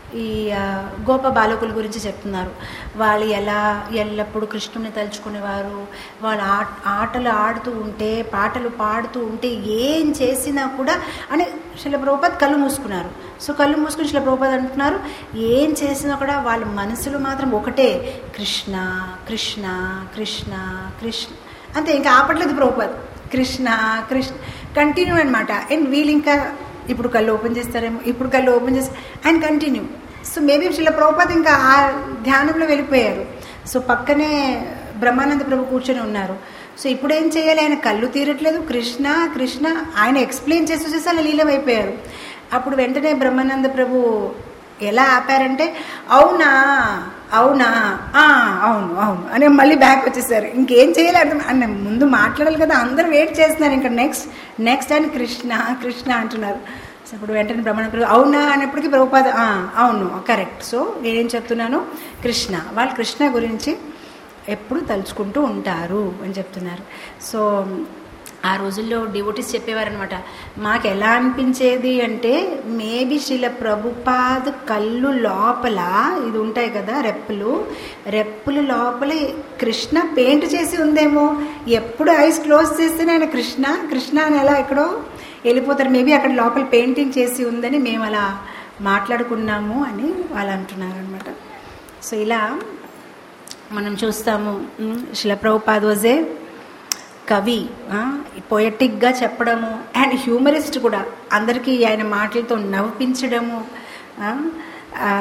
ఈ ఆ, గోప బాలకుల గురించి చెప్తున్నారు వాళ్ళు ఎలా ఎల్లప్పుడూ కృష్ణుని తలుచుకునేవారు వాళ్ళు ఆట ఆటలు ఆడుతూ ఉంటే పాటలు పాడుతూ ఉంటే ఏం చేసినా కూడా అని శిల ప్రభుపాద్ కళ్ళు మూసుకున్నారు సో కళ్ళు మూసుకుని శిల ప్రభుపాద్ అంటున్నారు ఏం చేసినా కూడా వాళ్ళ మనసులో మాత్రం ఒకటే కృష్ణ కృష్ణ కృష్ణ కృష్ణ అంతే ఇంకా ఆపట్లేదు ప్రభుపాద్ కృష్ణ కృష్ణ కంటిన్యూ అనమాట అండ్ వీళ్ళు ఇంకా ఇప్పుడు కళ్ళు ఓపెన్ చేస్తారేమో ఇప్పుడు కళ్ళు ఓపెన్ చేస్తారు అండ్ కంటిన్యూ సో మేబీ శిల ప్రభుపాద్ ఇంకా ఆ ధ్యానంలో వెళ్ళిపోయారు సో పక్కనే బ్రహ్మానంద ప్రభు కూర్చొని ఉన్నారు సో ఇప్పుడు ఏం చేయాలి ఆయన కళ్ళు తీరట్లేదు కృష్ణ కృష్ణ ఆయన ఎక్స్ప్లెయిన్ చేస్తూ చేసి అలా లీలమైపోయారు అప్పుడు వెంటనే బ్రహ్మానంద ప్రభు ఎలా ఆపారంటే అవునా అవునా ఆ, అవును అవును అని మళ్ళీ బ్యాక్ వచ్చేసారు ఇంకేం చేయాలి అర్థం అన్న ముందు మాట్లాడాలి కదా అందరూ వెయిట్ చేస్తున్నారు ఇంకా నెక్స్ట్ నెక్స్ట్ అని కృష్ణ కృష్ణ అంటున్నారు సో ఇప్పుడు వెంటనే బ్రహ్మణ ప్రభు అవునా అనేప్పటికీ ప్రభుపాద "ఆ, అవును కరెక్ట్ సో నేనేం చెప్తున్నాను కృష్ణ వాళ్ళు కృష్ణ గురించి ఎప్పుడు తలుచుకుంటూ ఉంటారు అని చెప్తున్నారు సో ఆ రోజుల్లో డివోటీస్ చెప్పేవారనమాట మాకు ఎలా అనిపించేది అంటే మేబీ శ్రీల ప్రభుపాద్ కళ్ళు లోపల ఇది ఉంటాయి కదా రెప్పులు రెప్పుల లోపల కృష్ణ పెయింట్ చేసి ఉందేమో ఎప్పుడు ఐస్ క్లోజ్ చేస్తేనే ఆయన కృష్ణ కృష్ణ అని ఎలా ఎక్కడో వెళ్ళిపోతారు మేబీ అక్కడ లోపల పెయింటింగ్ చేసి ఉందని మేము అలా మాట్లాడుకున్నాము అని వాళ్ళు అంటున్నారు అనమాట సో ఇలా మనం చూస్తాము ఉమ్, శిల ప్రభుపాద్ వాజే కవి పొయటిక్గా చెప్పడము అండ్ హ్యూమరిస్ట్ కూడా అందరికీ ఆయన మాటలతో నవ్వించడము ఆ, ఆ,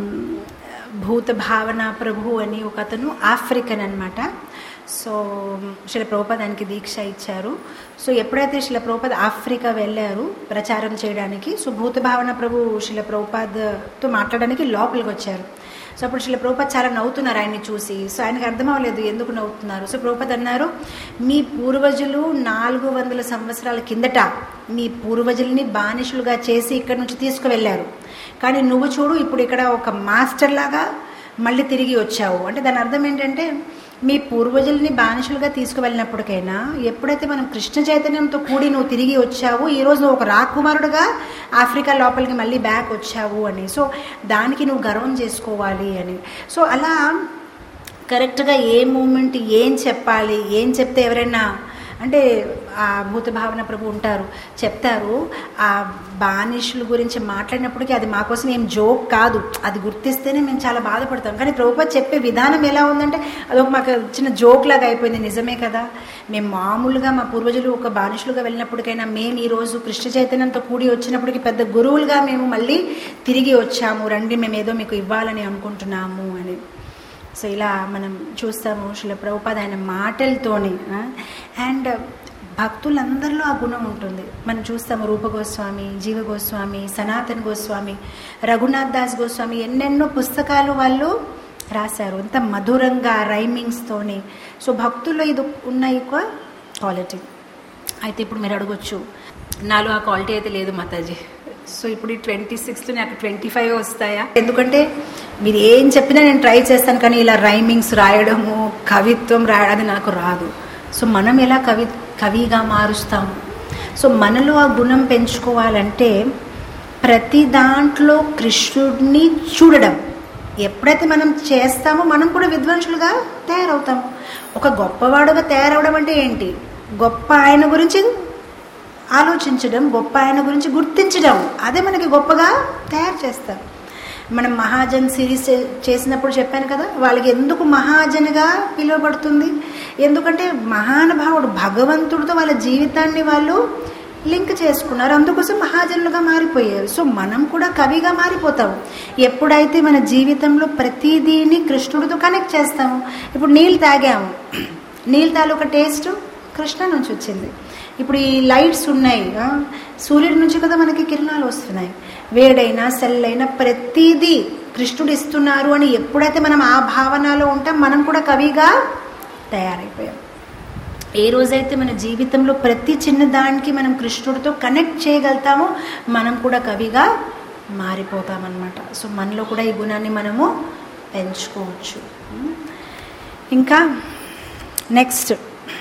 భూత భావన ప్రభు అని ఒక అతను ఆఫ్రికన్ అనమాట సో శిల ప్రభుపాద్ దానికి దీక్ష ఇచ్చారు సో ఎప్పుడైతే శిల ప్రభుపాద్ ఆఫ్రికా వెళ్ళారు ప్రచారం చేయడానికి సో భూత భావన ప్రభు శిల ప్రభుపాద్తో మాట్లాడడానికి లోపలికి వచ్చారు సో అప్పుడు శిల ప్రభుపాద్ చాలా నవ్వుతున్నారు ఆయన్ని చూసి సో ఆయనకు అర్థం అవ్వలేదు ఎందుకు నవ్వుతున్నారు సో ప్రభుపాద్ అన్నారు మీ పూర్వజులు నాలుగు వందల సంవత్సరాల కిందట మీ పూర్వజుల్ని బానిసలుగా చేసి ఇక్కడ నుంచి తీసుకువెళ్ళారు కానీ నువ్వు చూడు ఇప్పుడు ఇక్కడ ఒక మాస్టర్ లాగా మళ్ళీ తిరిగి వచ్చావు అంటే దాని అర్థం ఏంటంటే మీ పూర్వజుల్ని బానిసలుగా తీసుకువెళ్ళినప్పటికైనా ఎప్పుడైతే మనం కృష్ణ చైతన్యంతో కూడి నువ్వు తిరిగి వచ్చావు ఈరోజు నువ్వు ఒక రాకుమారుడుగా ఆఫ్రికా లోపలికి మళ్ళీ బ్యాక్ వచ్చావు అని సో దానికి నువ్వు గర్వం చేసుకోవాలి అని సో అలా కరెక్ట్గా ఏ మూమెంట్ ఏం చెప్పాలి ఏం చెప్తే ఎవరైనా అంటే ఆ భూత భావన ప్రభు ఉంటారు చెప్తారు ఆ బానిషుల గురించి మాట్లాడినప్పటికీ అది మా కోసం ఏం జోక్ కాదు అది గుర్తిస్తేనే మేము చాలా బాధపడతాం కానీ ప్రభుత్వం చెప్పే విధానం ఎలా ఉందంటే అదొక మాకు చిన్న జోక్ లాగా అయిపోయింది నిజమే కదా మేము మామూలుగా మా పూర్వజులు ఒక బానిషులుగా వెళ్ళినప్పటికైనా మేము ఈరోజు కృష్ణ చైతన్యంతో కూడి వచ్చినప్పటికీ పెద్ద గురువులుగా మేము మళ్ళీ తిరిగి వచ్చాము రండి మేము ఏదో మీకు ఇవ్వాలని అనుకుంటున్నాము అని సో ఇలా మనం చూస్తాము శిల ప్రభుపాద ఆయన మాటలతోని అండ్ భక్తులందరిలో ఆ గుణం ఉంటుంది మనం చూస్తాము రూప గోస్వామి జీవ గోస్వామి సనాతన్ గోస్వామి రఘునాథ్ దాస్ గోస్వామి ఎన్నెన్నో పుస్తకాలు వాళ్ళు రాశారు ఎంత మధురంగా రైమింగ్స్తోని సో భక్తుల్లో ఇది ఉన్న ఎక్కువ క్వాలిటీ అయితే ఇప్పుడు మీరు అడగొచ్చు నాలో ఆ క్వాలిటీ అయితే లేదు మాతాజీ సో ఇప్పుడు ఈ ట్వంటీ సిక్స్త్ నాకు ట్వంటీ ఫైవ్ వస్తాయా ఎందుకంటే మీరు ఏం చెప్పినా నేను ట్రై చేస్తాను కానీ ఇలా రైమింగ్స్ రాయడము కవిత్వం రాయడం అది నాకు రాదు సో మనం ఎలా కవి కవిగా మారుస్తాము సో మనలో ఆ గుణం పెంచుకోవాలంటే ప్రతి దాంట్లో కృష్ణుడిని చూడడం ఎప్పుడైతే మనం చేస్తామో మనం కూడా విద్వాంసులుగా తయారవుతాము ఒక గొప్పవాడుగా తయారవడం అంటే ఏంటి గొప్ప ఆయన గురించి ఆలోచించడం గొప్ప ఆయన గురించి గుర్తించడం అదే మనకి గొప్పగా తయారు చేస్తారు మనం మహాజన్ సిరీస్ చే- చేసినప్పుడు చెప్పాను కదా వాళ్ళకి ఎందుకు మహాజన్గా పిలువబడుతుంది ఎందుకంటే మహానుభావుడు భగవంతుడితో వాళ్ళ జీవితాన్ని వాళ్ళు లింక్ చేసుకున్నారు అందుకోసం మహాజనులుగా మారిపోయారు సో మనం కూడా కవిగా మారిపోతాము ఎప్పుడైతే మన జీవితంలో ప్రతిదీని కృష్ణుడితో కనెక్ట్ చేస్తాము ఇప్పుడు నీళ్ళు తాగాము నీళ్ళు తాలూకా టేస్ట్ కృష్ణ నుంచి వచ్చింది ఇప్పుడు ఈ లైట్స్ ఉన్నాయి ఆ, సూర్యుడి నుంచి కదా మనకి కిరణాలు వస్తున్నాయి వేడైనా సెల్లైనా ప్రతిదీ కృష్ణుడు ఇస్తున్నారు అని ఎప్పుడైతే మనం ఆ భావనలో ఉంటాం మనం కూడా కవిగా తయారైపోయాం ఏ రోజైతే మన జీవితంలో ప్రతి చిన్న దానికి మనం కృష్ణుడితో కనెక్ట్ చేయగలుగుతామో మనం కూడా కవిగా మారిపోతామన్నమాట సో మనలో కూడా ఈ గుణాన్ని మనము పెంచుకోవచ్చు ఇంకా నెక్స్ట్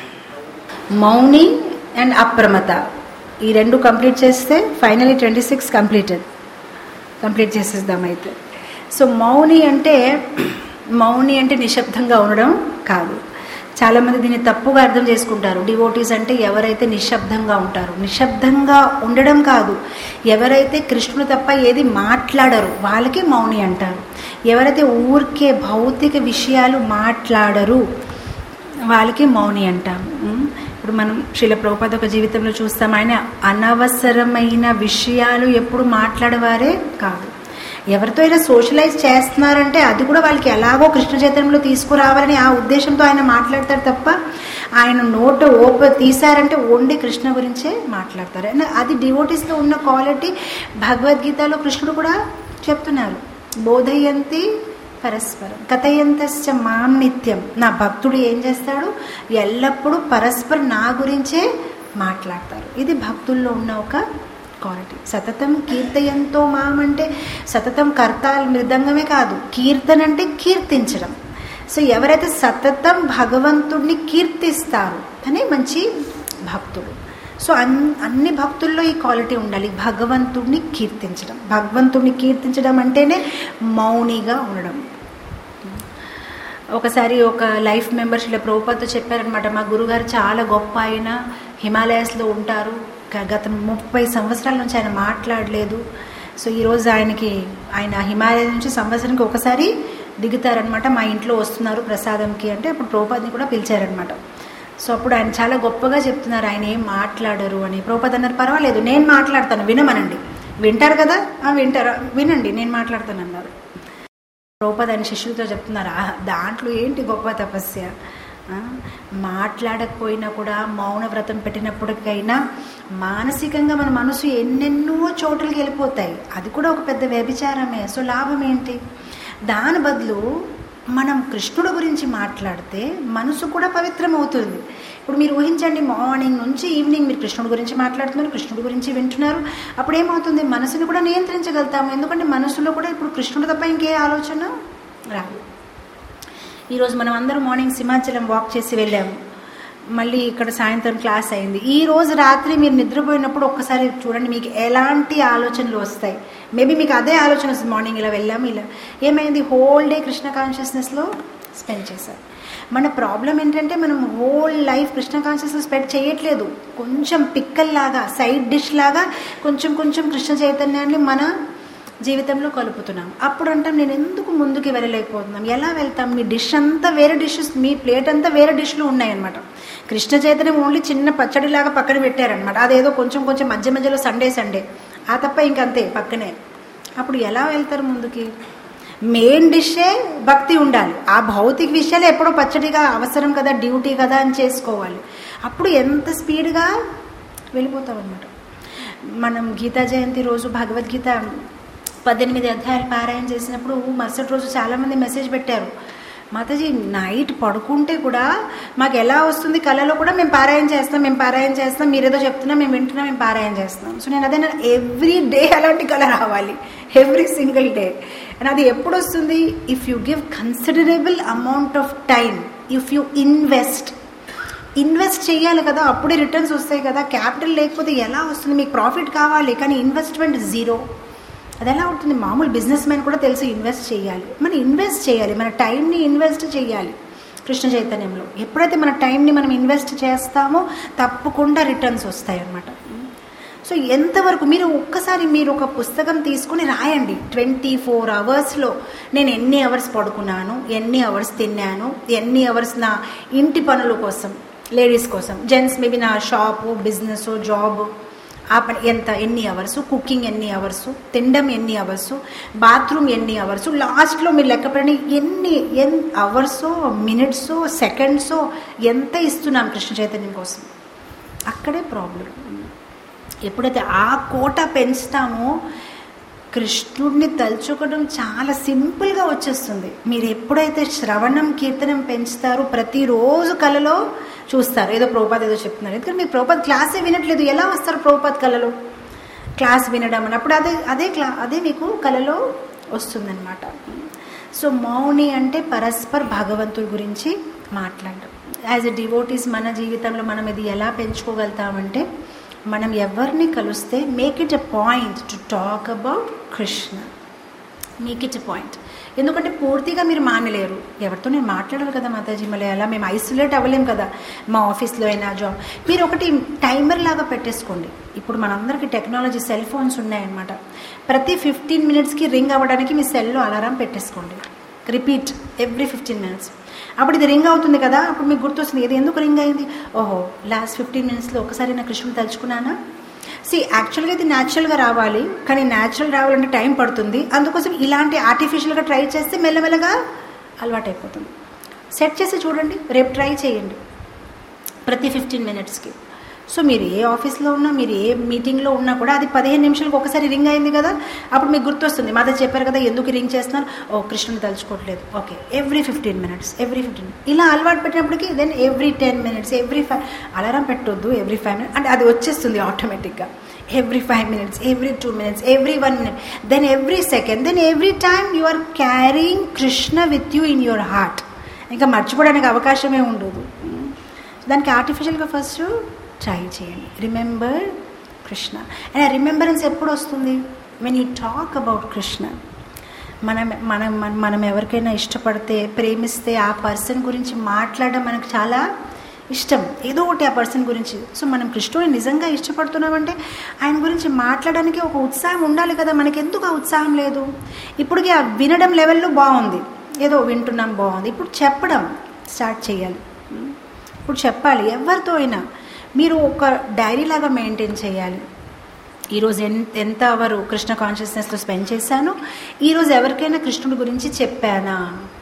మౌని అండ్ అప్రమత ఈ రెండు కంప్లీట్ చేస్తే finally twenty six completed complete చేసేద్దాం అయితే సో మౌని అంటే మౌని అంటే నిశ్శబ్దంగా ఉండడం కాదు చాలామంది దీన్ని తప్పుగా అర్థం చేసుకుంటారు డివోటీస్ అంటే ఎవరైతే నిశ్శబ్దంగా ఉంటారు నిశ్శబ్దంగా ఉండడం కాదు ఎవరైతే కృష్ణుడు తప్ప ఏది మాట్లాడరు వాళ్ళకి మౌని అంటారు ఎవరైతే ఊరికే భౌతిక విషయాలు మాట్లాడరు వాళ్ళకి మౌని అంటాం ఉమ్, ఇప్పుడు మనం శిల ప్రభుపాద ఒక జీవితంలో చూస్తాం ఆయన అనవసరమైన విషయాలు ఎప్పుడు మాట్లాడేవారే కాదు ఎవరితో అయినా సోషలైజ్ చేస్తున్నారంటే అది కూడా వాళ్ళకి ఎలాగో కృష్ణ చైతన్యంలో తీసుకురావాలని ఆ ఉద్దేశంతో ఆయన మాట్లాడతారు తప్ప ఆయన నోట ఓప తీశారంటే ఓన్లీ కృష్ణ గురించే మాట్లాడతారు అండ్ అది డివోటీస్లో ఉన్న క్వాలిటీ భగవద్గీతలో కృష్ణుడు కూడా చెప్తున్నారు బోధయంతి పరస్పరం కథయంతశ్చ మాం నిత్యం నా భక్తుడు ఏం చేస్తాడు ఎల్లప్పుడూ పరస్పరం నా గురించే మాట్లాడతారు ఇది భక్తుల్లో ఉన్న ఒక క్వాలిటీ సతతం కీర్తయంతో మాం అంటే సతతం కర్తాలు మృదంగమే కాదు కీర్తన అంటే కీర్తించడం సో ఎవరైతే సతతం భగవంతుడిని కీర్తిస్తారు అనే మంచి భక్తుడు సో అన్ అన్ని భక్తుల్లో ఈ క్వాలిటీ ఉండాలి భగవంతుడిని కీర్తించడం భగవంతుడిని కీర్తించడం అంటేనే మౌనిగా ఉండడం ఒకసారి ఒక లైఫ్ మెంబర్స్ ఇలా ప్రభుపాతో చెప్పారనమాట మా గురుగారు చాలా గొప్ప ఆయన హిమాలయాస్లో ఉంటారు గ- గత ముప్పై సంవత్సరాల నుంచి ఆయన మాట్లాడలేదు సో ఈరోజు ఆయనకి ఆయన హిమాలయ నుంచి సంవత్సరానికి ఒకసారి దిగుతారనమాట మా ఇంట్లో వస్తున్నారు ప్రసాదంకి అంటే అప్పుడు ప్రభుపాద్ని కూడా పిలిచారనమాట సో అప్పుడు ఆయన చాలా గొప్పగా చెప్తున్నారు ఆయన ఏం మాట్లాడరు అని ప్రభుపాద్ అన్నారు పర్వాలేదు నేను మాట్లాడతాను వినమనండి వింటారు కదా "ఆ, వింటారా వినండి నేను మాట్లాడతాను అన్నారు ప్రభుపాద్ ఆయన శిష్యులతో చెప్తున్నారు "ఆ, దాంట్లో ఏంటి గొప్ప తపస్య ఆ, మాట్లాడకపోయినా కూడా మౌన వ్రతం పెట్టినప్పటికైనా మానసికంగా మన మనసు ఎన్నెన్నో చోట్లకి వెళ్ళిపోతాయి అది కూడా ఒక పెద్ద వ్యభిచారమే సో లాభం ఏంటి దాని బదులు మనం కృష్ణుడు గురించి మాట్లాడితే మనసు కూడా పవిత్రం అవుతుంది ఇప్పుడు మీరు ఊహించండి మార్నింగ్ నుంచి ఈవినింగ్ మీరు కృష్ణుడు గురించి మాట్లాడుతున్నారు కృష్ణుడు గురించి వింటున్నారు అప్పుడు ఏమవుతుంది మనసుని కూడా నియంత్రించగలుగుతాము ఎందుకంటే మనసులో కూడా ఇప్పుడు కృష్ణుడు తప్ప ఇంకే ఆలోచన రాదు ఈరోజు మనం అందరం మార్నింగ్ సింహాచలం వాక్ చేసి వెళ్ళాము మళ్ళీ ఇక్కడ సాయంత్రం క్లాస్ అయింది ఈ రోజు రాత్రి మీరు నిద్రపోయినప్పుడు ఒక్కసారి చూడండి మీకు ఎలాంటి ఆలోచనలు వస్తాయి మేబీ మీకు అదే ఆలోచన వస్తుంది మార్నింగ్ ఇలా వెళ్ళాము ఇలా ఏమైంది హోల్ డే కృష్ణ కాన్షియస్నెస్లో స్పెండ్ చేశారు మన ప్రాబ్లం ఏంటంటే మనం whole life Krishna consciousness spend చేయట్లేదు కొంచెం పిక్కల్ లాగా సైడ్ డిష్ లాగా కొంచెం కొంచెం కృష్ణ చైతన్యాన్ని మన జీవితంలో కలుపుతున్నాం అప్పుడు అంటాం నేను ఎందుకు ముందుకు వెళ్ళలేకపోతున్నాం ఎలా వెళ్తాం మీ డిష్ అంతా వేరే డిషెస్ మీ ప్లేట్ అంతా వేరే డిష్లు ఉన్నాయన్నమాట కృష్ణ చైతన్యం ఓన్లీ చిన్న పచ్చడిలాగా పక్కన పెట్టారనమాట అదేదో కొంచెం కొంచెం మధ్య మధ్యలో సండే సండే ఆ తప్ప ఇంకంతే పక్కనే అప్పుడు ఎలా వెళ్తారు ముందుకి మెయిన్ డిషే భక్తి ఉండాలి ఆ భౌతిక విషయాలు ఎప్పుడో పచ్చడిగా అవసరం కదా డ్యూటీ కదా అని చేసుకోవాలి అప్పుడు ఎంత స్పీడ్గా వెళ్ళిపోతాం అనమాట మనం గీతా జయంతి రోజు భగవద్గీత పద్దెనిమిది అధ్యాయాలు పారాయణ చేసినప్పుడు మరుసటి రోజు చాలామంది మెసేజ్ పెట్టారు మాతాజీ నైట్ పడుకుంటే కూడా మాకు ఎలా వస్తుంది కళలో కూడా మేము పారాయణ చేస్తాం మేము పారాయణ చేస్తాం మీరేదో చెప్తున్నా మేము వింటున్నాం మేము పారాయణ చేస్తాం సో నేను అదే ఎవ్రీ డే అలాంటి కళ రావాలి ఎవ్రీ సింగిల్ డే అండ్ అది ఎప్పుడు వస్తుంది if you give considerable amount of time if you invest invest చేయాలి కదా అప్పుడే రిటర్న్స్ వస్తాయి కదా క్యాపిటల్ లేకపోతే ఎలా వస్తుంది మీకు ప్రాఫిట్ కావాలి కానీ ఇన్వెస్ట్మెంట్ జీరో అది ఎలా ఉంటుంది మామూలు బిజినెస్ మ్యాన్ కూడా తెలుసు ఇన్వెస్ట్ చేయాలి మనం ఇన్వెస్ట్ చేయాలి మన టైంని ఇన్వెస్ట్ చేయాలి కృష్ణ చైతన్యంలో ఎప్పుడైతే మన టైంని మనం ఇన్వెస్ట్ చేస్తామో తప్పకుండా రిటర్న్స్ వస్తాయి అన్నమాట సో ఎంతవరకు మీరు ఒక్కసారి మీరు ఒక పుస్తకం తీసుకుని రాయండి ట్వంటీ ఫోర్ అవర్స్లో నేను ఎన్ని అవర్స్ పడుకున్నాను ఎన్ని అవర్స్ తిన్నాను ఎన్ని అవర్స్ నా ఇంటి పనుల కోసం లేడీస్ కోసం జెంట్స్ మేబీ నా షాపు బిజినెస్ జాబ్ ఆ పని ఎంత ఎన్ని అవర్స్ కుకింగ్ ఎన్ని అవర్స్ తినడం ఎన్ని అవర్స్ బాత్రూమ్ ఎన్ని అవర్స్ లాస్ట్లో మీరు లెక్క పెట్టండి ఎన్ని ఎన్ అవర్సో మినిట్సో సెకండ్సో ఎంత ఇస్తున్నాం కృష్ణ చైతన్యం కోసం అక్కడే ప్రాబ్లం ఎప్పుడైతే ఆ కోట పెంచుతామో కృష్ణుడిని తలుచుకోవడం చాలా సింపుల్గా వచ్చేస్తుంది మీరు ఎప్పుడైతే శ్రవణం కీర్తనం పెంచుతారో ప్రతిరోజు కళలో చూస్తారు ఏదో ప్రభుపాద్ ఏదో చెప్తున్నారు ఎందుకంటే మీరు ప్రభుపాద్ క్లాసే వినట్లేదు ఎలా వస్తారు ప్రభుపాద్ కళలో క్లాస్ వినడం అన్నప్పుడు అదే అదే క్లా అదే మీకు కళలో వస్తుందన్నమాట సో మౌని అంటే పరస్పర్ భగవంతుడి గురించి మాట్లాడడం యాజ్ ఎ డివోటీస్ మన జీవితంలో మనం ఇది ఎలా పెంచుకోగలుగుతామంటే మనం ఎవరిని కలిస్తే make it a point to talk about Krishna మీకు ఇచ్చే పాయింట్ ఎందుకంటే పూర్తిగా మీరు మానలేరు ఎవరితో నేను మాట్లాడాలి కదా మాతాజీ మళ్ళీ అలా మేము ఐసోలేట్ అవ్వలేం కదా మా ఆఫీస్లో అయినా జాబ్ మీరు ఒకటి టైమర్ లాగా పెట్టేసుకోండి ఇప్పుడు మనందరికీ టెక్నాలజీ సెల్ ఫోన్స్ ఉన్నాయన్నమాట ప్రతి ఫిఫ్టీన్ మినిట్స్కి రింగ్ అవ్వడానికి మీ సెల్లో అలారం పెట్టేసుకోండి రిపీట్ ఎవ్రీ ఫిఫ్టీన్ మినిట్స్ అప్పుడు ఇది రింగ్ అవుతుంది కదా అప్పుడు మీకు గుర్తొస్తుంది ఇది ఎందుకు రింగ్ అయింది ఓహో లాస్ట్ ఫిఫ్టీన్ మినిట్స్లో ఒకసారి నా కృష్ణుని తలుచుకున్నానా సి యాక్చువల్గా ఇది న్యాచురల్గా రావాలి కానీ న్యాచురల్ రావాలంటే టైం పడుతుంది అందుకోసం ఇలాంటి ఆర్టిఫిషియల్గా ట్రై చేస్తే మెల్లమెల్లగా అలవాటు అయిపోతుంది సెట్ చేసి చూడండి రేపు ట్రై చేయండి ప్రతి ఫిఫ్టీన్ మినిట్స్కి సో మీరు ఏ ఆఫీస్లో ఉన్నా మీరు ఏ మీటింగ్లో ఉన్నా కూడా అది పదిహేను నిమిషాలకు ఒకసారి రింగ్ అయింది కదా అప్పుడు మీకు గుర్తొస్తుంది మాతో చెప్పారు కదా ఎందుకు రింగ్ చేస్తున్నారు ఓ కృష్ణుని తలుచుకోవట్లేదు okay every fifteen minutes every fifteen ఇలా అలవాటు పెట్టినప్పటికీ then every ten minutes every five alarm పెట్టొద్దు ఎవ్రీ ఫైవ్ మినిట్స్ అంటే అది వచ్చేస్తుంది ఆటోమేటిక్గా every five minutes every two minutes every one minute then every second then every time you are carrying Krishna with you in your heart ఇంకా మర్చిపోవడానికి అవకాశమే ఉండదు దానికి ఆర్టిఫిషియల్గా ఫస్ట్ ట్రై చేయండి రిమెంబర్ కృష్ణ అండ్ ఆ రిమెంబరెన్స్ ఎప్పుడు వస్తుంది when you talk about Krishna మనం మనం మన- మనం ఎవరికైనా ఇష్టపడితే ప్రేమిస్తే ఆ పర్సన్ గురించి మాట్లాడడం మనకు చాలా ఇష్టం ఏదో ఒకటి ఆ పర్సన్ గురించి సో మనం కృష్ణుని నిజంగా ఇష్టపడుతున్నామంటే ఆయన గురించి మాట్లాడడానికి ఒక ఉత్సాహం ఉండాలి కదా మనకి ఎందుకు ఆ ఉత్సాహం లేదు ఇప్పటికి ఆ వినడం లెవెల్లో బాగుంది ఏదో వింటున్నాం బాగుంది ఇప్పుడు చెప్పడం స్టార్ట్ చేయాలి ఇప్పుడు చెప్పాలి ఎవరితో అయినా మీరు ఒక డైరీ లాగా మెయింటైన్ చేయాలి ఈరోజు ఎంత ఎంత అవరు కృష్ణ కాన్షియస్నెస్లో స్పెండ్ చేశాను ఈరోజు ఎవరికైనా కృష్ణుడి గురించి చెప్పానా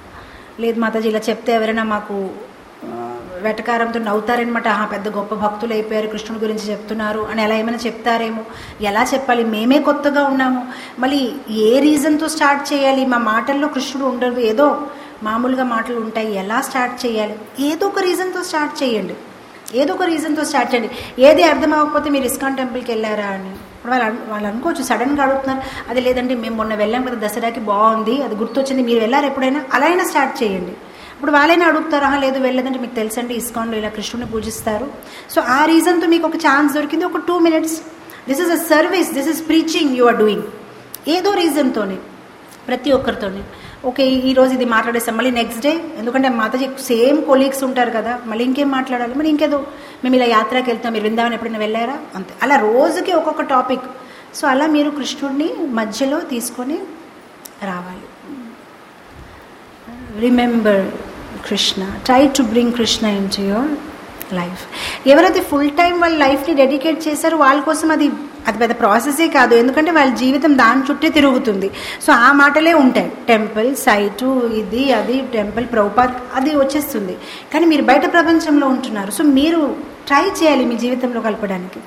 లేదు మాతాజీ ఇలా చెప్తే ఎవరైనా మాకు ఆ, వెటకారంతో నవ్వుతారనమాట ఆహా పెద్ద గొప్ప భక్తులు అయిపోయారు కృష్ణుడి గురించి చెప్తున్నారు అని ఎలా ఏమైనా చెప్తారేమో ఎలా చెప్పాలి మేమే కొత్తగా ఉన్నాము మళ్ళీ ఏ రీజన్తో స్టార్ట్ చేయాలి మా మాటల్లో కృష్ణుడు ఉండదు ఏదో మామూలుగా మాటలు ఉంటాయి ఎలా స్టార్ట్ చేయాలి ఏదో ఒక రీజన్తో స్టార్ట్ చేయండి ఏదో ఒక రీజన్తో స్టార్ట్ చేయండి ఏది అర్థం అవ్వకపోతే మీరు ఇస్కాన్ టెంపుల్కి వెళ్ళారా అని ఇప్పుడు వాళ్ళు అను- వాళ్ళు అనుకోవచ్చు సడన్గా అడుగుతున్నారు అది లేదంటే మేము మొన్న వెళ్ళాం కదా దసరాకి బాగుంది అది గుర్తొచ్చింది మీరు వెళ్ళారు ఎప్పుడైనా అలా అయినా స్టార్ట్ చేయండి ఇప్పుడు వాళ్ళైనా అడుగుతారు "ఆహా, లేదు వెళ్ళదంటే మీకు తెలుసండి ఇస్కాన్లో ఇలా కృష్ణుని పూజిస్తారు సో ఆ రీజన్తో మీకు ఒక ఛాన్స్ దొరికింది ఒక two minutes this is a service this is preaching you are doing ఏదో రీజన్తోనే ప్రతి ఒక్కరితోనే ఓకే ఈ రోజు ఇది మాట్లాడేస్తాం మళ్ళీ నెక్స్ట్ డే ఎందుకంటే మాతాజీ సేమ్ కొలీగ్స్ ఉంటారు కదా మళ్ళీ ఇంకేం మాట్లాడాలి మరి ఇంకేదో మేము ఇలా యాత్రకి వెళ్తాం మీరు విందామని ఎప్పుడైనా వెళ్ళారా అంతే అలా రోజుకి ఒక్కొక్క టాపిక్ సో అలా మీరు కృష్ణుడిని మధ్యలో తీసుకొని రావాలి remember Krishna try to bring Krishna into your life ఎవరైతే ఫుల్ టైం వాళ్ళ లైఫ్ని డెడికేట్ చేశారో వాళ్ళ కోసం అది అది పెద్ద ప్రాసెసే కాదు ఎందుకంటే వాళ్ళ జీవితం దాని చుట్టే తిరుగుతుంది సో ఆ మాటలే ఉంటాయి టెంపుల్ సైటు ఇది అది టెంపుల్ ప్రభుపాద్ అది వచ్చేస్తుంది కానీ మీరు బయట ప్రపంచంలో ఉంటున్నారు సో మీరు ట్రై చేయాలి మీ జీవితంలో కలపడానికి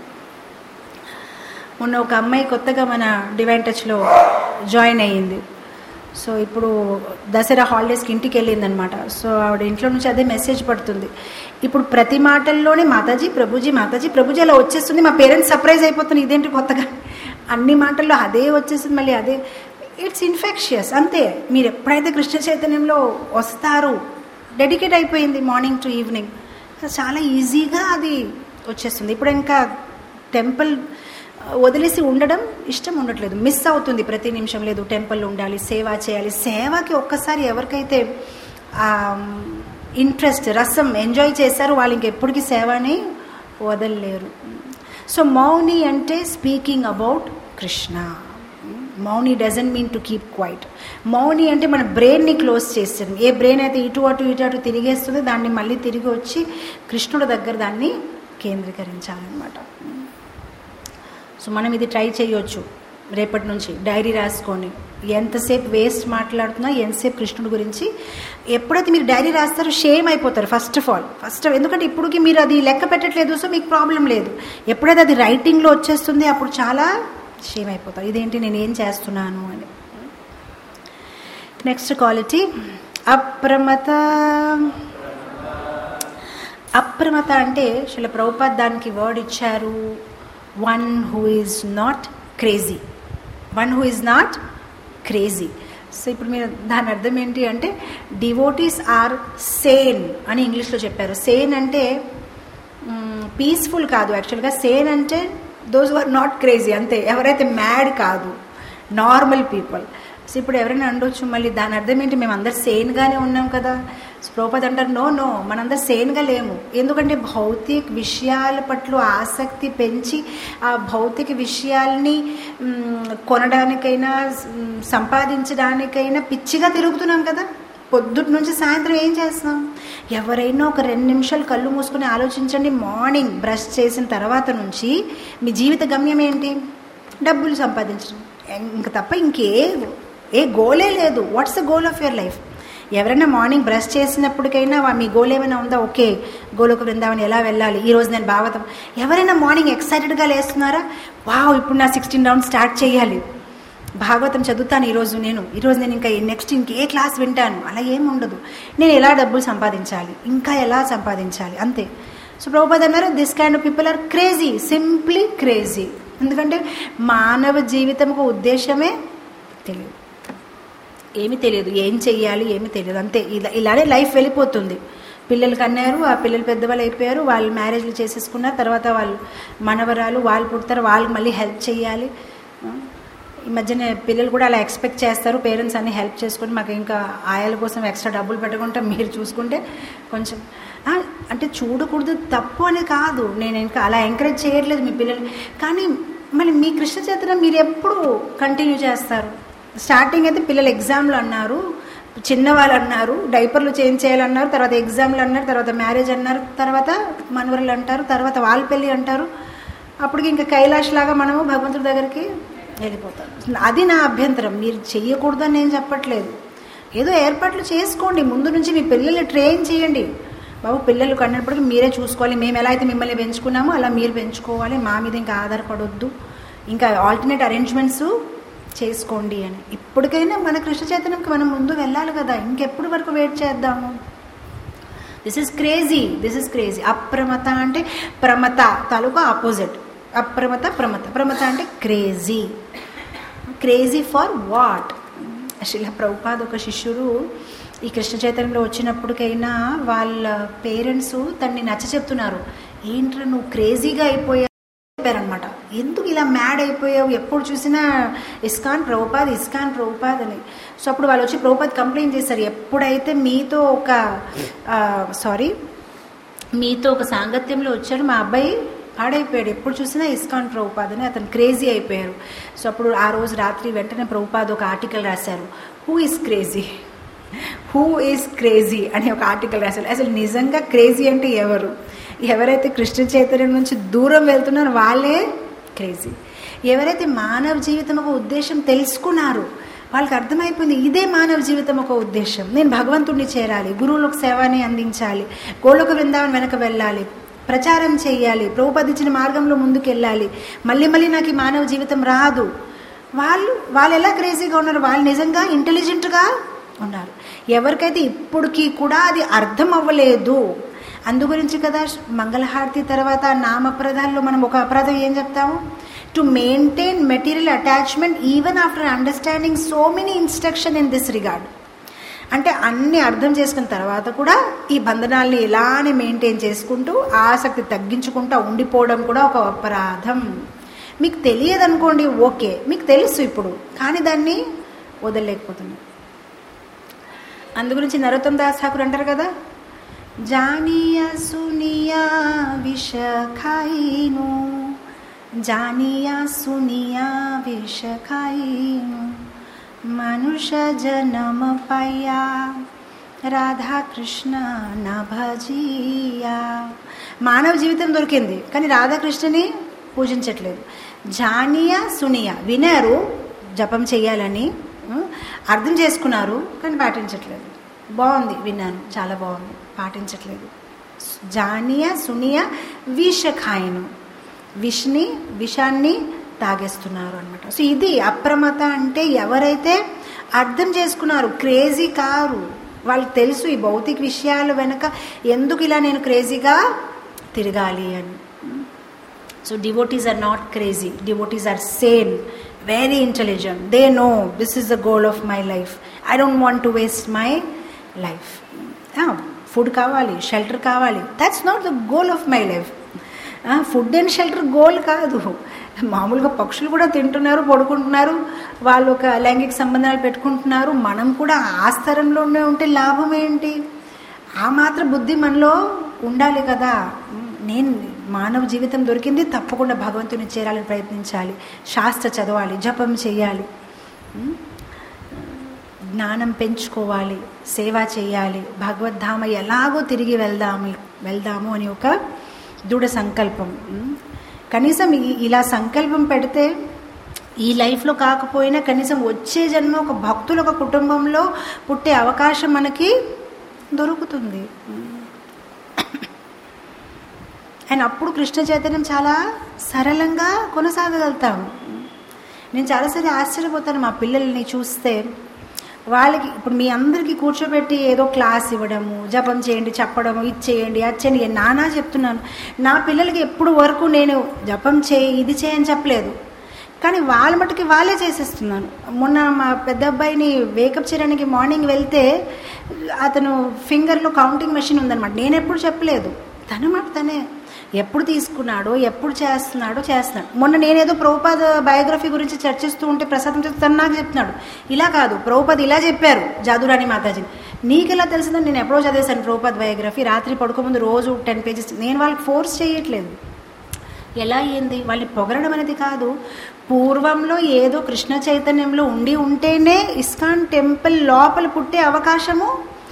మొన్న ఒక అమ్మాయి కొత్తగా మన డివైన్ టచ్లో జాయిన్ అయ్యింది సో ఇప్పుడు దసరా హాలిడేస్కి ఇంటికి వెళ్ళిందనమాట సో ఆవిడ ఇంట్లో నుంచి అదే మెసేజ్ పడుతుంది ఇప్పుడు ప్రతి మాటల్లోనే మాతాజీ ప్రభుజీ మాతాజీ ప్రభుజీ అలా వచ్చేస్తుంది మా పేరెంట్స్ సర్ప్రైజ్ అయిపోతుంది ఇదేంటి కొత్తగా అన్ని మాటల్లో అదే వచ్చేస్తుంది మళ్ళీ అదే ఇట్స్ ఇన్ఫెక్షియస్ అంతే మీరు ఎప్పుడైతే కృష్ణ చైతన్యంలో వస్తారు డెడికేట్ అయిపోయింది మార్నింగ్ టు ఈవినింగ్ చాలా ఈజీగా అది వచ్చేస్తుంది ఇప్పుడు ఇంకా టెంపుల్ వదిలేసి ఉండడం ఇష్టం ఉండట్లేదు మిస్ అవుతుంది ప్రతి నిమిషం లేదు టెంపుల్ ఉండాలి సేవ చేయాలి సేవకి ఒక్కసారి ఎవరికైతే ఇంట్రెస్ట్ రసం ఎంజాయ్ చేశారో వాళ్ళు ఇంకెప్పటికీ సేవని వదలలేరు సో మౌని అంటే స్పీకింగ్ అబౌట్ కృష్ణ మౌని doesn't mean to keep quiet మౌని అంటే మన బ్రెయిన్ని క్లోజ్ చేస్తుంది ఏ బ్రెయిన్ అయితే ఇటు అటు ఇటు అటు తిరిగేస్తుంది దాన్ని మళ్ళీ తిరిగి వచ్చి కృష్ణుడి దగ్గర దాన్ని కేంద్రీకరించాలన్నమాట సో మనం ఇది ట్రై చేయొచ్చు రేపటి నుంచి డైరీ రాసుకొని ఎంతసేపు వేస్ట్ మాట్లాడుతున్నా ఎంతసేపు కృష్ణుడి గురించి ఎప్పుడైతే మీరు డైరీ రాస్తారో షేమ్ అయిపోతారు ఫస్ట్ ఆఫ్ ఆల్ ఫస్ట్ ఎందుకంటే ఇప్పటికి మీరు అది లెక్క పెట్టట్లేదు సో మీకు ప్రాబ్లం లేదు ఎప్పుడైతే అది రైటింగ్లో వచ్చేస్తుంది అప్పుడు చాలా షేమ్ అయిపోతారు ఇదేంటి నేను ఏం చేస్తున్నాను అని నెక్స్ట్ క్వాలిటీ అప్రమత అప్రమత అంటే శిల ప్రభుపాద్ దానికి వర్డ్ ఇచ్చారు one who is not crazy one who is not crazy so ఇప్పుడు మీరు దాని అర్థం ఏంటి అంటే డివోటీస్ ఆర్ సేన్ అని ఇంగ్లీష్లో చెప్పారు సేన్ అంటే పీస్ఫుల్ కాదు యాక్చువల్గా సేన్ అంటే దోస్ ఆర్ నాట్ క్రేజీ అంతే ఎవరైతే మ్యాడ్ కాదు నార్మల్ పీపుల్ సో ఇప్పుడు ఎవరైనా ఉండొచ్చు మళ్ళీ దాని అర్థం ఏంటి మేము అందరు సేన్గానే ఉన్నాం కదా ప్రోపద్ అంటారు నో నో మనందరు సేన్గా లేము ఎందుకంటే భౌతిక విషయాల పట్ల ఆసక్తి పెంచి ఆ భౌతిక విషయాల్ని మ్, కొనడానికైనా మ్, సంపాదించడానికైనా పిచ్చిగా తిరుగుతున్నాం కదా పొద్దుటి నుంచి సాయంత్రం ఏం చేస్తాం ఎవరైనా ఒక రెండు నిమిషాలు కళ్ళు మూసుకొని ఆలోచించండి మార్నింగ్ బ్రష్ చేసిన తర్వాత నుంచి మీ జీవిత గమ్యం ఏంటి డబ్బులు సంపాదించడం ఇంక తప్ప ఇంకే ఏ గోలే లేదు what's the goal of your life ఎవరైనా మార్నింగ్ బ్రష్ చేసినప్పటికైనా వా- మీ గోల్ ఏమైనా ఉందా ఓకే గోలోక బృందావని ఎలా వెళ్ళాలి ఈ రోజు నేను భాగవతం ఎవరైనా మార్నింగ్ ఎక్సైటెడ్గా లేస్తున్నారా వావ్ ఇప్పుడు నా సిక్స్టీన్ రౌండ్ స్టార్ట్ చేయాలి భాగవతం చదువుతాను ఈరోజు నేను ఈరోజు నేను ఇంకా నెక్స్ట్ ఇంకే క్లాస్ వింటాను అలా ఏమి ఉండదు నేను ఎలా డబ్బులు సంపాదించాలి ఇంకా ఎలా సంపాదించాలి అంతే సో ప్రభుపాద్ అన్నారు this kind of people are crazy simply crazy ఎందుకంటే మానవ జీవితంకు ఉద్దేశమే తెలియదు ఏమీ తెలియదు ఏం చెయ్యాలి ఏమీ తెలియదు అంతే ఇలా ఇలానే లైఫ్ వెళ్ళిపోతుంది పిల్లలకి అన్నారు ఆ పిల్లలు పెద్దవాళ్ళు అయిపోయారు వాళ్ళు మ్యారేజ్లు చేసేసుకున్నారు తర్వాత వాళ్ళు మనవరాలు వాళ్ళు పుడతారు వాళ్ళకి మళ్ళీ హెల్ప్ చేయాలి ఆ, ఈ మధ్యన పిల్లలు కూడా అలా ఎక్స్పెక్ట్ చేస్తారు పేరెంట్స్ అన్ని హెల్ప్ చేసుకొని మాకు ఇంకా ఆయాల కోసం ఎక్స్ట్రా డబ్బులు పెట్టుకుంటే మీరు చూసుకుంటే కొంచెం ఆ, అంటే చూడకూడదు తప్పు అని కాదు నేను ఇంకా అలా ఎంకరేజ్ చేయట్లేదు మీ పిల్లలు కానీ మళ్ళీ మీ కృష్ణ చైతన్యం మీరు ఎప్పుడు కంటిన్యూ చేస్తారు స్టార్టింగ్ అయితే పిల్లలు ఎగ్జామ్లు అన్నారు చిన్నవాళ్ళు అన్నారు డైపర్లు చేంజ్ చేయాలన్నారు తర్వాత ఎగ్జామ్లు అన్నారు తర్వాత మ్యారేజ్ అన్నారు తర్వాత మనవరులు అంటారు తర్వాత వాళ్ళ పెళ్ళి అంటారు అప్పటికి ఇంకా కైలాష్ లాగా మనము భగవంతుడి దగ్గరికి వెళ్ళిపోతాం అది నా అభ్యంతరం మీరు చెయ్యకూడదని నేను చెప్పట్లేదు ఏదో ఏర్పాట్లు చేసుకోండి ముందు నుంచి మీ పిల్లల్ని ట్రైన్ చేయండి బాబు పిల్లలు కన్నప్పటికీ మీరే చూసుకోవాలి మేము ఎలా అయితే మిమ్మల్ని పెంచుకున్నామో అలా మీరు పెంచుకోవాలి మా మీద ఇంకా ఆధారపడొద్దు ఇంకా ఆల్టర్నేట్ అరేంజ్మెంట్స్ చేసుకోండి అని ఇప్పటికైనా మన కృష్ణ చైతన్యంకి మనం ముందు వెళ్ళాలి కదా ఇంకెప్పుడు వరకు వెయిట్ చేద్దాము this is crazy this is crazy అప్రమత అంటే ప్రమత తాలూకా ఆపోజిట్ అప్రమత ప్రమత ప్రమత అంటే క్రేజీ క్రేజీ ఫర్ వాట్ శిల ప్రభుపాద్ ఒక శిష్యుడు ఈ కృష్ణ చైతన్యంలో వచ్చినప్పటికైనా వాళ్ళ పేరెంట్స్ తన్ని నచ్చ చెప్తున్నారు ఏంట్రా నువ్వు క్రేజీగా అయిపోయా చెప్పారనమాట ఎందుకు ఇలా మ్యాడ్ అయిపోయావు ఎప్పుడు చూసినా ఇస్కాన్ ప్రభుపాద్ ఇస్కాన్ ప్రభుపాద్ అని సో అప్పుడు వాళ్ళు వచ్చి ప్రభుపాద్ కంప్లైంట్ చేశారు ఎప్పుడైతే మీతో ఒక సారీ మీతో ఒక సాంగత్యంలో వచ్చారు మా అబ్బాయి పాడైపోయాడు ఎప్పుడు చూసినా ఇస్కాన్ ప్రభుపాద్ అని అతను క్రేజీ అయిపోయారు సో అప్పుడు ఆ రోజు రాత్రి వెంటనే ప్రభుపాద్ ఒక ఆర్టికల్ రాశారు who is crazy who is crazy అని ఒక ఆర్టికల్ రాశారు అసలు నిజంగా క్రేజీ అంటే ఎవరు ఎవరైతే కృష్ణ చైతన్యం నుంచి దూరం వెళ్తున్నారో వాళ్ళే క్రేజీ ఎవరైతే మానవ జీవితం ఒక ఉద్దేశం తెలుసుకున్నారు వాళ్ళకి అర్థమైపోయింది ఇదే మానవ జీవితం ఒక ఉద్దేశం నేను భగవంతుడిని చేరాలి గురువులకు సేవని అందించాలి గోళక బృందావనం వెనక వెళ్ళాలి ప్రచారం చేయాలి ప్రభుపదించిన మార్గంలో ముందుకు వెళ్ళాలి మళ్ళీ మళ్ళీ నాకు ఈ మానవ జీవితం రాదు వాళ్ళు వాళ్ళు ఎలా క్రేజీగా ఉన్నారు వాళ్ళు నిజంగా ఇంటెలిజెంట్గా ఉన్నారు ఎవరికైతే ఇప్పటికీ కూడా అది అర్థం అవ్వలేదు అందు గురించి కదా మంగళహారతి తర్వాత నామప్రదాల్లో మనం ఒక అపరాధం ఏం చెప్తాము to maintain material attachment even after understanding so many instruction in this regard అంటే అన్ని అర్థం చేసుకున్న తర్వాత కూడా ఈ బంధనాల్ని ఇలానే మెయింటైన్ చేసుకుంటూ ఆసక్తి తగ్గించుకుంటూ ఉండిపోవడం కూడా ఒక అపరాధం మీకు తెలియదు అనుకోండి ఓకే మీకు తెలుసు ఇప్పుడు కానీ దాన్ని వదలలేకపోతున్నాం అందు గురించి నరోత్తం దాస్ ఠాకూర్ అంటారు కదా జానియా సునియా విష ఖాయిను జానియా సునియా విష ఖాయిను మనుష్య జనమ పయ్యా రాధాకృష్ణ నభజియా మానవ జీవితం దొరికింది కానీ రాధాకృష్ణని పూజించట్లేదు జానియా సునియా వినారు జపం చేయాలని ఉం, అర్థం చేసుకున్నారు కానీ పాటించట్లేదు బాగుంది విన్నాను చాలా బాగుంది పాటించట్లేదు జానియా సునియా విష ఖాయిను విష్ని విషాన్ని తాగేస్తున్నారు అనమాట సో ఇది అప్రమత అంటే ఎవరైతే అర్థం చేసుకున్నారు క్రేజీ కారు వాళ్ళకి తెలుసు ఈ భౌతిక విషయాల వెనుక ఎందుకు ఇలా నేను క్రేజీగా తిరగాలి అని so devotees are not crazy devotees are same very intelligent they know this is the goal of my life I don't want to waste my life food కావాలి షెల్టర్ కావాలి that's not the goal of my life food and shelter goal కాదు మామూలుగా పక్షులు కూడా తింటున్నారు పడుకుంటున్నారు వాళ్ళు ఒక లైంగిక సంబంధాలు పెట్టుకుంటున్నారు మనం కూడా ఆ స్థరంలోనే ఉంటే లాభం ఏంటి ఆ మాత్రం బుద్ధి మనలో ఉండాలి కదా నేను మానవ జీవితం దొరికింది తప్పకుండా భగవంతుని చేరాలని ప్రయత్నించాలి శాస్త్ర చదవాలి జపం చేయాలి ఉమ్, జ్ఞానం పెంచుకోవాలి సేవ చేయాలి భగవద్ధామ ఎలాగో తిరిగి వెళ్దాము వెళ్దాము అని ఒక దృఢ సంకల్పం ఉమ్. కనీసం ఈ- ఇలా సంకల్పం పెడితే ఈ లైఫ్లో కాకపోయినా కనీసం వచ్చే జన్మ ఒక భక్తుల ఒక కుటుంబంలో పుట్టే అవకాశం మనకి దొరుకుతుంది ఉమ్. అండ్ అప్పుడు కృష్ణ చైతన్యం చాలా సరళంగా కొనసాగగలుగుతాము నేను చాలాసారి ఆశ్చర్యపోతాను మా పిల్లల్ని చూస్తే వాళ్ళకి ఇప్పుడు మీ అందరికీ కూర్చోబెట్టి ఏదో క్లాస్ ఇవ్వడము జపం చేయండి చెప్పడము ఇది చేయండి అది చేయండి నానా చెప్తున్నాను నా పిల్లలకి ఎప్పుడు వరకు నేను జపం చేయి ఇది చేయని చెప్పలేదు కానీ వాళ్ళ మటుకి వాళ్ళే చేసేస్తున్నాను మొన్న మా పెద్ద అబ్బాయిని వేకప్ చేయడానికి మార్నింగ్ వెళ్తే అతను ఫింగర్లో కౌంటింగ్ మెషిన్ ఉందన్నమాట నేను ఎప్పుడు చెప్పలేదు తను మాట తనే ఎప్పుడు తీసుకున్నాడో ఎప్పుడు చేస్తున్నాడో చేస్తున్నాడు మొన్న నేనేదో ప్రభుపాద బయోగ్రఫీ గురించి చర్చిస్తూ ఉంటే ప్రసాదం చేస్తూ తను నాకు చెప్తున్నాడు ఇలా కాదు ప్రభుపాద్ ఇలా చెప్పారు జాదురాణి మాతాజీ నీకెలా తెలిసిందని నేను ఎప్పుడో చదివేశాను ప్రభుపాద్ బయోగ్రఫీ రాత్రి పడుకోముందు రోజు టెన్ పేజెస్ నేను వాళ్ళకి ఫోర్స్ చేయట్లేదు ఎలా అయ్యింది వాళ్ళని పొగరడం అనేది కాదు పూర్వంలో ఏదో కృష్ణ చైతన్యంలో ఉండి ఉంటేనే ఇస్కాన్ టెంపుల్ లోపల పుట్టే అవకాశము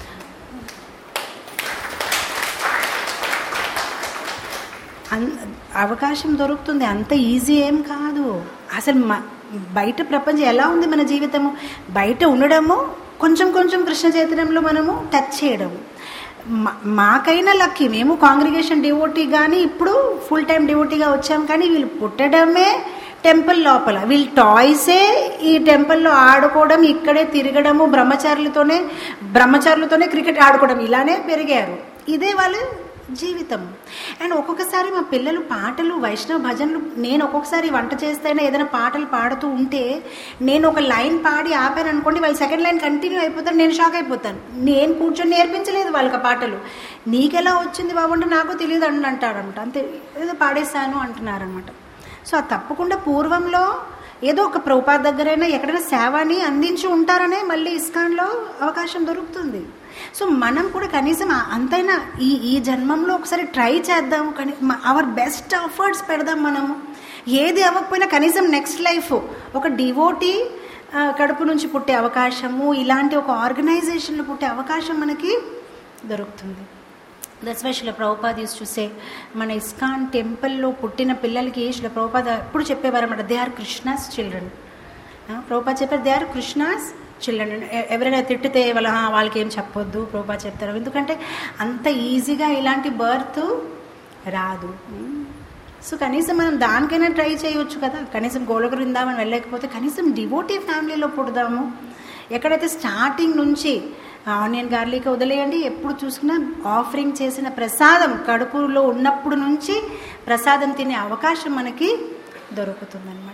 అన్ అవకాశం దొరుకుతుంది అంత ఈజీ ఏం కాదు అసలు మ బయట ప్రపంచం ఎలా ఉంది మన జీవితము బయట ఉండడము కొంచెం కొంచెం కృష్ణ చైతన్యంలో మనము టచ్ చేయడము మా- మాకైనా లక్కీ మేము కాంగ్రిగేషన్ డివోటీ కానీ ఇప్పుడు ఫుల్ టైం డివోటీగా వచ్చాం కానీ వీళ్ళు పుట్టడమే టెంపుల్ లోపల వీళ్ళు టాయ్సే ఈ టెంపుల్లో ఆడుకోవడం ఇక్కడే తిరగడము బ్రహ్మచారులతోనే బ్రహ్మచారులతోనే క్రికెట్ ఆడుకోవడం ఇలానే పెరిగారు ఇదే వాళ్ళ జీవితం అండ్ ఒక్కొక్కసారి మా పిల్లలు పాటలు వైష్ణవ భజనలు నేను ఒక్కొక్కసారి వంట చేస్తేనే ఏదైనా పాటలు పాడుతూ ఉంటే నేను ఒక లైన్ పాడి ఆపాను అనుకోండి వాళ్ళు సెకండ్ లైన్ కంటిన్యూ అయిపోతారు నేను షాక్ అయిపోతాను నేను కూర్చొని నేర్పించలేదు వాళ్ళకి ఆ పాటలు నీకెలా వచ్చింది బాబు అంటే నాకు తెలియదు అని అంటారనమాట అంతే ఏదో పాడేశాను అంటున్నారనమాట సో అది తప్పకుండా పూర్వంలో ఏదో ఒక ప్రభుపాద దగ్గరైనా ఎక్కడైనా సేవని అందించి ఉంటారనే మళ్ళీ ఇస్కాన్లో అవకాశం దొరుకుతుంది సో మనం కూడా కనీసం ఆ- అంతైనా ఈ ఈ జన్మంలో ఒకసారి ట్రై చేద్దాం కానీ అవర్ బెస్ట్ ఎఫర్ట్స్ పెడదాం మనము ఏది అవ్వకపోయినా కనీసం నెక్స్ట్ లైఫ్ ఒక డివోటీ కడుపు నుంచి పుట్టే అవకాశము ఇలాంటి ఒక ఆర్గనైజేషన్లో పుట్టే అవకాశం మనకి దొరుకుతుంది దట్స్ వై శిల ప్రభుపాద యూస్ చూసే మన ఇస్కాన్ టెంపుల్లో పుట్టిన పిల్లలకి శిల ప్రభుపాద ఎప్పుడు చెప్పేవారు అన్నమాట they are Krishna's children Prabhupada చెప్పారు దే ఆర్ కృష్ణాస్ చిల్డ్రన్ ఎవరైనా తిట్టితే వాళ్ళ "ఆ, వాళ్ళకి ఏం చెప్పొద్దు ప్రభుపాద చెప్తారు ఎందుకంటే అంత ఈజీగా ఇలాంటి బర్త్ రాదు సో కనీసం మనం దానికైనా ట్రై చేయొచ్చు కదా కనీసం గోళకు బృందావనం వెళ్ళలేకపోతే కనీసం డివోటీ ఫ్యామిలీలో పుడదాము ఎక్కడైతే స్టార్టింగ్ నుంచి ఆనియన్ గార్లిక్ వదిలేయండి ఎప్పుడు చూసినా ఆఫరింగ్ చేసిన ప్రసాదం కడుపులో ఉన్నప్పుడు నుంచి ప్రసాదం తినే అవకాశం మనకి దొరుకుతుందన్నమాట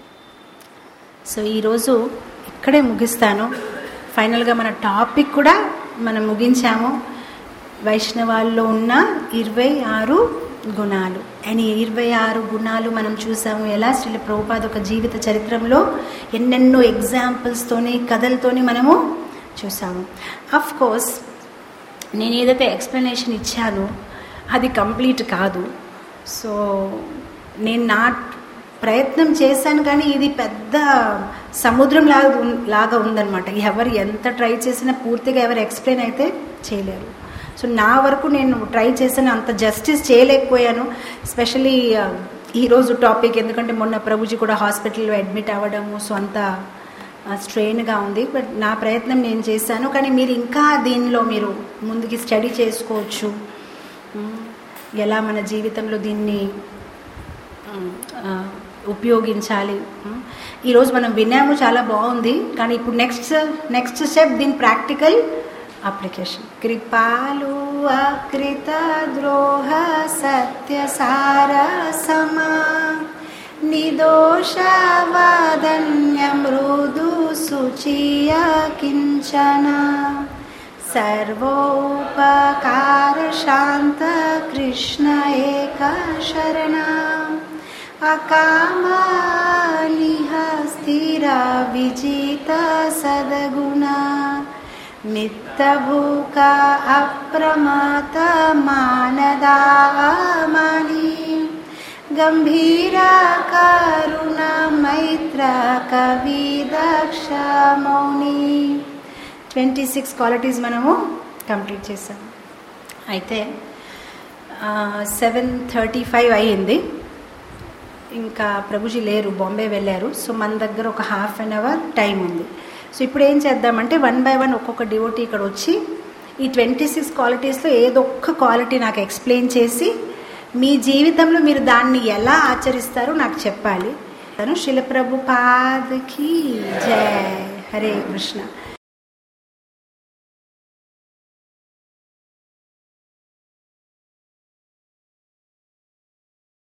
సో ఈరోజు ఇక్కడే ముగిస్తాను ఫైనల్గా మన టాపిక్ కూడా మనం ముగించాము వైష్ణవాల్లో ఉన్న ఇరవై ఆరు గుణాలు అండ్ ఈ ఇరవై ఆరు గుణాలు మనం చూసాము ఎలా శ్రీల ప్రభుపాద ఒక జీవిత చరిత్రలో ఎన్నెన్నో ఎగ్జాంపుల్స్తోని కథలతోని మనము చూసాము అఫ్ కోర్స్ నేను ఏదైతే ఎక్స్ప్లెనేషన్ ఇచ్చానో అది కంప్లీట్ కాదు సో నేను నా ప్రయత్నం చేశాను కానీ ఇది పెద్ద సముద్రం లాగా ఉన్- లాగా ఉందన్నమాట ఎవరు ఎంత ట్రై చేసినా పూర్తిగా ఎవరు ఎక్స్ప్లెయిన్ అయితే చేయలేరు సో నా వరకు నేను ట్రై చేశాను అంత జస్టిస్ చేయలేకపోయాను స్పెషలీ ఈరోజు టాపిక్ ఎందుకంటే మొన్న ప్రభుజీ కూడా హాస్పిటల్లో అడ్మిట్ అవ్వడము సో అంత స్ట్రెయిన్గా ఉంది బట్ నా ప్రయత్నం నేను చేశాను కానీ మీరు ఇంకా దీనిలో మీరు ముందుకి స్టడీ చేసుకోవచ్చు ఉమ్, ఎలా మన జీవితంలో దీన్ని ఉమ్, ఆ, ఉపయోగించాలి ఉమ్. ఈరోజు మనం విన్నాము చాలా బాగుంది కానీ ఇప్పుడు నెక్స్ట్ నెక్స్ట్ స్టెప్ దీని ప్రాక్టికల్ అప్లికేషన్ కృపాలు అకృత ద్రోహ సత్య సార సమా నిర్దోషవదన్య మృదు శుచియ కించన सर्वोपकारशान्त कृष्ण एक शरणा अकामालिह स्थिरा विजित सद्गुणा नित्यभूका अप्रमात मानदामानी गम्भीरा करुणा मैत्र कवि दक्ष మౌని ట్వంటీ సిక్స్ క్వాలిటీస్ మనము కంప్లీట్ చేసాం అయితే సెవెన్ థర్టీ ఫైవ్ అయ్యింది ఇంకా ప్రభుజీ లేరు బాంబే వెళ్ళారు సో మన దగ్గర ఒక హాఫ్ అన్ అవర్ టైం ఉంది సో ఇప్పుడు ఏం చేద్దామంటే వన్ బై వన్ ఒక్కొక్క డివోటీ ఇక్కడ వచ్చి ఈ ట్వంటీ సిక్స్ క్వాలిటీస్లో ఏదో ఒక్క క్వాలిటీ నాకు ఎక్స్ప్లెయిన్ చేసి మీ జీవితంలో మీరు దాన్ని ఎలా ఆచరిస్తారో నాకు చెప్పాలి తను శిలప్రభు పాదకి జయ హరే కృష్ణ